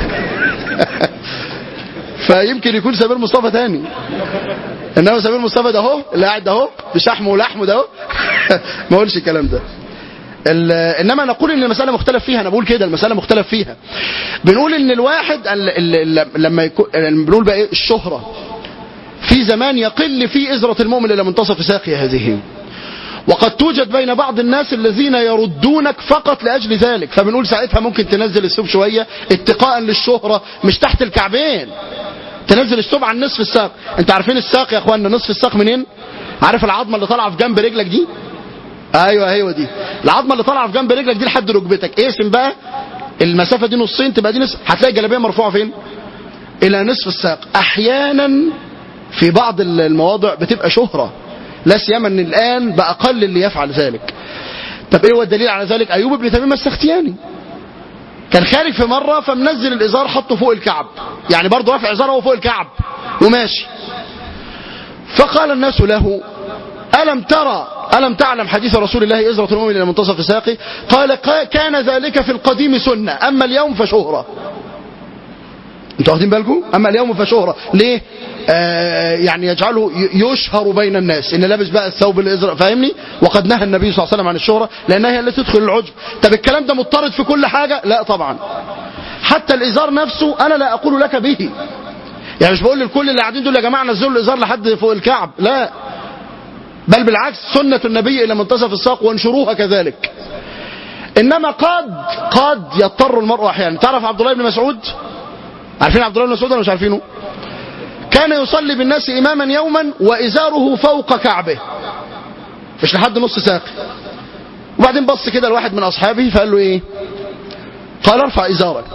فيمكن يكون سمير مصطفى تاني انما سمير مصطفى ده اهو اللي قاعد ده اهو بشحمه ولحمه ده اهو ما اقولش الكلام ده انما نقول ان المساله مختلف فيها انا بقول كده المساله مختلف فيها بنقول ان الواحد لما يكون بنقول بقى ايه الشهره في زمان يقل فيه ازره المؤمن الى منتصف ساقي هذه وقد توجد بين بعض الناس الذين يردونك فقط لاجل ذلك فبنقول ساعتها ممكن تنزل الثوب شويه اتقاء للشهره مش تحت الكعبين تنزل الثوب عن نصف الساق انت عارفين الساق يا اخوانا نصف الساق منين عارف العظمه اللي طالعه في جنب رجلك دي ايوه ايوه دي العظمه اللي طالعه في جنب رجلك دي لحد ركبتك اقسم بقى المسافه دي نصين تبقى دي نصف هتلاقي الجلابيه مرفوعه فين الى نصف الساق احيانا في بعض المواضع بتبقى شهره لا سيما ان الان بقى قل اللي يفعل ذلك طب ايه هو الدليل على ذلك ايوب بن تميم السختياني كان خارج في مره فمنزل الازار حطه فوق الكعب يعني برضه رافع ازاره فوق الكعب وماشي فقال الناس له ألم ترى ألم تعلم حديث رسول الله إزرة المؤمن إلى منتصف ساقه قال كان ذلك في القديم سنة أما اليوم فشهرة انتوا واخدين بالكم اما اليوم فشهرة ليه آه يعني يجعله يشهر بين الناس ان لابس بقى الثوب الازرق فاهمني وقد نهى النبي صلى الله عليه وسلم عن الشهرة لانها هي التي تدخل العجب طب الكلام ده مضطرد في كل حاجة لا طبعا حتى الازار نفسه انا لا اقول لك به يعني مش بقول للكل اللي قاعدين دول يا جماعه نزلوا الازار لحد فوق الكعب لا بل بالعكس سنة النبي إلى منتصف الساق وانشروها كذلك إنما قد قد يضطر المرء أحيانا تعرف عبد الله بن مسعود عارفين عبد الله بن مسعود ولا مش عارفينه كان يصلي بالناس إماما يوما وإزاره فوق كعبه مش لحد نص ساق وبعدين بص كده لواحد من أصحابه فقال له إيه قال ارفع إزارك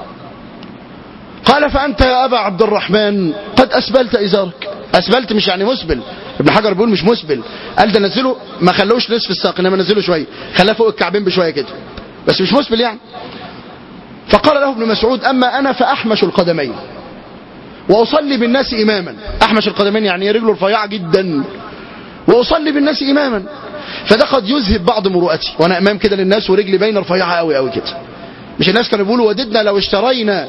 قال فأنت يا أبا عبد الرحمن قد أسبلت إزارك أسبلت مش يعني مسبل ابن حجر بيقول مش مسبل قال ده نزله ما خلوش نصف الساق انما نزله شويه خلاه فوق الكعبين بشويه كده بس مش مسبل يعني فقال له ابن مسعود اما انا فاحمش القدمين واصلي بالناس اماما احمش القدمين يعني رجله رفيعه جدا واصلي بالناس اماما فده قد يذهب بعض مروءتي وانا امام كده للناس ورجلي باينه رفيعه قوي قوي كده مش الناس كانوا بيقولوا وددنا لو اشترينا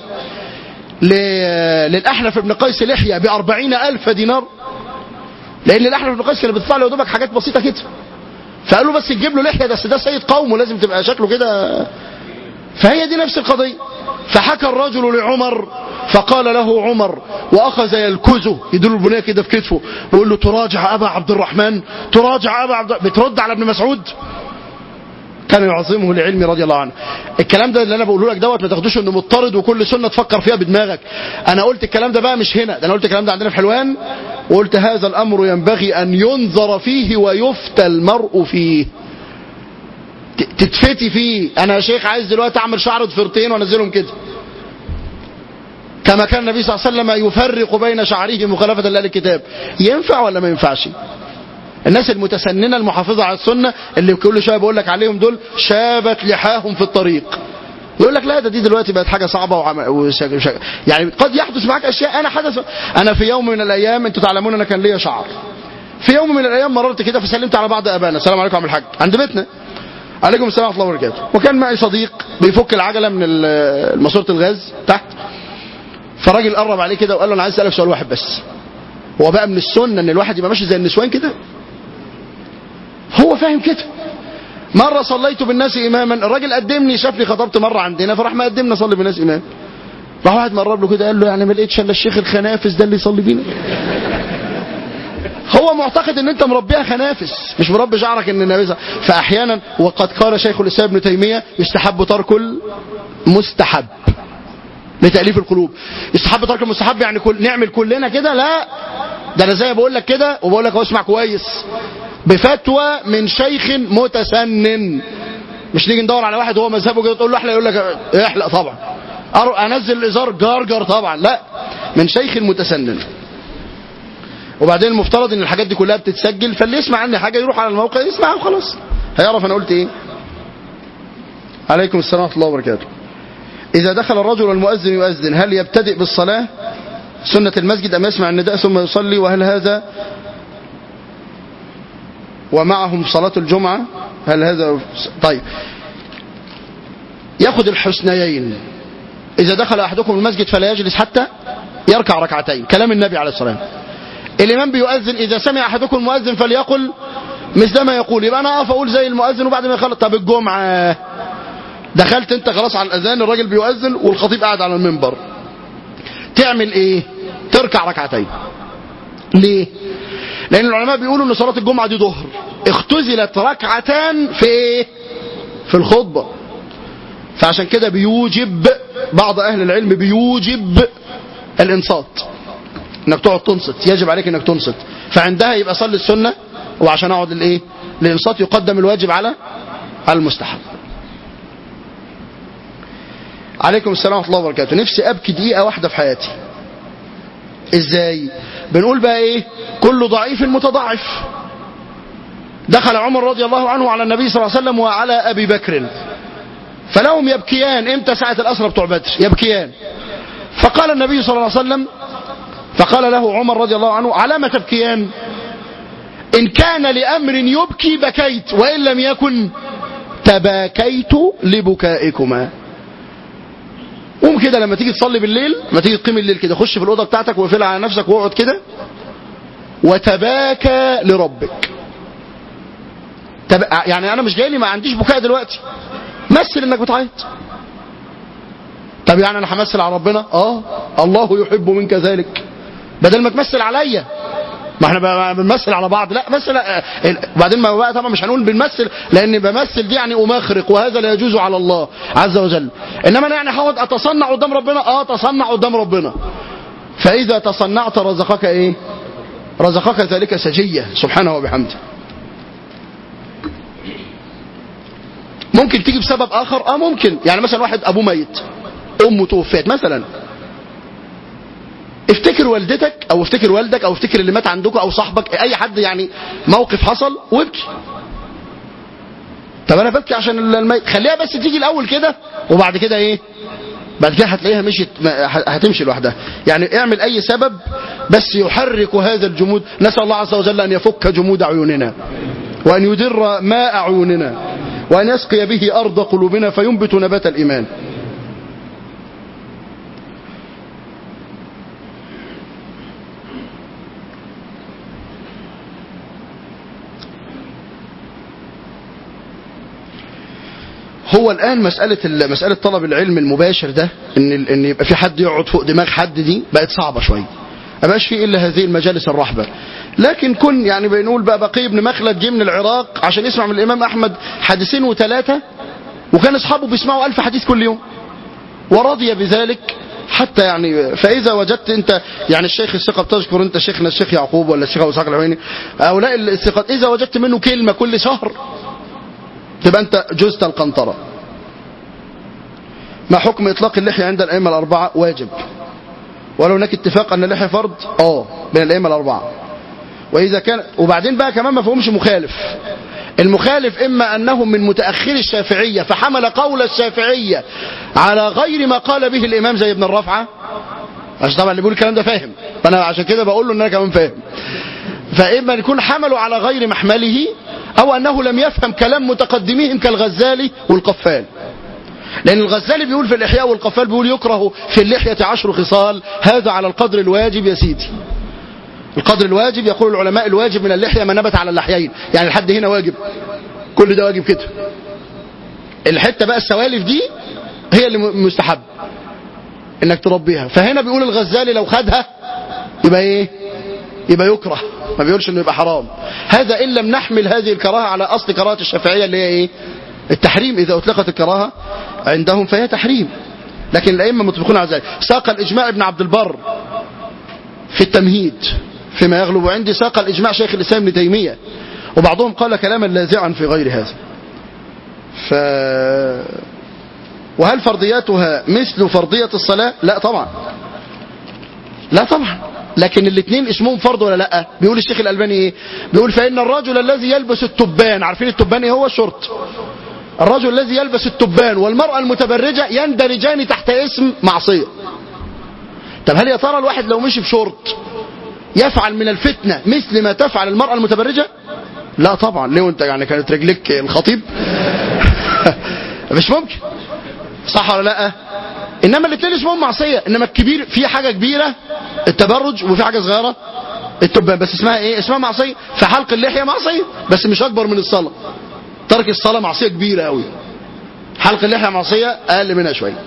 للأحنف بن قيس لحية بأربعين ألف دينار لأن الأحنف بن قيس كان بتطلع له يا دوبك حاجات بسيطة كده فقالوا بس تجيب له لحية ده ده سيد قومه لازم تبقى شكله كده فهي دي نفس القضية فحكى الرجل لعمر فقال له عمر وأخذ يلكزه يدل البنية كده في كتفه ويقول له تراجع أبا عبد الرحمن تراجع أبا عبد بترد على ابن مسعود كان يعظمه لعلمي رضي الله عنه الكلام ده اللي انا بقوله لك دوت ما تاخدوش انه مضطرد وكل سنه تفكر فيها بدماغك انا قلت الكلام ده بقى مش هنا ده انا قلت الكلام ده عندنا في حلوان وقلت هذا الامر ينبغي ان ينظر فيه ويفتى المرء فيه تتفتي فيه انا يا شيخ عايز دلوقتي اعمل شعر ضفيرتين وانزلهم كده كما كان النبي صلى الله عليه وسلم يفرق بين شعره مخالفه لاهل الكتاب ينفع ولا ما ينفعش الناس المتسننة المحافظة على السنة اللي كل شوية بقول لك عليهم دول شابت لحاهم في الطريق يقول لك لا ده دي دلوقتي بقت حاجة صعبة وعم... وشك... وشك... يعني قد يحدث معك أشياء أنا حدث أنا في يوم من الأيام أنتوا تعلمون أنا كان ليا شعر في يوم من الأيام مررت كده فسلمت على بعض أبانا السلام عليكم عم الحاج عند بيتنا عليكم السلام ورحمة الله وبركاته وكان معي صديق بيفك العجلة من ماسورة الغاز تحت فراجل قرب عليه كده وقال له أنا عايز أسألك سؤال واحد بس هو بقى من السنة إن الواحد يبقى ماشي زي النسوان كده هو فاهم كده مرة صليت بالناس إماما الراجل قدمني شافني خطبت مرة عندنا فراح ما قدمنا صلي بالناس إمام راح واحد مرب له كده قال له يعني ما لقيتش الا الشيخ الخنافس ده اللي يصلي بينا هو معتقد ان انت مربيها خنافس مش مربي شعرك ان النبي فاحيانا وقد قال شيخ الاسلام ابن تيميه يستحب ترك المستحب لتاليف القلوب يستحب ترك المستحب يعني كل نعمل كلنا كده لا ده انا زي بقول لك كده وبقول لك اسمع كويس بفتوى من شيخ متسنن مش نيجي ندور على واحد هو مذهبه كده تقول له احلق يقول لك احلق طبعا انزل الازار جارجر طبعا لا من شيخ متسنن وبعدين المفترض ان الحاجات دي كلها بتتسجل فاللي يسمع عني حاجه يروح على الموقع يسمعها وخلاص هيعرف انا قلت ايه عليكم السلام ورحمه الله وبركاته اذا دخل الرجل والمؤذن يؤذن هل يبتدئ بالصلاه سنه المسجد ام يسمع النداء ثم يصلي وهل هذا ومعهم صلاة الجمعة هل هذا طيب ياخذ الحسنيين إذا دخل أحدكم المسجد فلا يجلس حتى يركع ركعتين كلام النبي عليه الصلاة والسلام الإمام بيؤذن إذا سمع أحدكم المؤذن فليقل مثل ما يقول يبقى أنا أقف أقول زي المؤذن وبعد ما يخلص طب الجمعة دخلت أنت خلاص على الأذان الراجل بيؤذن والخطيب قاعد على المنبر تعمل إيه تركع ركعتين ليه لأن العلماء بيقولوا أن صلاة الجمعة دي ظهر اختزلت ركعتان في إيه؟ في الخطبة فعشان كده بيوجب بعض أهل العلم بيوجب الإنصات انك تقعد تنصت يجب عليك انك تنصت فعندها يبقى صلي السنة وعشان اقعد للايه للانصات يقدم الواجب على على المستحب عليكم السلام ورحمه الله وبركاته نفسي ابكي دقيقه واحده في حياتي ازاي بنقول بقى ايه كل ضعيف متضعف دخل عمر رضي الله عنه على النبي صلى الله عليه وسلم وعلى ابي بكر فلهم يبكيان امتى ساعة الأسرى بتوع بدر يبكيان فقال النبي صلى الله عليه وسلم فقال له عمر رضي الله عنه على ما تبكيان إن كان لأمر يبكي بكيت وإن لم يكن تباكيت لبكائكما قوم كده لما تيجي تصلي بالليل لما تيجي تقيم الليل كده خش في الأوضة بتاعتك واقفلها على نفسك واقعد كده وتباكى لربك تب... يعني أنا مش جاي لي ما عنديش بكاء دلوقتي مثل انك بتعيط طب يعني انا همثل على ربنا اه الله يحب منك ذلك بدل ما تمثل عليا ما احنا بنمثل على بعض لا مثل وبعدين ما بقى طبعا مش هنقول بنمثل لان بمثل دي يعني امخرق وهذا لا يجوز على الله عز وجل انما انا يعني هقعد اتصنع قدام ربنا اه تصنع قدام ربنا فاذا تصنعت رزقك ايه رزقك ذلك سجيه سبحانه وبحمده ممكن تيجي بسبب اخر اه ممكن يعني مثلا واحد ابوه ميت امه توفيت مثلا افتكر والدتك او افتكر والدك او افتكر اللي مات عندكم او صاحبك اي حد يعني موقف حصل وابكي طب انا ببكي عشان الميت خليها بس تيجي الاول كده وبعد كده ايه بعد كده هتلاقيها مشيت هتمشي لوحدها يعني اعمل اي سبب بس يحرك هذا الجمود نسال الله عز وجل ان يفك جمود عيوننا وان يدر ماء عيوننا وأن يسقي به أرض قلوبنا فينبت نبات الإيمان هو الآن مسألة مسألة طلب العلم المباشر ده إن إن يبقى في حد يقعد فوق دماغ حد دي بقت صعبة شوية ما بقاش في إلا هذه المجالس الرحبة لكن كن يعني بنقول بقى بقي بن مخلد جه من العراق عشان يسمع من الإمام أحمد حديثين وثلاثة وكان أصحابه بيسمعوا ألف حديث كل يوم ورضي بذلك حتى يعني فإذا وجدت أنت يعني الشيخ الثقة بتذكر أنت شيخنا الشيخ يعقوب ولا الشيخ أبو إسحاق العويني هؤلاء الثقات إذا وجدت منه كلمة كل شهر تبقى أنت جزت القنطرة ما حكم إطلاق اللحية عند الأئمة الأربعة واجب ولو هناك اتفاق أن اللحية فرض آه بين الأئمة الأربعة وإذا كان وبعدين بقى كمان ما فهمش مخالف المخالف إما أنه من متأخري الشافعية فحمل قول الشافعية على غير ما قال به الإمام زي ابن الرافعة عشان طبعا اللي بيقول الكلام ده فاهم فأنا عشان كده بقول له إن أنا كمان فاهم فإما يكون حملوا على غير محمله أو أنه لم يفهم كلام متقدميهم كالغزالي والقفال لأن الغزالي بيقول في الإحياء والقفال بيقول يكره في اللحية عشر خصال هذا على القدر الواجب يا سيدي القدر الواجب يقول العلماء الواجب من اللحية ما نبت على اللحيين يعني الحد هنا واجب كل ده واجب كده الحتة بقى السوالف دي هي اللي مستحب انك تربيها فهنا بيقول الغزالي لو خدها يبقى ايه يبقى يكره ما بيقولش انه يبقى حرام هذا ان لم نحمل هذه الكراهه على اصل كراهه الشافعيه اللي هي ايه التحريم اذا اطلقت الكراهه عندهم فهي تحريم لكن الائمه متفقون على ذلك ساق الاجماع ابن عبد البر في التمهيد فيما يغلب عندي ساق الإجماع شيخ الإسلام ابن تيمية وبعضهم قال كلاما لاذعا في غير هذا ف... وهل فرضياتها مثل فرضية الصلاة لا طبعا لا طبعا لكن الاثنين اسمهم فرض ولا لا بيقول الشيخ الألباني ايه بيقول فإن الرجل الذي يلبس التبان عارفين التبان ايه هو الشرط الرجل الذي يلبس التبان والمرأة المتبرجة يندرجان تحت اسم معصية طب هل يا ترى الواحد لو مشي بشورت يفعل من الفتنة مثل ما تفعل المرأة المتبرجة لا طبعا ليه وانت يعني كانت رجلك الخطيب مش ممكن صح ولا لا انما الاثنين اسمهم معصية انما الكبير في حاجة كبيرة التبرج وفي حاجة صغيرة التبان بس اسمها ايه اسمها معصية فحلق اللحية معصية بس مش اكبر من الصلاة ترك الصلاة معصية كبيرة قوي حلق اللحية معصية اقل منها شوية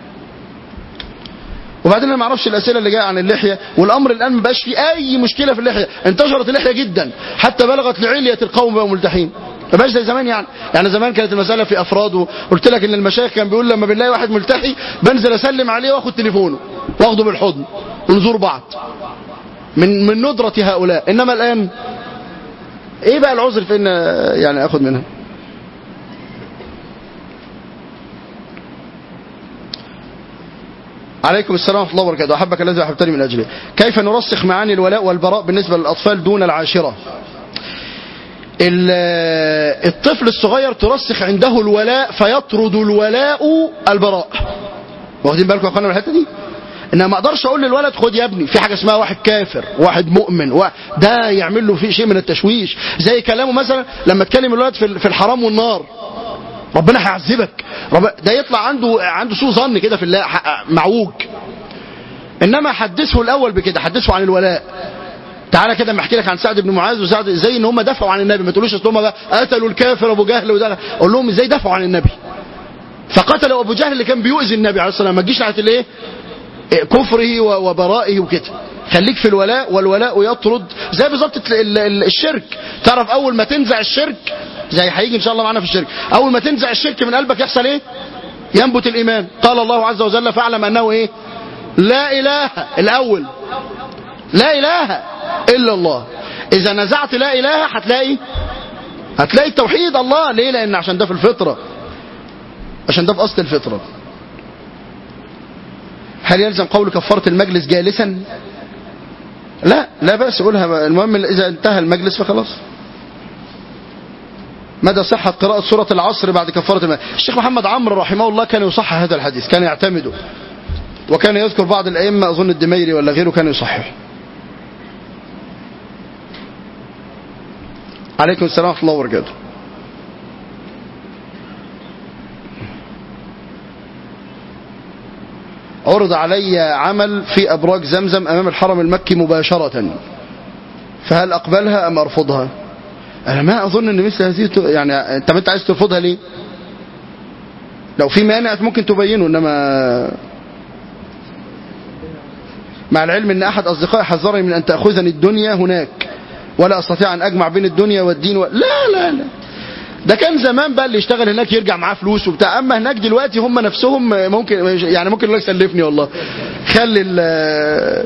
وبعدين انا ما اعرفش الاسئله اللي جايه عن اللحيه والامر الان ما بقاش فيه اي مشكله في اللحيه انتشرت اللحيه جدا حتى بلغت لعليه القوم بقوا ملتحين ما بقاش زي زمان يعني يعني زمان كانت المساله في افراد وقلت لك ان المشايخ كان بيقول لما بنلاقي واحد ملتحي بنزل اسلم عليه واخد تليفونه واخده بالحضن ونزور بعض من من ندره هؤلاء انما الان ايه بقى العذر في ان يعني اخد منها عليكم السلام ورحمة الله وبركاته أحبك الذي أحبتني من أجله كيف نرسخ معاني الولاء والبراء بالنسبة للأطفال دون العاشرة ال- الطفل الصغير ترسخ عنده الولاء فيطرد الولاء البراء واخدين بالكم يا اخوانا من الحته دي انا ما اقدرش اقول للولد خد يا ابني في حاجه اسمها واحد كافر واحد مؤمن و... ده يعمل له فيه شيء من التشويش زي كلامه مثلا لما تكلم الولد في ال- في الحرام والنار ربنا هيعذبك رب... ده يطلع عنده عنده سوء ظن كده في الله ح- معوج انما حدثه الاول بكده حدثه عن الولاء تعالى كده احكي لك عن سعد بن معاذ وسعد ازاي ان هم دافعوا عن النبي ما تقولوش اصل هم بقى قتلوا الكافر ابو جهل وده قول لهم ازاي دافعوا عن النبي فقتلوا ابو جهل اللي كان بيؤذي النبي عليه الصلاه والسلام ما تجيش ناحيه الايه إيه، كفره و- وبرائه وكده خليك في الولاء والولاء يطرد زي بالظبط ال- ال- ال- الشرك تعرف اول ما تنزع الشرك زي هيجي ان شاء الله معانا في الشرك اول ما تنزع الشرك من قلبك يحصل ايه ينبت الايمان قال الله عز وجل فاعلم انه ايه لا اله الاول لا اله الا الله اذا نزعت لا اله هتلاقي هتلاقي التوحيد الله ليه لان عشان ده في الفطره عشان ده في اصل الفطره هل يلزم قول كفاره المجلس جالسا لا لا بأس قولها المهم اذا انتهى المجلس فخلاص مدى صحة قراءة سورة العصر بعد كفارة المجلس الشيخ محمد عمرو رحمه الله كان يصحح هذا الحديث كان يعتمده وكان يذكر بعض الأئمة أظن الدميري ولا غيره كان يصحح عليكم السلام ورحمة الله وبركاته عرض علي عمل في أبراج زمزم أمام الحرم المكي مباشرة فهل أقبلها أم أرفضها أنا ما أظن أن مثل هذه ت- يعني أنت أنت عايز ترفضها ليه لو في مانع ممكن تبينه إنما مع العلم أن أحد أصدقائي حذرني من أن تأخذني الدنيا هناك ولا أستطيع أن أجمع بين الدنيا والدين و... لا لا لا ده كان زمان بقى اللي يشتغل هناك يرجع معاه فلوس وبتاع اما هناك دلوقتي هم نفسهم ممكن يعني ممكن الله يسلفني والله خلي ال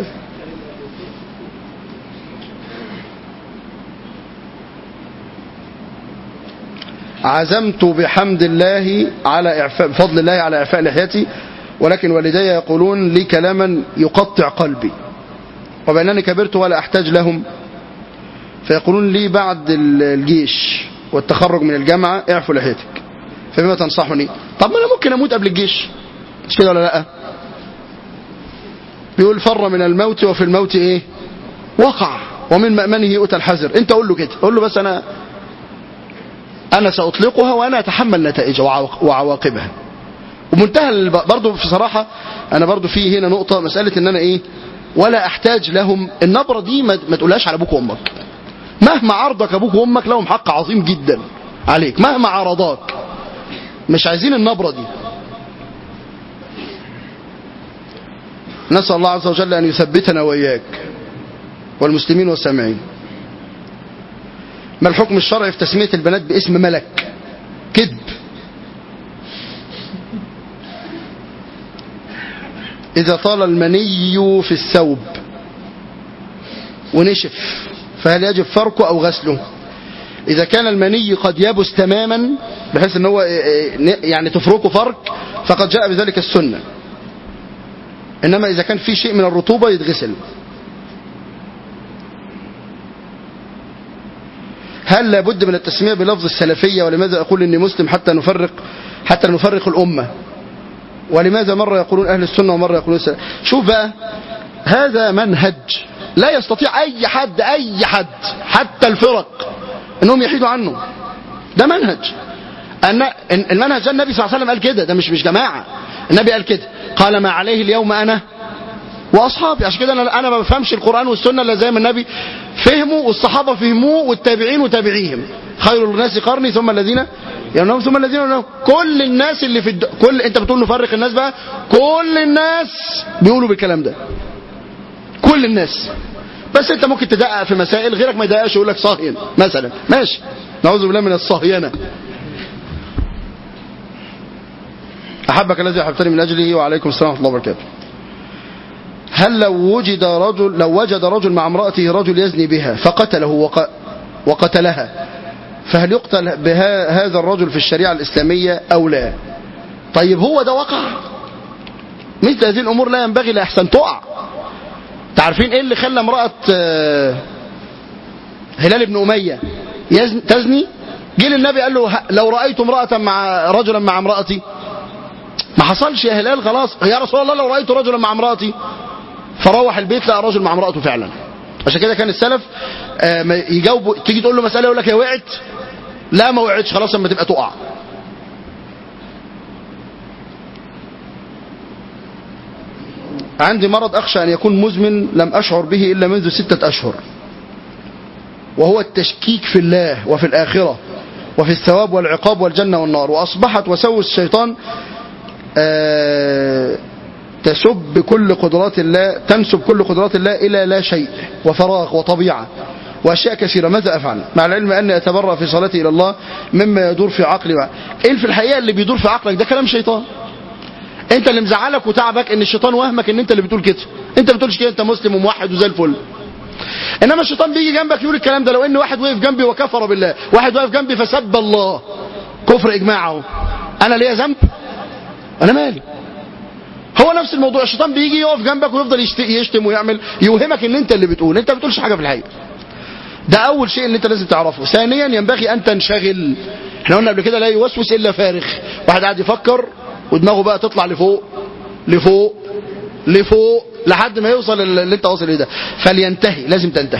عزمت بحمد الله على إعفاء بفضل الله على إعفاء لحيتي ولكن والدي يقولون لي كلاما يقطع قلبي وبأنني كبرت ولا أحتاج لهم فيقولون لي بعد الجيش والتخرج من الجامعة اعفوا لحيتك فبما تنصحني طب ما أنا ممكن أموت قبل الجيش مش كده ولا لا بيقول فر من الموت وفي الموت ايه وقع ومن مأمنه يؤتى الحذر انت قول له كده قول له بس انا انا ساطلقها وانا اتحمل نتائجها وعواق- وعواقبها ومنتهى الب... برضو في صراحة انا برضو في هنا نقطة مسألة ان انا ايه ولا احتاج لهم النبرة دي ما, ما تقولهاش على ابوك وامك مهما عرضك ابوك وامك لهم حق عظيم جدا عليك مهما عرضاك مش عايزين النبرة دي نسأل الله عز وجل أن يثبتنا وإياك والمسلمين والسامعين ما الحكم الشرعي في تسمية البنات باسم ملك كذب إذا طال المني في الثوب ونشف فهل يجب فركه أو غسله إذا كان المني قد يبس تماما بحيث أن هو يعني تفركه فرك فقد جاء بذلك السنة إنما إذا كان في شيء من الرطوبة يتغسل هل لابد من التسمية بلفظ السلفية ولماذا أقول إني مسلم حتى نفرق حتى نفرق الأمة ولماذا مرة يقولون أهل السنة ومرة يقولون السلف شوف بقى هذا منهج لا يستطيع أي حد أي حد حتى الفرق أنهم يحيدوا عنه ده منهج أن المنهج ده النبي صلى الله عليه وسلم قال كده ده مش مش جماعة النبي قال كده قال ما عليه اليوم أنا واصحابي عشان كده انا انا ما بفهمش القران والسنه الا زي ما النبي فهموا والصحابه فهموه والتابعين وتابعيهم خير الناس قرني ثم الذين يلونهم ثم الذين يلونهم كل الناس اللي في الد... كل انت بتقول نفرق الناس بقى كل الناس بيقولوا بالكلام ده كل الناس بس انت ممكن تدقق في مسائل غيرك ما يدققش يقول لك صاهين مثلا ماشي نعوذ بالله من الصهينه احبك الذي احببتني من اجله وعليكم السلام ورحمه الله وبركاته هل لو وجد رجل لو وجد رجل مع امرأته رجل يزني بها فقتله وق... وقتلها فهل يقتل بها هذا الرجل في الشريعة الإسلامية أو لا طيب هو ده وقع مثل هذه الأمور لا ينبغي لأحسن تقع تعرفين إيه اللي خلى امرأة آه، هلال بن أمية يزن- تزني جه للنبي قال له ه- لو رأيت امرأة مع رجلا مع امرأتي ما حصلش يا هلال خلاص يا رسول الله لو رأيت رجلا مع امرأتي فروح البيت لقى رجل مع امرأته فعلا عشان كده كان السلف آه، ما يجاوبوا تيجي تقول له مسألة يقول لك هي وقعت لا ما وقعتش خلاص لما تبقى تقع عندي مرض أخشى أن يكون مزمن لم أشعر به إلا منذ ستة أشهر وهو التشكيك في الله وفي الآخرة وفي الثواب والعقاب والجنة والنار وأصبحت وسوس الشيطان آه، تسب كل قدرات الله تنسب كل قدرات الله إلى لا شيء وفراغ وطبيعة وأشياء كثيرة ماذا أفعل مع العلم أني أتبرأ في صلاتي إلى الله مما يدور في عقلي إيه في الحقيقة اللي بيدور في عقلك ده كلام شيطان انت اللي مزعلك وتعبك ان الشيطان وهمك ان انت اللي بتقول كده انت بتقولش كده انت مسلم وموحد وزي الفل انما الشيطان بيجي جنبك يقول الكلام ده لو ان واحد وقف جنبي وكفر بالله واحد واقف جنبي فسب الله كفر اجماع اهو انا ليا ذنب انا مالي هو نفس الموضوع الشيطان بيجي يقف جنبك ويفضل يشت- يشتم ويعمل يوهمك ان انت اللي بتقول انت ما بتقولش حاجه في الحقيقه ده اول شيء اللي انت لازم تعرفه ثانيا ينبغي ان تنشغل احنا قلنا قبل كده لا يوسوس الا فارغ واحد قاعد يفكر ودماغه بقى تطلع لفوق لفوق لفوق لحد ما يوصل اللي انت واصل ايه ده فلينتهي لازم تنتهي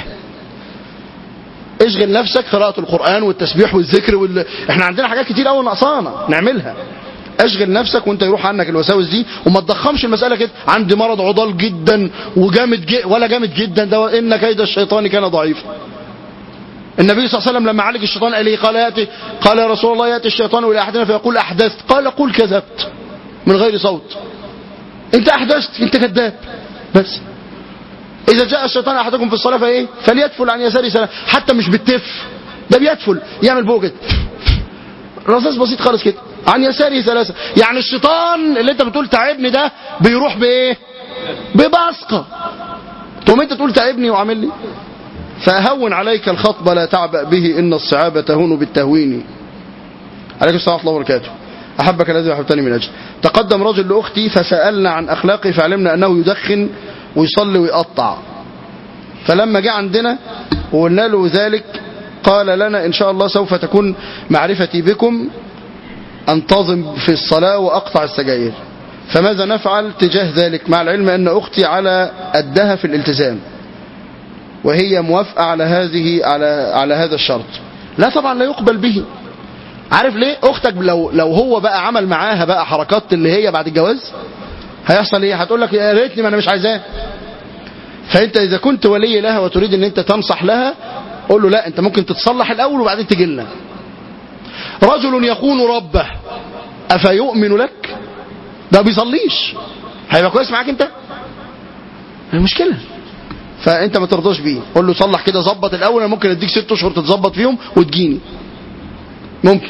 اشغل نفسك قراءة القرآن والتسبيح والذكر وال... احنا عندنا حاجات كتير قوي ناقصانا نعملها اشغل نفسك وانت يروح عنك الوساوس دي وما تضخمش المسألة كده عندي مرض عضال جدا وجامد ج... ولا جامد جدا ده ان كيد الشيطان كان ضعيفا النبي صلى الله عليه وسلم لما عالج الشيطان قال ايه قال ياتي قال يا رسول الله ياتي الشيطان الى احدنا فيقول احدثت قال قل كذبت من غير صوت انت احدثت انت كذاب بس اذا جاء الشيطان احدكم في الصلاه فايه فليدفل عن يساره سلام حتى مش بالتف ده بيدفل يعمل بوق كده رصاص بسيط خالص كده عن يساره ثلاثه يعني الشيطان اللي انت بتقول تعبني ده بيروح بايه ببصقه تقوم انت تقول تعبني وعامل لي فأهون عليك الخطب لا تعبأ به إن الصعاب تهون بالتهوين عليكم السلام ورحمة الله وبركاته أحبك الذي أحبتني من أجل تقدم رجل لأختي فسألنا عن أخلاقه فعلمنا أنه يدخن ويصلي ويقطع فلما جاء عندنا وقلنا له ذلك قال لنا إن شاء الله سوف تكون معرفتي بكم أنتظم في الصلاة وأقطع السجاير فماذا نفعل تجاه ذلك مع العلم أن أختي على أدها في الالتزام وهي موافقة على هذه على على هذا الشرط لا طبعا لا يقبل به عارف ليه اختك لو لو هو بقى عمل معاها بقى حركات اللي هي بعد الجواز هيحصل ايه هتقول لك يا ريتني ما انا مش عايزاه فانت اذا كنت ولي لها وتريد ان انت تنصح لها قول له لا انت ممكن تتصلح الاول وبعدين تجي لنا رجل يخون ربه افيؤمن لك ده بيصليش هيبقى كويس معاك انت المشكله فانت ما ترضاش بيه قول له صلح كده ظبط الاول انا ممكن اديك ست اشهر تتظبط فيهم وتجيني ممكن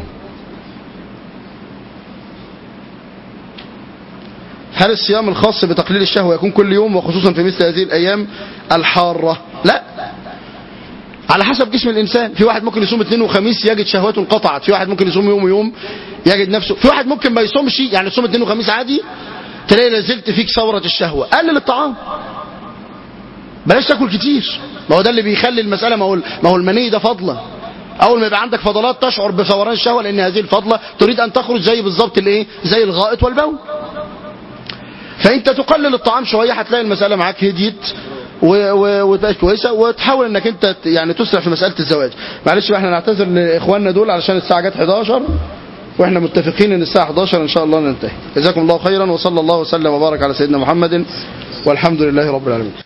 هل الصيام الخاص بتقليل الشهوة يكون كل يوم وخصوصا في مثل هذه الأيام الحارة لا على حسب جسم الإنسان في واحد ممكن يصوم اثنين وخميس يجد شهواته انقطعت في واحد ممكن يصوم يوم ويوم يجد نفسه في واحد ممكن ما يصومش يعني يصوم اثنين وخميس عادي تلاقي لازلت فيك ثورة الشهوة قلل الطعام بلاش تاكل كتير ما هو ده اللي بيخلي المسألة ما هو ما هو المني ده فضلة اول ما يبقى عندك فضلات تشعر بفوران الشهوة لان هذه الفضلة تريد ان تخرج زي بالظبط الايه زي الغائط والبول فانت تقلل الطعام شوية هتلاقي المسألة معاك هديت وتبقى كويسة وتحاول انك انت يعني تسرع في مسألة الزواج معلش بقى احنا نعتذر لاخواننا دول علشان الساعة جت 11 واحنا متفقين ان الساعة 11 ان شاء الله ننتهي جزاكم الله خيرا وصلى الله وسلم وبارك على سيدنا محمد والحمد لله رب العالمين